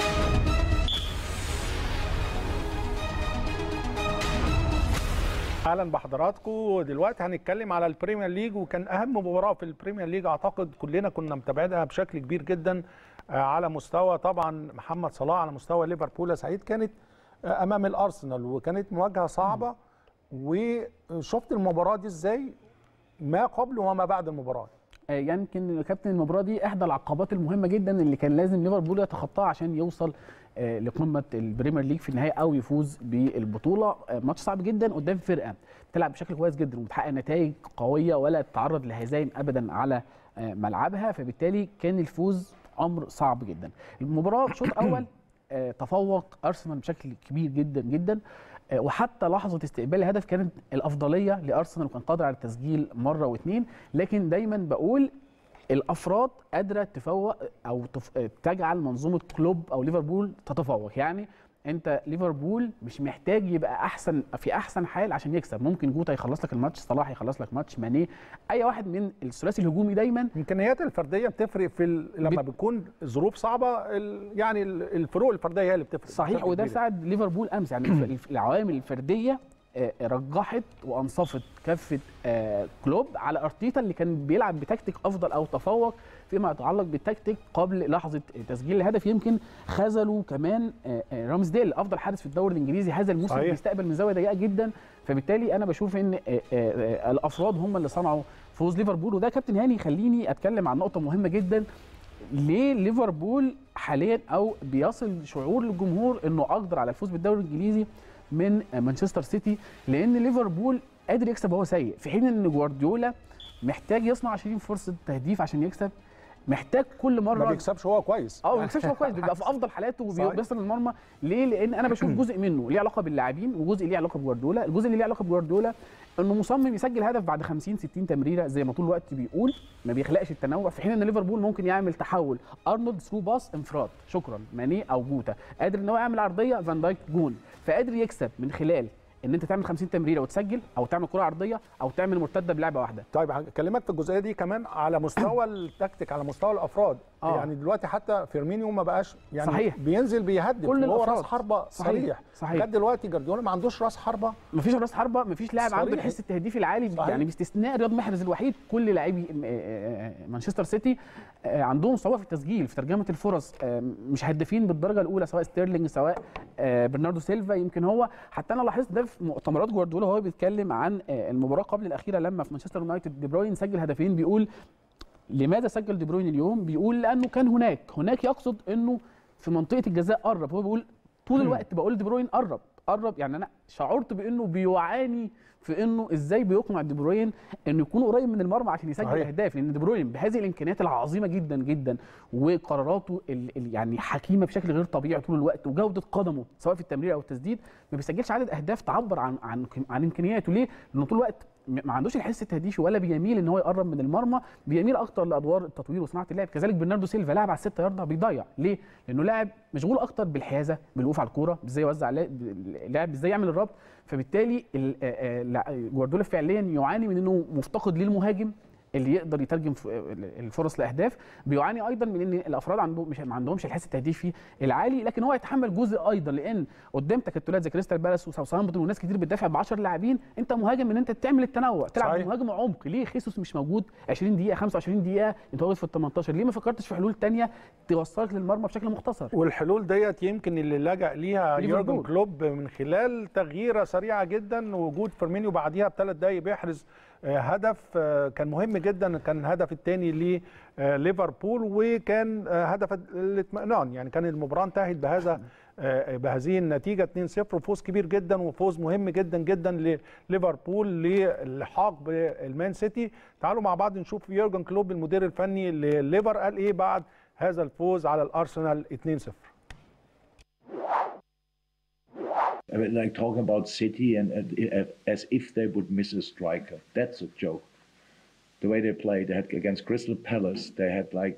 اهلا بحضراتكم دلوقتي هنتكلم على البريمير ليج وكان اهم مباراه في البريمير ليج اعتقد كلنا كنا متابعينها بشكل كبير جدا آه، على مستوى طبعا محمد صلاح على مستوى ليفربول يا سعيد كانت آه، امام الارسنال وكانت مواجهه صعبه وشفت المباراه دي ازاي ما قبل وما بعد المباراه آه، يمكن كابتن المباراه دي احدى العقبات المهمه جدا اللي كان لازم ليفربول يتخطاها عشان يوصل آه، لقمه البريمير ليج في النهايه او يفوز بالبطوله آه، ماتش صعب جدا قدام فرقه بتلعب بشكل كويس جدا وبتحقق نتائج قويه ولا تتعرض لهزايم ابدا على آه، ملعبها فبالتالي كان الفوز امر صعب جدا المباراه شوط اول آه، تفوق ارسنال بشكل كبير جدا جدا آه، وحتى لحظه استقبال الهدف كانت الافضليه لارسنال وكان قادر على التسجيل مره واثنين لكن دايما بقول الافراد قادره تفوق او تف... تجعل منظومه كلوب او ليفربول تتفوق يعني انت ليفربول مش محتاج يبقى احسن في احسن حال عشان يكسب ممكن جوتا يخلص لك الماتش صلاح يخلص لك ماتش ماني اي واحد من الثلاثي الهجومي دايما الامكانيات الفرديه بتفرق في ال... لما بت- بتكون ظروف صعبه ال... يعني ال- الفروق الفرديه هي اللي بتفرق صحيح بشكل وده كبير. ساعد ليفربول امس يعني الف- العوامل الفرديه آه، رجحت وانصفت كفه آه، كلوب على ارتيتا اللي كان بيلعب بتكتيك افضل او تفوق فيما يتعلق بالتكتيك قبل لحظه تسجيل الهدف يمكن خذلوا كمان آه، آه، رامزديل افضل حارس في الدوري الانجليزي هذا الموسم صحيح. بيستقبل من زاويه ضيقه جدا فبالتالي انا بشوف ان آه، آه، آه، الافراد هم اللي صنعوا فوز ليفربول وده كابتن هاني يخليني اتكلم عن نقطه مهمه جدا ليه ليفربول حاليا او بيصل شعور للجمهور انه اقدر على الفوز بالدوري الانجليزي من مانشستر سيتي لان ليفربول قادر يكسب وهو سيء في حين ان جوارديولا محتاج يصنع 20 فرصه تهديف عشان يكسب محتاج كل ما مره بيكسبش هو كويس اه ما بيكسبش هو كويس بيبقى في افضل حالاته صحيح. وبيصل المرمى ليه؟ لان انا بشوف جزء منه ليه علاقه باللاعبين وجزء ليه علاقه بجوارديولا، الجزء اللي ليه علاقه بجوارديولا انه مصمم يسجل هدف بعد 50 60 تمريره زي ما طول الوقت بيقول ما بيخلقش التنوع في حين ان ليفربول ممكن يعمل تحول ارنولد ثرو باس انفراد شكرا ماني او جوتا قادر ان هو يعمل عرضيه فان دايك جون فقادر يكسب من خلال ان انت تعمل 50 تمريره وتسجل او تعمل كره عرضيه او تعمل مرتده بلعبه واحده طيب هكلمك في الجزئيه دي كمان على مستوى التكتيك على مستوى الافراد آه. يعني دلوقتي حتى فيرمينيو ما بقاش يعني صحيح. بينزل بيهدف كل وهو الأفراد. راس حربه صحيح. صريح صحيح. لغايه دلوقتي جارديولا ما عندوش راس حربه مفيش راس حربه مفيش لاعب عنده صريح. الحس التهديفي العالي صحيح. يعني باستثناء رياض محرز الوحيد كل لاعبي م- آه، آه، مانشستر سيتي آه، عندهم صعوبه في التسجيل في ترجمه الفرص آه، مش هدافين بالدرجه الاولى سواء ستيرلينج سواء آه، برناردو سيلفا يمكن هو حتى انا لاحظت ده في مؤتمرات جوارديولا وهو بيتكلم عن آه، المباراه قبل الاخيره لما في مانشستر يونايتد دي بروين سجل هدفين بيقول لماذا سجل دي بروين اليوم بيقول لانه كان هناك هناك يقصد انه في منطقه الجزاء قرب هو بيقول طول الوقت بقول دي بروين قرب قرب يعني انا شعرت بانه بيعاني في انه ازاي بيقنع دي بروين انه يكون قريب من المرمى عشان يسجل صحيح. اهداف لان دي بروين بهذه الامكانيات العظيمه جدا جدا وقراراته ال ال يعني حكيمه بشكل غير طبيعي طول الوقت وجوده قدمه سواء في التمرير او التسديد ما بيسجلش عدد اهداف تعبر عن عن عن امكانياته ليه؟ لانه طول الوقت م- ما عندوش الحس التهديفي ولا بيميل ان هو يقرب من المرمى بيميل اكتر لادوار التطوير وصناعه اللعب كذلك برناردو سيلفا لاعب على الستة ياردة بيضيع ليه لانه لاعب مشغول اكتر بالحيازه بالوقوف على الكوره ازاي يوزع لا- لاعب ازاي يعمل الربط فبالتالي ال- آه، آه، لا- جوارديولا فعليا يعاني من انه مفتقد للمهاجم اللي يقدر يترجم ف- الفرص لاهداف بيعاني ايضا من ان الافراد عندهم مش ما عندهمش الحس التهديفي العالي لكن هو يتحمل جزء ايضا لان قدام تكتلات زي كريستال بالاس وساوثهامبتون وناس كتير بتدافع ب 10 لاعبين انت مهاجم ان انت تعمل التنوع تلعب صحيح. مهاجم عمق ليه خيسوس مش موجود 20 دقيقه 25 دقيقه انت واقف في ال 18 ليه ما فكرتش في حلول تانية توصلك للمرمى بشكل مختصر والحلول ديت يمكن اللي لجأ ليها ليفربول. يورجن كلوب من خلال تغييره سريعه جدا ووجود فيرمينيو بعديها بثلاث دقائق بيحرز آه، هدف آه، كان مهم جدا كان الهدف الثاني لليفربول وكان آه، هدف الاطمئنان يعني كان المباراه انتهت بهذا آه، بهذه النتيجه 2-0 وفوز كبير جدا وفوز مهم جدا جدا لليفربول للحاق بالمان سيتي تعالوا مع بعض نشوف يورجن كلوب المدير الفني لليفر قال ايه بعد هذا الفوز على الارسنال 2-0 I mean, like talking about City and uh, as if they would miss a striker. That's a joke. The way they played, they had against Crystal Palace, they had like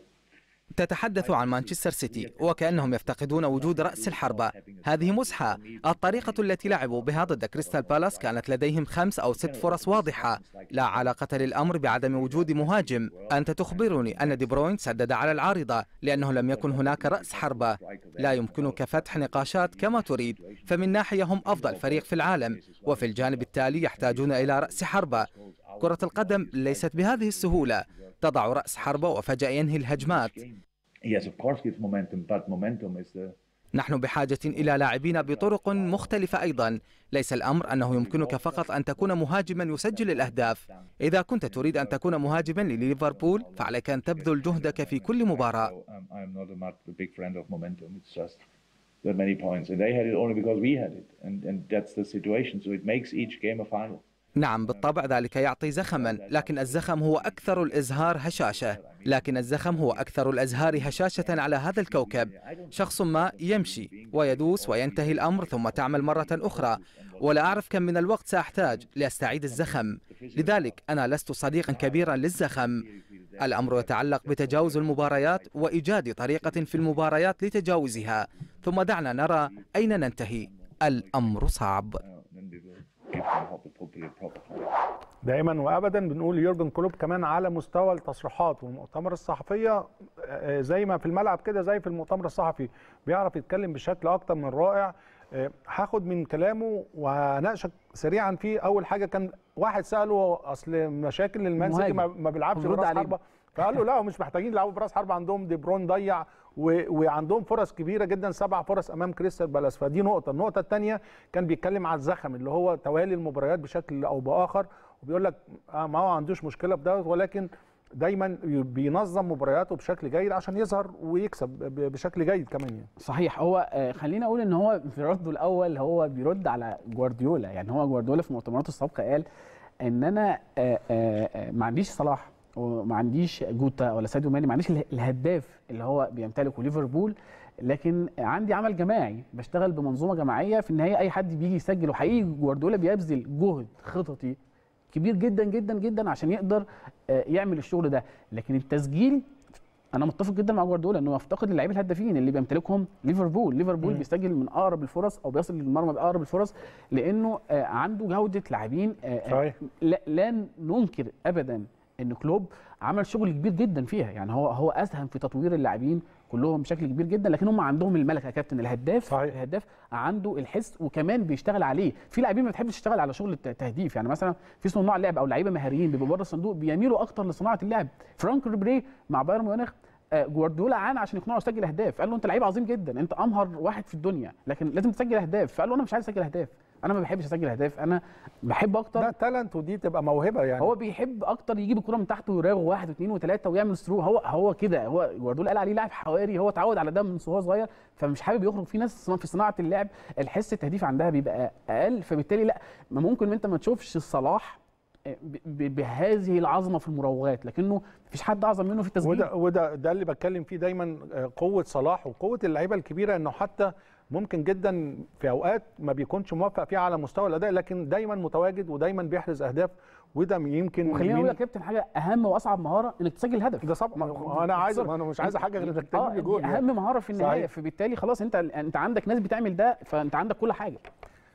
تتحدث عن مانشستر سيتي وكأنهم يفتقدون وجود رأس الحربة هذه مزحة الطريقة التي لعبوا بها ضد كريستال بالاس كانت لديهم خمس أو ست فرص واضحة لا علاقة للأمر بعدم وجود مهاجم أنت تخبرني أن دي بروين سدد على العارضة لأنه لم يكن هناك رأس حربة لا يمكنك فتح نقاشات كما تريد فمن ناحية هم أفضل فريق في العالم وفي الجانب التالي يحتاجون إلى رأس حربة كرة القدم ليست بهذه السهولة تضع رأس حربة وفجأة ينهي الهجمات yes, of course, gives momentum, but momentum is the نحن بحاجة إلى لاعبين بطرق مختلفة أيضا ليس الأمر أنه يمكنك فقط أن تكون مهاجما يسجل الأهداف إذا كنت تريد أن تكون مهاجما لليفربول فعليك أن تبذل جهدك في كل مباراة So, um, I'm not a, much, a big friend of momentum. It's just that many points, and they had it only because we had it, and and that's the situation. So it makes each game a final. نعم بالطبع ذلك يعطي زخما لكن الزخم هو أكثر الإزهار هشاشة لكن الزخم هو أكثر الأزهار هشاشة على هذا الكوكب شخص ما يمشي ويدوس وينتهي الأمر ثم تعمل مرة أخرى ولا أعرف كم من الوقت سأحتاج لأستعيد الزخم لذلك أنا لست صديقا كبيرا للزخم الأمر يتعلق بتجاوز المباريات وإيجاد طريقة في المباريات لتجاوزها ثم دعنا نرى أين ننتهي الأمر صعب Uh, then we will give them the appropriate proper time. دائما وابدا بنقول يورجن كلوب كمان على مستوى التصريحات والمؤتمر الصحفيه آه، زي ما في الملعب كده زي في المؤتمر الصحفي بيعرف يتكلم بشكل اكتر من رائع آه، هاخد من كلامه وهناقشك سريعا فيه اول حاجه كان واحد ساله اصل مشاكل المان سيتي ما مهاجم. ما بيلعبش بيرد براس عليه. حربه فقال له لا مش محتاجين يلعبوا براس حربه عندهم دي برون ضيع و... وعندهم فرص كبيره جدا سبع فرص امام كريستال بالاس فدي نقطه النقطه الثانيه كان بيتكلم على الزخم اللي هو توالي المباريات بشكل او باخر وبيقول لك آه ما هو عندوش مشكله بدوت ولكن دايما بينظم مبارياته بشكل جيد عشان يظهر ويكسب ب- بشكل جيد كمان يعني صحيح هو آه، خلينا اقول ان هو في رده الاول هو بيرد على جوارديولا يعني هو جوارديولا في مؤتمراته السابقه قال ان انا آه، آه، آه، ما عنديش صلاح وما عنديش جوتا ولا ساديو ماني ما عنديش اله- الهداف اللي هو بيمتلكه ليفربول لكن عندي عمل جماعي بشتغل بمنظومه جماعيه في النهايه اي حد بيجي يسجل وحقيقي جوارديولا بيبذل جهد خططي كبير جدا جدا جدا عشان يقدر آه، يعمل الشغل ده لكن التسجيل انا متفق جدا مع جوارديولا انه يفتقد اللعيبه الهدافين اللي بيمتلكهم ليفربول ليفربول مم. بيسجل من اقرب الفرص او بيصل للمرمى باقرب الفرص لانه آه، عنده جوده لاعبين آه، آه، صحيح. لا, لا ننكر ابدا ان كلوب عمل شغل كبير جدا فيها يعني هو هو اسهم في تطوير اللاعبين كلهم بشكل كبير جدا لكن هم عندهم الملكه يا كابتن الهداف صحيح. الهداف عنده الحس وكمان بيشتغل عليه في لاعبين ما بتحبش تشتغل على شغل الت- التهديف يعني مثلا في صناع لعب او لعيبه مهاريين بيبقوا بره الصندوق بيميلوا اكتر لصناعه اللعب فرانك ريبري مع بايرن ميونخ آه، جوارديولا عانى عشان يقنعه يسجل اهداف قال له انت لعيب عظيم جدا انت امهر واحد في الدنيا لكن لازم تسجل اهداف فقال له انا مش عايز اسجل اهداف انا ما بحبش اسجل اهداف انا بحب اكتر ده تالنت ودي تبقى موهبه يعني هو بيحب اكتر يجيب الكره من تحت ويراوغ واحد واثنين وثلاثه ويعمل ثرو هو هو كده هو جوارديولا قال عليه لاعب حواري هو اتعود على ده من وهو صغير فمش حابب يخرج في ناس في صناعه اللعب الحس التهديف عندها بيبقى اقل فبالتالي لا ما ممكن انت ما تشوفش صلاح ب- ب- بهذه العظمه في المراوغات لكنه مفيش حد اعظم منه في التسجيل وده وده ده اللي بتكلم فيه دايما آه، قوه صلاح وقوه اللعيبه الكبيره انه حتى ممكن جدا في اوقات ما بيكونش موفق فيها على مستوى الاداء لكن دايما متواجد ودايما بيحرز اهداف وده يمكن وخلينا من- نقول يا كابتن حاجه اهم واصعب مهاره انك تسجل هدف ده طبعا انا عايز انا مش عايز حاجه غير انك اه تجيب لي جول دي يعني. اهم مهاره في النهايه صحيح. فبالتالي خلاص انت انت عندك ناس بتعمل ده فانت عندك كل حاجه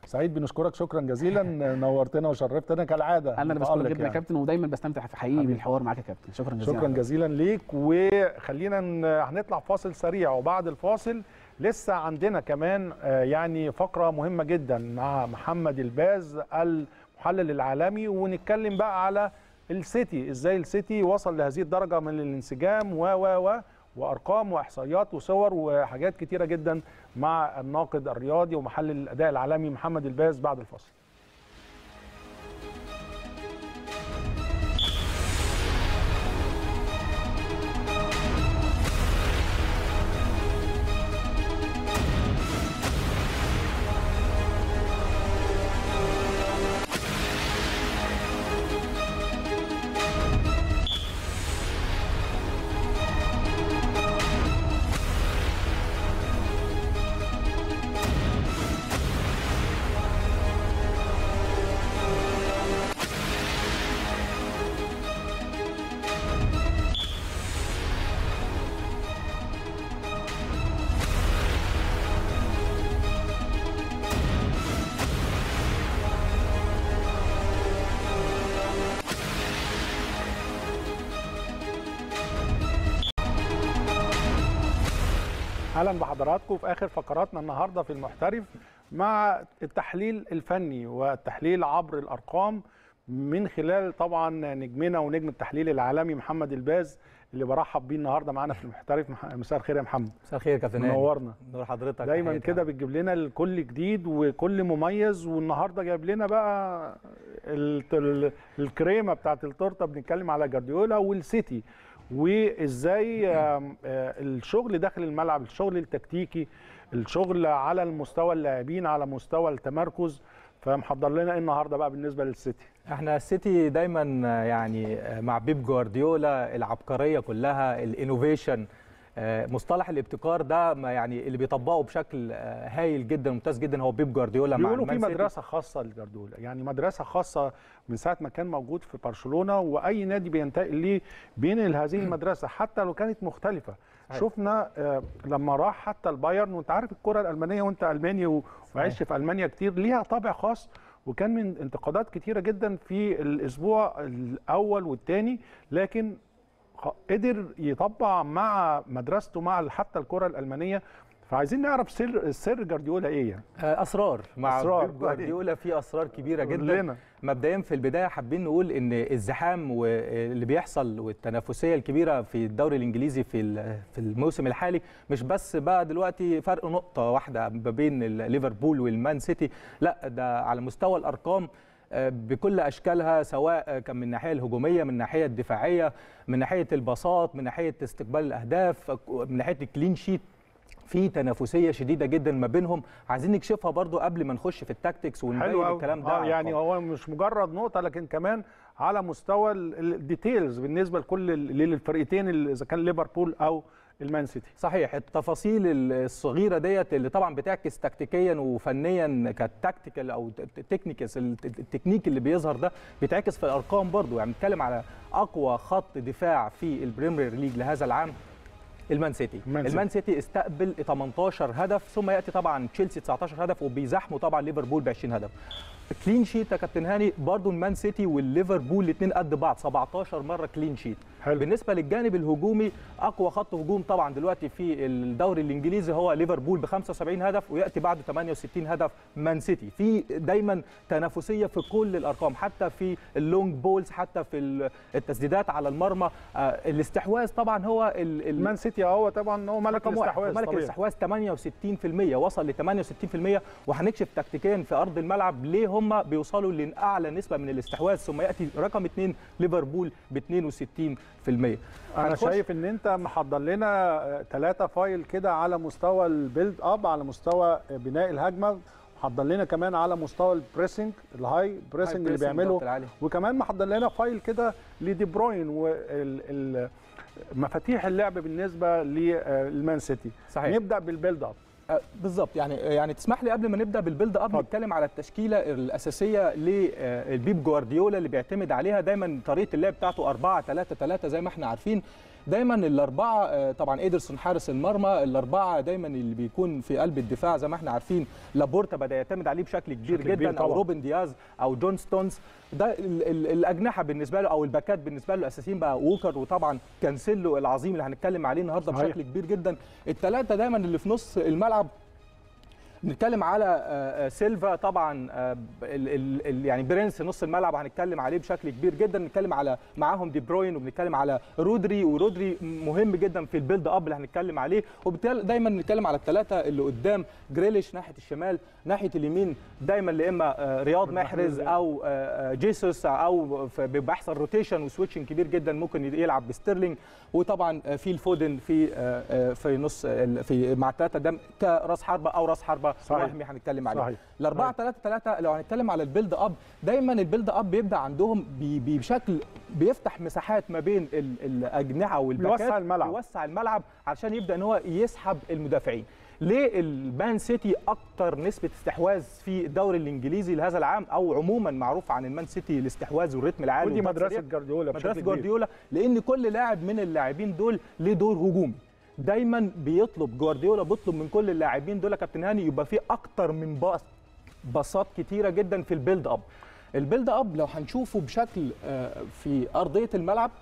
سعيد بنشكرك شكرا جزيلا نورتنا وشرفتنا كالعاده انا اللي بشكرك متألق جدا يا يعني. كابتن ودايما بستمتع في حقيقي بالحوار معاك يا كابتن شكرا جزيلا شكرا جزيلا ليك وخلينا ن- هنطلع فاصل سريع وبعد الفاصل لسه عندنا كمان آه، يعني فقره مهمه جدا مع محمد الباز المحلل العالمي ونتكلم بقى على السيتي ازاي السيتي وصل لهذه الدرجه من الانسجام و و و وارقام واحصائيات وصور وحاجات كتيره جدا مع الناقد الرياضي ومحلل الاداء العالمي محمد الباز بعد الفاصل اهلا بحضراتكم في اخر فقراتنا النهارده في المحترف مع التحليل الفني والتحليل عبر الارقام من خلال طبعا نجمنا ونجم التحليل العالمي محمد الباز اللي برحب بيه النهارده معانا في المحترف مح- مساء الخير يا محمد مساء الخير يا كابتن هاني. منورنا نور حضرتك دايما تحياتي كده بتجيب لنا الكل جديد وكل مميز والنهارده جايب لنا بقى ال- ال- الكريمه بتاعت التورته بنتكلم على جارديولا والسيتي وازاي آم، آه، الشغل داخل الملعب الشغل التكتيكي الشغل على المستوى اللاعبين على مستوى التمركز فمحضر لنا ايه النهارده بقى بالنسبه للسيتي احنا السيتي دايما يعني مع بيب جوارديولا العبقريه كلها الانوفيشن آه، مصطلح الابتكار ده ما يعني اللي بيطبقه بشكل آه، هايل جدا ممتاز جدا هو بيب جوارديولا مع بيقولوا في المان سيتي. مدرسه خاصه لجاردولا يعني مدرسه خاصه من ساعه ما كان موجود في برشلونه واي نادي بينتقل ليه بينقل هذه المدرسه حتى لو كانت مختلفه صحيح. شفنا آه، لما راح حتى البايرن وانت عارف الكره الالمانيه وانت الماني و- وعشت في المانيا كتير ليها طابع خاص وكان من انتقادات كتيره جدا في الاسبوع الاول والثاني لكن خ- قدر يطبع مع مدرسته مع حتى الكره الالمانيه فعايزين نعرف سر سر جارديولا ايه يعني آه، اسرار مع أسرار، بيب جوارديولا في اسرار كبيره قول جدا لنا. مبدئيا في البدايه حابين نقول ان الزحام واللي بيحصل والتنافسيه الكبيره في الدوري الانجليزي في ال- في الموسم الحالي مش بس بقى دلوقتي فرق نقطه واحده ما بين ال- ليفربول والمان سيتي لا ده على مستوى الارقام آه، بكل اشكالها سواء آه، كان من الناحيه الهجوميه من الناحيه الدفاعيه من ناحيه الباصات من ناحيه استقبال الاهداف من ناحيه الكلين شيت في تنافسيه شديده جدا ما بينهم عايزين نكشفها برضو قبل ما نخش في التاكتكس ونبين حلو قوي الكلام ده آه على يعني الأرقام. هو مش مجرد نقطه لكن كمان على مستوى ال- ال- الديتيلز بالنسبه لكل ال- للفرقتين اللي اذا كان ليفربول او المان سيتي صحيح التفاصيل الصغيره ديت اللي طبعا بتعكس تكتيكيا وفنيا كتكتيكال او تكنيكس التكنيك اللي بيظهر ده بيتعكس في الارقام برضو يعني بنتكلم على اقوى خط دفاع في البريمير ليج لهذا العام المان سيتي المان سيتي. المان سيتي استقبل 18 هدف ثم ياتي طبعا تشيلسي 19 هدف وبيزاحموا طبعا ليفربول ب 20 هدف كلين شيت يا كابتن هاني برضو المان سيتي والليفربول الاثنين قد بعض 17 مره كلين شيت حلو. بالنسبه للجانب الهجومي اقوى خط هجوم طبعا دلوقتي في الدوري الانجليزي هو ليفربول ب 75 هدف وياتي بعده 68 هدف مان سيتي في دايما تنافسيه في كل الارقام حتى في اللونج بولز حتى في ال- التسديدات على المرمى آه، الاستحواذ طبعا هو ال- ال- المان سيتي هو طبعا هو ملك رقم واحد الاستحواذ ملك طبيعي. الاستحواذ 68% وصل ل 68% وهنكشف تكتيكيا في ارض الملعب ليه هم بيوصلوا لاعلى نسبه من الاستحواذ ثم ياتي رقم اثنين ليفربول ب 62% انا هنخش- شايف ان انت محضر لنا ثلاثه فايل كده على مستوى البيلد اب على مستوى بناء الهجمه محضر لنا كمان على مستوى البريسنج الهاي بريسنج اللي بريسنج بيعمله الضغط العالي. وكمان محضر لنا فايل كده لدي بروين ومفاتيح اللعب بالنسبه للمان سيتي صحيح. نبدا بالبيلد اب آه، بالظبط يعني يعني تسمح لي قبل ما نبدا بالبيلد اب اتفضل. نتكلم على التشكيله الاساسيه للبيب جوارديولا اللي بيعتمد عليها دايما طريقه اللعب بتاعته 4 3 3 زي ما احنا عارفين دايما الاربعه آه، طبعا ايدرسون حارس المرمى الاربعه دايما اللي بيكون في قلب الدفاع زي ما احنا عارفين لابورتا بدا يعتمد عليه بشكل كبير بشكل كبير جدا او طبعاً. روبن دياز او جون ستونز ده ال ال الاجنحه بالنسبه له او الباكات بالنسبه له الاساسيين بقى ووكر وطبعا كانسيلو العظيم اللي هنتكلم عليه النهارده صحيح. بشكل كبير جدا الثلاثه دايما اللي في نص الملعب نتكلم على آه، آه، سيلفا طبعا آه، ال- ال- ال- يعني برنس نص الملعب هنتكلم عليه بشكل كبير جدا نتكلم على معاهم دي بروين وبنتكلم على رودري ورودري مهم جدا في البيلد اب اللي هنتكلم عليه وبالتالي دايما نتكلم على الثلاثه اللي قدام جريليش ناحيه الشمال ناحيه اليمين دايما يا اما آه، رياض محرز او آه، آه، جيسوس او ف- بيبقى احسن روتيشن وسويتشنج كبير جدا ممكن يلعب بستيرلينج وطبعا آه، في الفودن في آه، آه، في نص ال- في مع الثلاثه ده كراس حربه او راس حربه صحيح. وهمي هنتكلم عليه صحيح. الأربعة ثلاثة ثلاثة لو هنتكلم على البيلد أب دايما البيلد أب بيبدأ عندهم بي- بي- بشكل بيفتح مساحات ما بين ال- الأجنحة والباكات بيوسع الملعب. بيوسع الملعب علشان يبدأ إن هو يسحب المدافعين ليه المان سيتي اكتر نسبه استحواذ في الدوري الانجليزي لهذا العام او عموما معروف عن المان سيتي الاستحواذ والريتم العالي ودي والضغط مدرسه السريع. جارديولا بشكل مدرسه كبير. جوارديولا لان كل لاعب من اللاعبين دول ليه دور هجومي دايما بيطلب جوارديولا بيطلب من كل اللاعبين دول يا كابتن هاني يبقى في اكتر من باص باصات كتيره جدا في البيلد اب البيلد اب لو هنشوفه بشكل آه، في ارضيه الملعب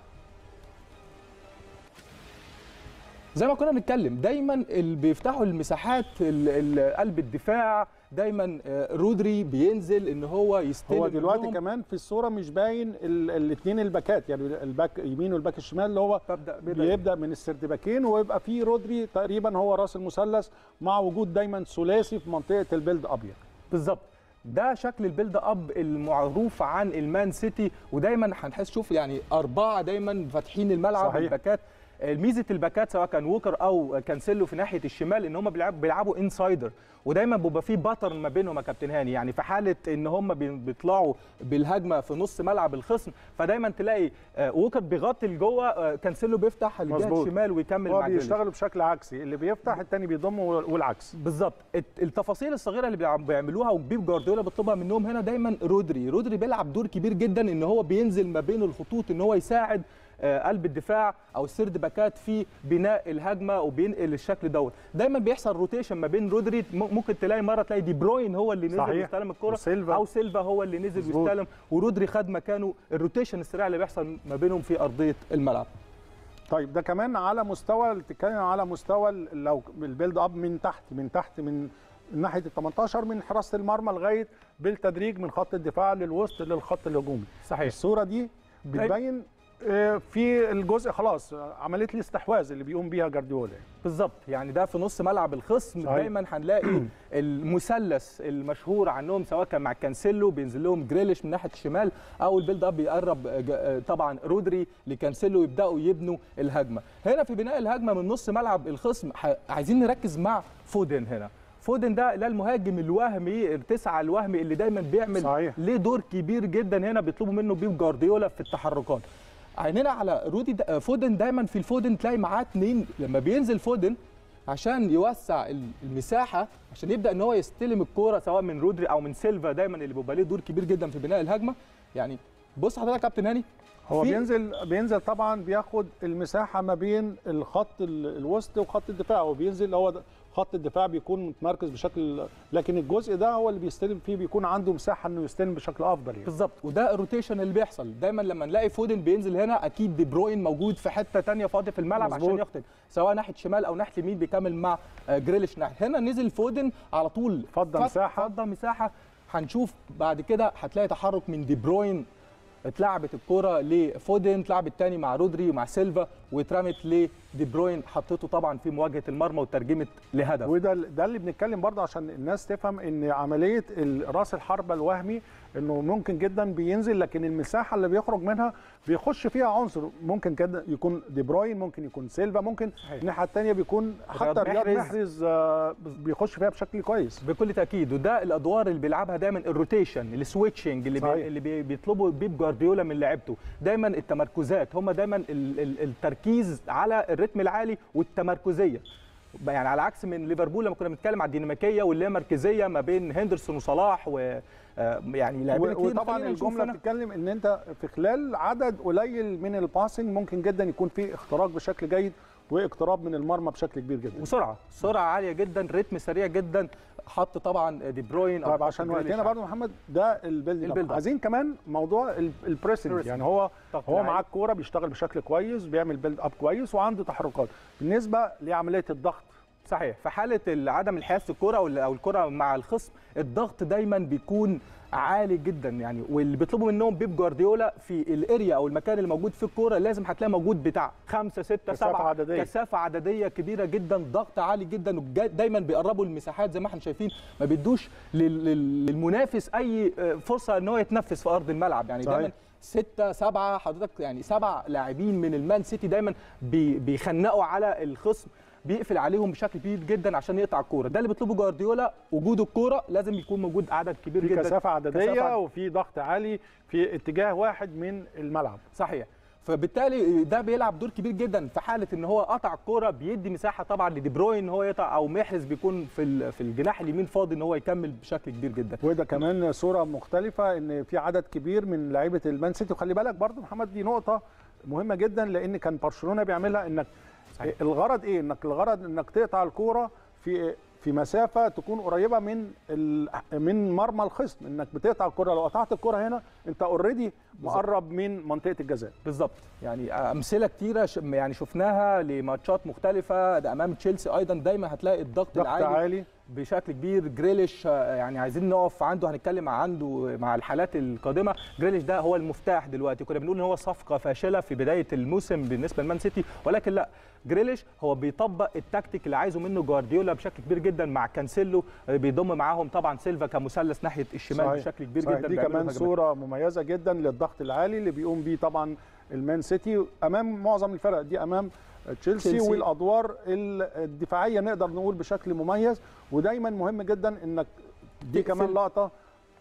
زي ما كنا بنتكلم دايما اللي بيفتحوا المساحات ال- ال- قلب الدفاع دايما آه، رودري بينزل ان هو يستلم هو دلوقتي منهم. كمان في الصوره مش باين الاثنين الباكات يعني الباك يمين والباك الشمال اللي هو ببدأ بيبدا من السردباكين ويبقى في رودري تقريبا هو راس المثلث مع وجود دايما ثلاثي في منطقه البيلد ابيض بالظبط ده شكل البيلد اب المعروف عن المان سيتي ودايما هنحس شوف يعني اربعه دايما فاتحين الملعب صحيح. الباكات ميزه الباكات سواء كان ووكر او كانسيلو في ناحيه الشمال ان هم بيلعبوا بيلعبوا انسايدر ودايما بيبقى في باترن ما بينهم يا كابتن هاني يعني في حاله ان هم بي- بيطلعوا بالهجمه في نص ملعب الخصم فدايما تلاقي آه، ووكر بيغطي لجوه آه، كانسيلو بيفتح الجهه مظبوط. الشمال ويكمل هو مع جريليش. بيشتغلوا بشكل عكسي اللي بيفتح الثاني بيضم والعكس بالظبط الت- التفاصيل الصغيره اللي بيع- بيعملوها وبيب جوارديولا بيطلبها منهم هنا دايما رودري رودري بيلعب دور كبير جدا ان هو بينزل ما بين الخطوط ان هو يساعد آه، قلب الدفاع او السرد باكات في بناء الهجمه وبينقل الشكل دوت دايما بيحصل روتيشن ما بين رودري م- ممكن تلاقي مره تلاقي دي بروين هو اللي نزل صحيح. ويستلم الكره وسيلفا. او سيلفا هو اللي نزل مظبوط. ويستلم ورودري خد مكانه الروتيشن السريع اللي بيحصل ما بينهم في ارضيه الملعب طيب ده كمان على مستوى بتتكلم على مستوى ال- لو البيلد اب من تحت من تحت من من ناحيه ال 18 من حراسه المرمى لغايه بالتدريج من خط الدفاع للوسط للخط الهجومي صحيح الصوره دي بتبين آه، في الجزء خلاص آه، عمليه الاستحواذ اللي بيقوم بيها جارديولا بالظبط يعني ده في نص ملعب الخصم صحيح. دايما هنلاقي المثلث المشهور عنهم سواء كان مع كانسيلو بينزل لهم جريليش من ناحيه الشمال او البيلد اب بيقرب ج- طبعا رودري لكانسيلو يبداوا يبنوا الهجمه هنا في بناء الهجمه من نص ملعب الخصم ح- عايزين نركز مع فودن هنا فودن ده ده المهاجم الوهمي التسعه الوهمي اللي دايما بيعمل صحيح. ليه دور كبير جدا هنا بيطلبوا منه بيب جوارديولا في التحركات عينينا على رودي دا فودن دايما في الفودن تلاقي معاه اتنين لما بينزل فودن عشان يوسع المساحه عشان يبدا ان هو يستلم الكوره سواء من رودري او من سيلفا دايما اللي بيبقى ليه دور كبير جدا في بناء الهجمه يعني بص حضرتك يا كابتن هاني هو في- بينزل بينزل طبعا بياخد المساحه ما بين الخط ال- الوسط وخط الدفاع هو بينزل هو ده- خط الدفاع بيكون متمركز بشكل لكن الجزء ده هو اللي بيستلم فيه بيكون عنده مساحه انه يستلم بشكل افضل يعني بالظبط وده الروتيشن اللي بيحصل دايما لما نلاقي فودن بينزل هنا اكيد دي بروين موجود في حته تانية فاضي في الملعب مظبوط. عشان يخطئ سواء ناحيه شمال او ناحيه يمين بيكمل مع آه، جريليش ناحيه هنا نزل فودن على طول فضى فت- مساحة. فضى مساحه هنشوف بعد كده هتلاقي تحرك من دي بروين اتلعبت الكرة لفودن اتلعبت تاني مع رودري ومع سيلفا واترمت لدي بروين حطيته طبعا في مواجهه المرمى وترجمت لهدف وده ده اللي بنتكلم برضه عشان الناس تفهم ان عمليه ال- راس الحربه الوهمي انه ممكن جدا بينزل لكن المساحه اللي بيخرج منها بيخش فيها عنصر ممكن كده يكون دي بروين ممكن يكون سيلفا ممكن صحيح. الناحيه الثانيه بيكون حتى رياض رياض محرز. محرز آه، بيخش فيها بشكل كويس بكل تاكيد وده الادوار اللي بيلعبها دايما الروتيشن السويتشنج اللي صحيح. بي اللي بي بيطلبوا بيب جوارديولا من لعيبته دايما التمركزات هم دايما ال ال التركيز على الريتم العالي والتمركزيه يعني على عكس من ليفربول لما كنا بنتكلم على الديناميكيه واللامركزيه ما بين هندرسون وصلاح و آه، يعني لاعبين و- كتير وطبعا خلينا نشوف الجمله هنا. بتتكلم ان انت في خلال عدد قليل من الباسنج ممكن جدا يكون في اختراق بشكل جيد واقتراب من المرمى بشكل كبير جدا وسرعه سرعه عاليه جدا رتم سريع جدا حط طبعا دي بروين أو طيب حط عشان جريليش وقتنا برضه محمد ده البيلد البيلد اب اب. عايزين كمان موضوع ال- البريسنج البريسنج. يعني هو ضغط هو العالي. معاه الكوره بيشتغل بشكل كويس بيعمل بيلد اب كويس وعنده تحركات بالنسبه لعمليه الضغط صحيح في حاله عدم الحياز في الكره او أو الكره مع الخصم الضغط دايما بيكون عالي جدا يعني واللي بيطلبوا منهم بيب جوارديولا في الاريا او المكان اللي موجود فيه الكوره لازم هتلاقي موجود بتاع خمسة ستة كثافة سبعة عددية. كثافه عدديه كبيره جدا ضغط عالي جدا وجا- دايما بيقربوا المساحات زي ما احنا شايفين ما بيدوش لل- لل- للمنافس اي آه، فرصه ان هو يتنفس في ارض الملعب يعني صحيح. دايما ستة سبعة حضرتك يعني سبع لاعبين من المان سيتي دايما بي- بيخنقوا على الخصم بيقفل عليهم بشكل كبير جدا عشان يقطع الكوره ده اللي بيطلبه جوارديولا وجود الكوره لازم يكون موجود عدد كبير في جدا كثافه عدديه كثافة وفي ضغط عالي في اتجاه واحد من الملعب صحيح فبالتالي ده بيلعب دور كبير جدا في حاله ان هو قطع الكوره بيدي مساحه طبعا لدي بروين ان هو يقطع او محرز بيكون في ال- في الجناح اليمين فاضي ان هو يكمل بشكل كبير جدا وده كمان صوره مختلفه ان في عدد كبير من لعيبه المان سيتي وخلي بالك برضو محمد دي نقطه مهمه جدا لان كان برشلونه بيعملها انك صحيح. الغرض ايه انك الغرض انك تقطع الكوره في في مسافه تكون قريبه من ال- من مرمى الخصم انك بتقطع الكوره لو قطعت الكوره هنا انت اوريدي مقرب من منطقه الجزاء بالظبط يعني امثله كتيره ش- يعني شفناها لماتشات مختلفه ده امام تشيلسي ايضا دايما هتلاقي الضغط ضغط العالي عالي بشكل كبير جريليش آه، يعني عايزين نقف عنده هنتكلم عنده مع الحالات القادمه جريليش ده هو المفتاح دلوقتي كنا بنقول ان هو صفقه فاشله في بدايه الموسم بالنسبه لمان سيتي ولكن لا جريليش هو بيطبق التكتيك اللي عايزه منه جوارديولا بشكل كبير جدا مع كانسيلو آه، بيضم معاهم طبعا سيلفا كمثلث ناحيه الشمال صحيح. بشكل كبير صحيح. جدا دي بيعملوا كمان هجمات. صوره مميزه جدا للضغط العالي اللي بيقوم بيه طبعا المان سيتي امام معظم الفرق دي امام تشيلسي تشيلسي. والادوار الدفاعيه نقدر نقول بشكل مميز ودايما مهم جدا انك دي تقفل. كمان لقطه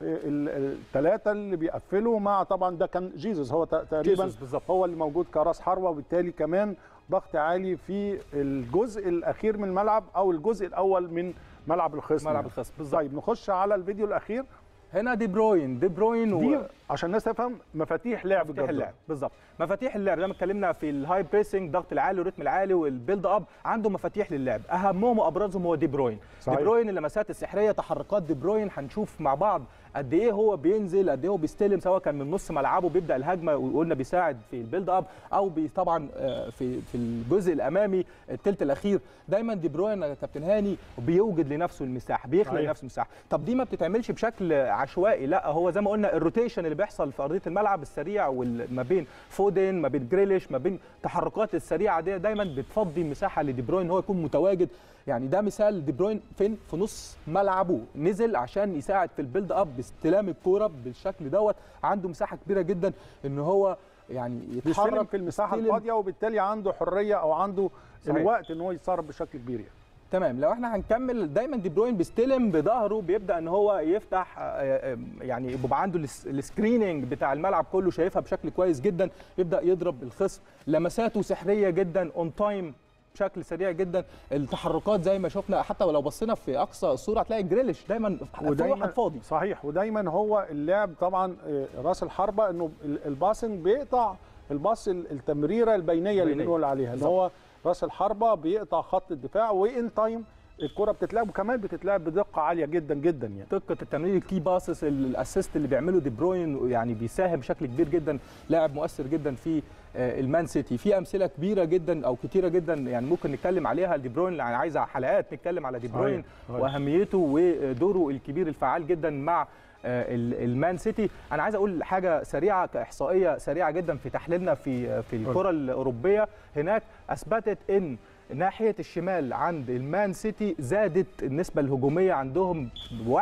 الثلاثه اللي بيقفلوا مع طبعا ده كان جيزوس هو ت- تقريبا جيسوس بالظبط. هو اللي موجود كراس حربه وبالتالي كمان ضغط عالي في الجزء الاخير من الملعب او الجزء الاول من ملعب الخصم ملعب يعني. الخصم بالظبط طيب نخش على الفيديو الاخير هنا دي بروين دي بروين دي و... عشان الناس تفهم مفاتيح لعب مفاتيح جوارديولا. اللعب بالظبط مفاتيح اللعب لما اتكلمنا في الهاي بريسنج الضغط العالي والريتم العالي والبيلد اب عنده مفاتيح للعب اهمهم وابرزهم هو دي بروين صحيح. دي بروين اللمسات السحريه تحركات دي بروين هنشوف مع بعض قد ايه هو بينزل قد ايه هو بيستلم سواء كان من نص ملعبه بيبدا الهجمه وقلنا بيساعد في البيلد اب او بي طبعا آه، في في الجزء الامامي الثلث الاخير دايما دي بروين يا كابتن هاني بيوجد لنفسه المساحه بيخلق صحيح. لنفسه مساحه طب دي ما بتتعملش بشكل عشوائي لا هو زي ما قلنا الروتيشن اللي بيحصل في ارضيه الملعب السريع وما بين فودن ما بين جريليش ما بين التحركات السريعه دي دايما بتفضي مساحه لدي بروين ان هو يكون متواجد يعني ده مثال دي بروين فين في نص ملعبه نزل عشان يساعد في البيلد اب باستلام الكوره بالشكل دوت عنده مساحه كبيره جدا ان هو يعني بيستلم يتحرك في المساحه يستلم. الفاضيه وبالتالي عنده حريه او عنده صحيح. الوقت ان هو يتصرف بشكل كبير يعني. تمام لو احنا هنكمل دايما دي بروين بيستلم بظهره بيبدا ان هو يفتح آه، آه، يعني يبقى عنده الس- السكريننج بتاع الملعب كله شايفها بشكل كويس جدا يبدا يضرب الخصم لمساته سحريه جدا اون تايم بشكل سريع جدا التحركات زي ما شفنا حتى ولو بصينا في اقصى الصوره هتلاقي جريليش دايما في واحد فاضي صحيح ودايما هو اللعب طبعا آه، راس الحربه انه ال- الباسنج بيقطع الباص ال- التمريره البينيه اللي البينية. بنقول عليها ان بالظبط. هو راس الحربه بيقطع خط الدفاع وان تايم الكره بتتلعب وكمان بتتلعب بدقه عاليه جدا جدا يعني دقه التمرير الكي باسس الاسيست اللي بيعمله دي بروين يعني بيساهم بشكل كبير جدا لاعب مؤثر جدا في آه، المان سيتي في امثله كبيره جدا او كتيره جدا يعني ممكن نتكلم عليها دي بروين يعني عايزه حلقات نتكلم على دي صحيح، بروين صحيح. واهميته ودوره الكبير الفعال جدا مع آه، ال- المان سيتي انا عايز اقول حاجه سريعه كاحصائيه سريعه جدا في تحليلنا في في الكره الاوروبيه هناك اثبتت ان ناحيه الشمال عند المان سيتي زادت النسبه الهجوميه عندهم ب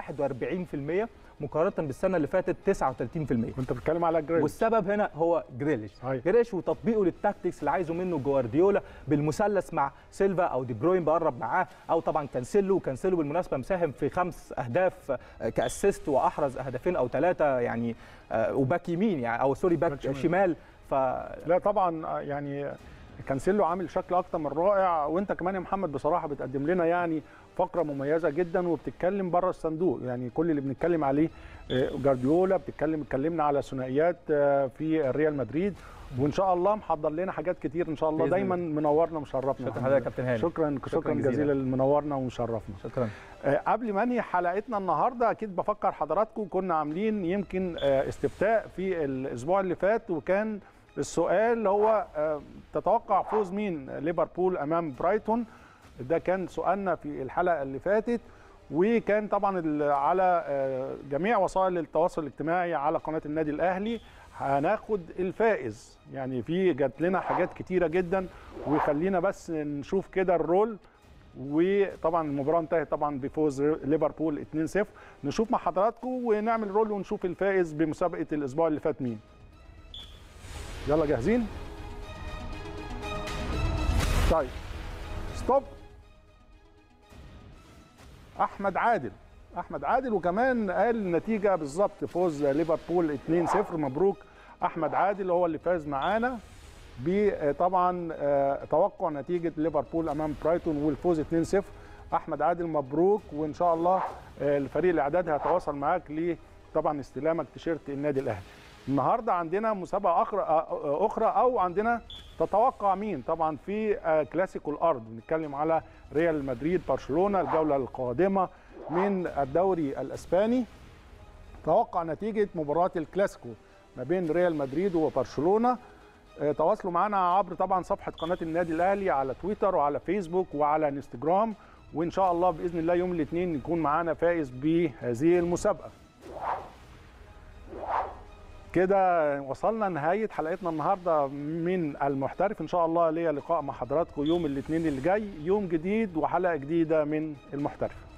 41% مقارنه بالسنه اللي فاتت 39% وانت بتتكلم على جريل والسبب هنا هو جريليش صحيح. جريليش وتطبيقه للتاكتكس اللي عايزه منه جوارديولا بالمثلث مع سيلفا او دي بروين بقرب معاه او طبعا كانسيلو كانسيلو بالمناسبه مساهم في خمس اهداف آه، كاسيست واحرز هدفين او ثلاثه يعني آه، وباك يمين يعني او سوري باك باك شمال. شمال ف لا طبعا آه، يعني كانسيلو عامل شكل اكتر من رائع وانت كمان يا محمد بصراحه بتقدم لنا يعني فقره مميزه جدا وبتتكلم بره الصندوق يعني كل اللي بنتكلم عليه آه، جارديولا بتتكلم اتكلمنا على ثنائيات آه، في ريال مدريد وان شاء الله محضر لنا حاجات كتير ان شاء الله بإذن دايما منورنا ومشرفنا شكرا محمد. حضرتك يا كابتن هاني شكرا شكرا, شكراً جزيلا جزيلاً. منورنا ومشرفنا شكرا آه، قبل ما انهي حلقتنا النهارده اكيد بفكر حضراتكم كنا عاملين يمكن آه، استفتاء في الاسبوع اللي فات وكان السؤال هو آه، تتوقع فوز مين ليفربول امام برايتون ده كان سؤالنا في الحلقه اللي فاتت وكان طبعا ال- على آه، جميع وسائل التواصل الاجتماعي على قناه النادي الاهلي هناخد الفائز يعني في جات لنا حاجات كتيره جدا وخلينا بس نشوف كده الرول وطبعا المباراه انتهت طبعا بفوز ليفربول 2-0 نشوف مع حضراتكم ونعمل رول ونشوف الفائز بمسابقه الاسبوع اللي فات مين يلا جاهزين طيب ستوب احمد عادل احمد عادل وكمان قال النتيجه بالظبط فوز ليفربول 2-0 مبروك احمد عادل هو اللي فاز معانا بطبعا توقع نتيجه ليفربول امام برايتون والفوز 2-0 احمد عادل مبروك وان شاء الله آه، الفريق الاعداد هيتواصل معاك ل طبعا استلامك تيشيرت النادي الاهلي النهارده عندنا مسابقه اخرى آه، اخرى او عندنا تتوقع مين طبعا في آه، كلاسيكو الارض بنتكلم على ريال مدريد برشلونه الجوله القادمه من الدوري الاسباني توقع نتيجه مباراه الكلاسيكو ما بين ريال مدريد وبرشلونه آه، تواصلوا معنا عبر طبعا صفحه قناه النادي الاهلي على تويتر وعلى فيسبوك وعلى انستجرام وان شاء الله باذن الله يوم الاثنين يكون معانا فائز بهذه المسابقه كده وصلنا نهايه حلقتنا النهارده من المحترف ان شاء الله ليا لقاء مع حضراتكم يوم الاثنين اللي جاي يوم جديد وحلقه جديده من المحترف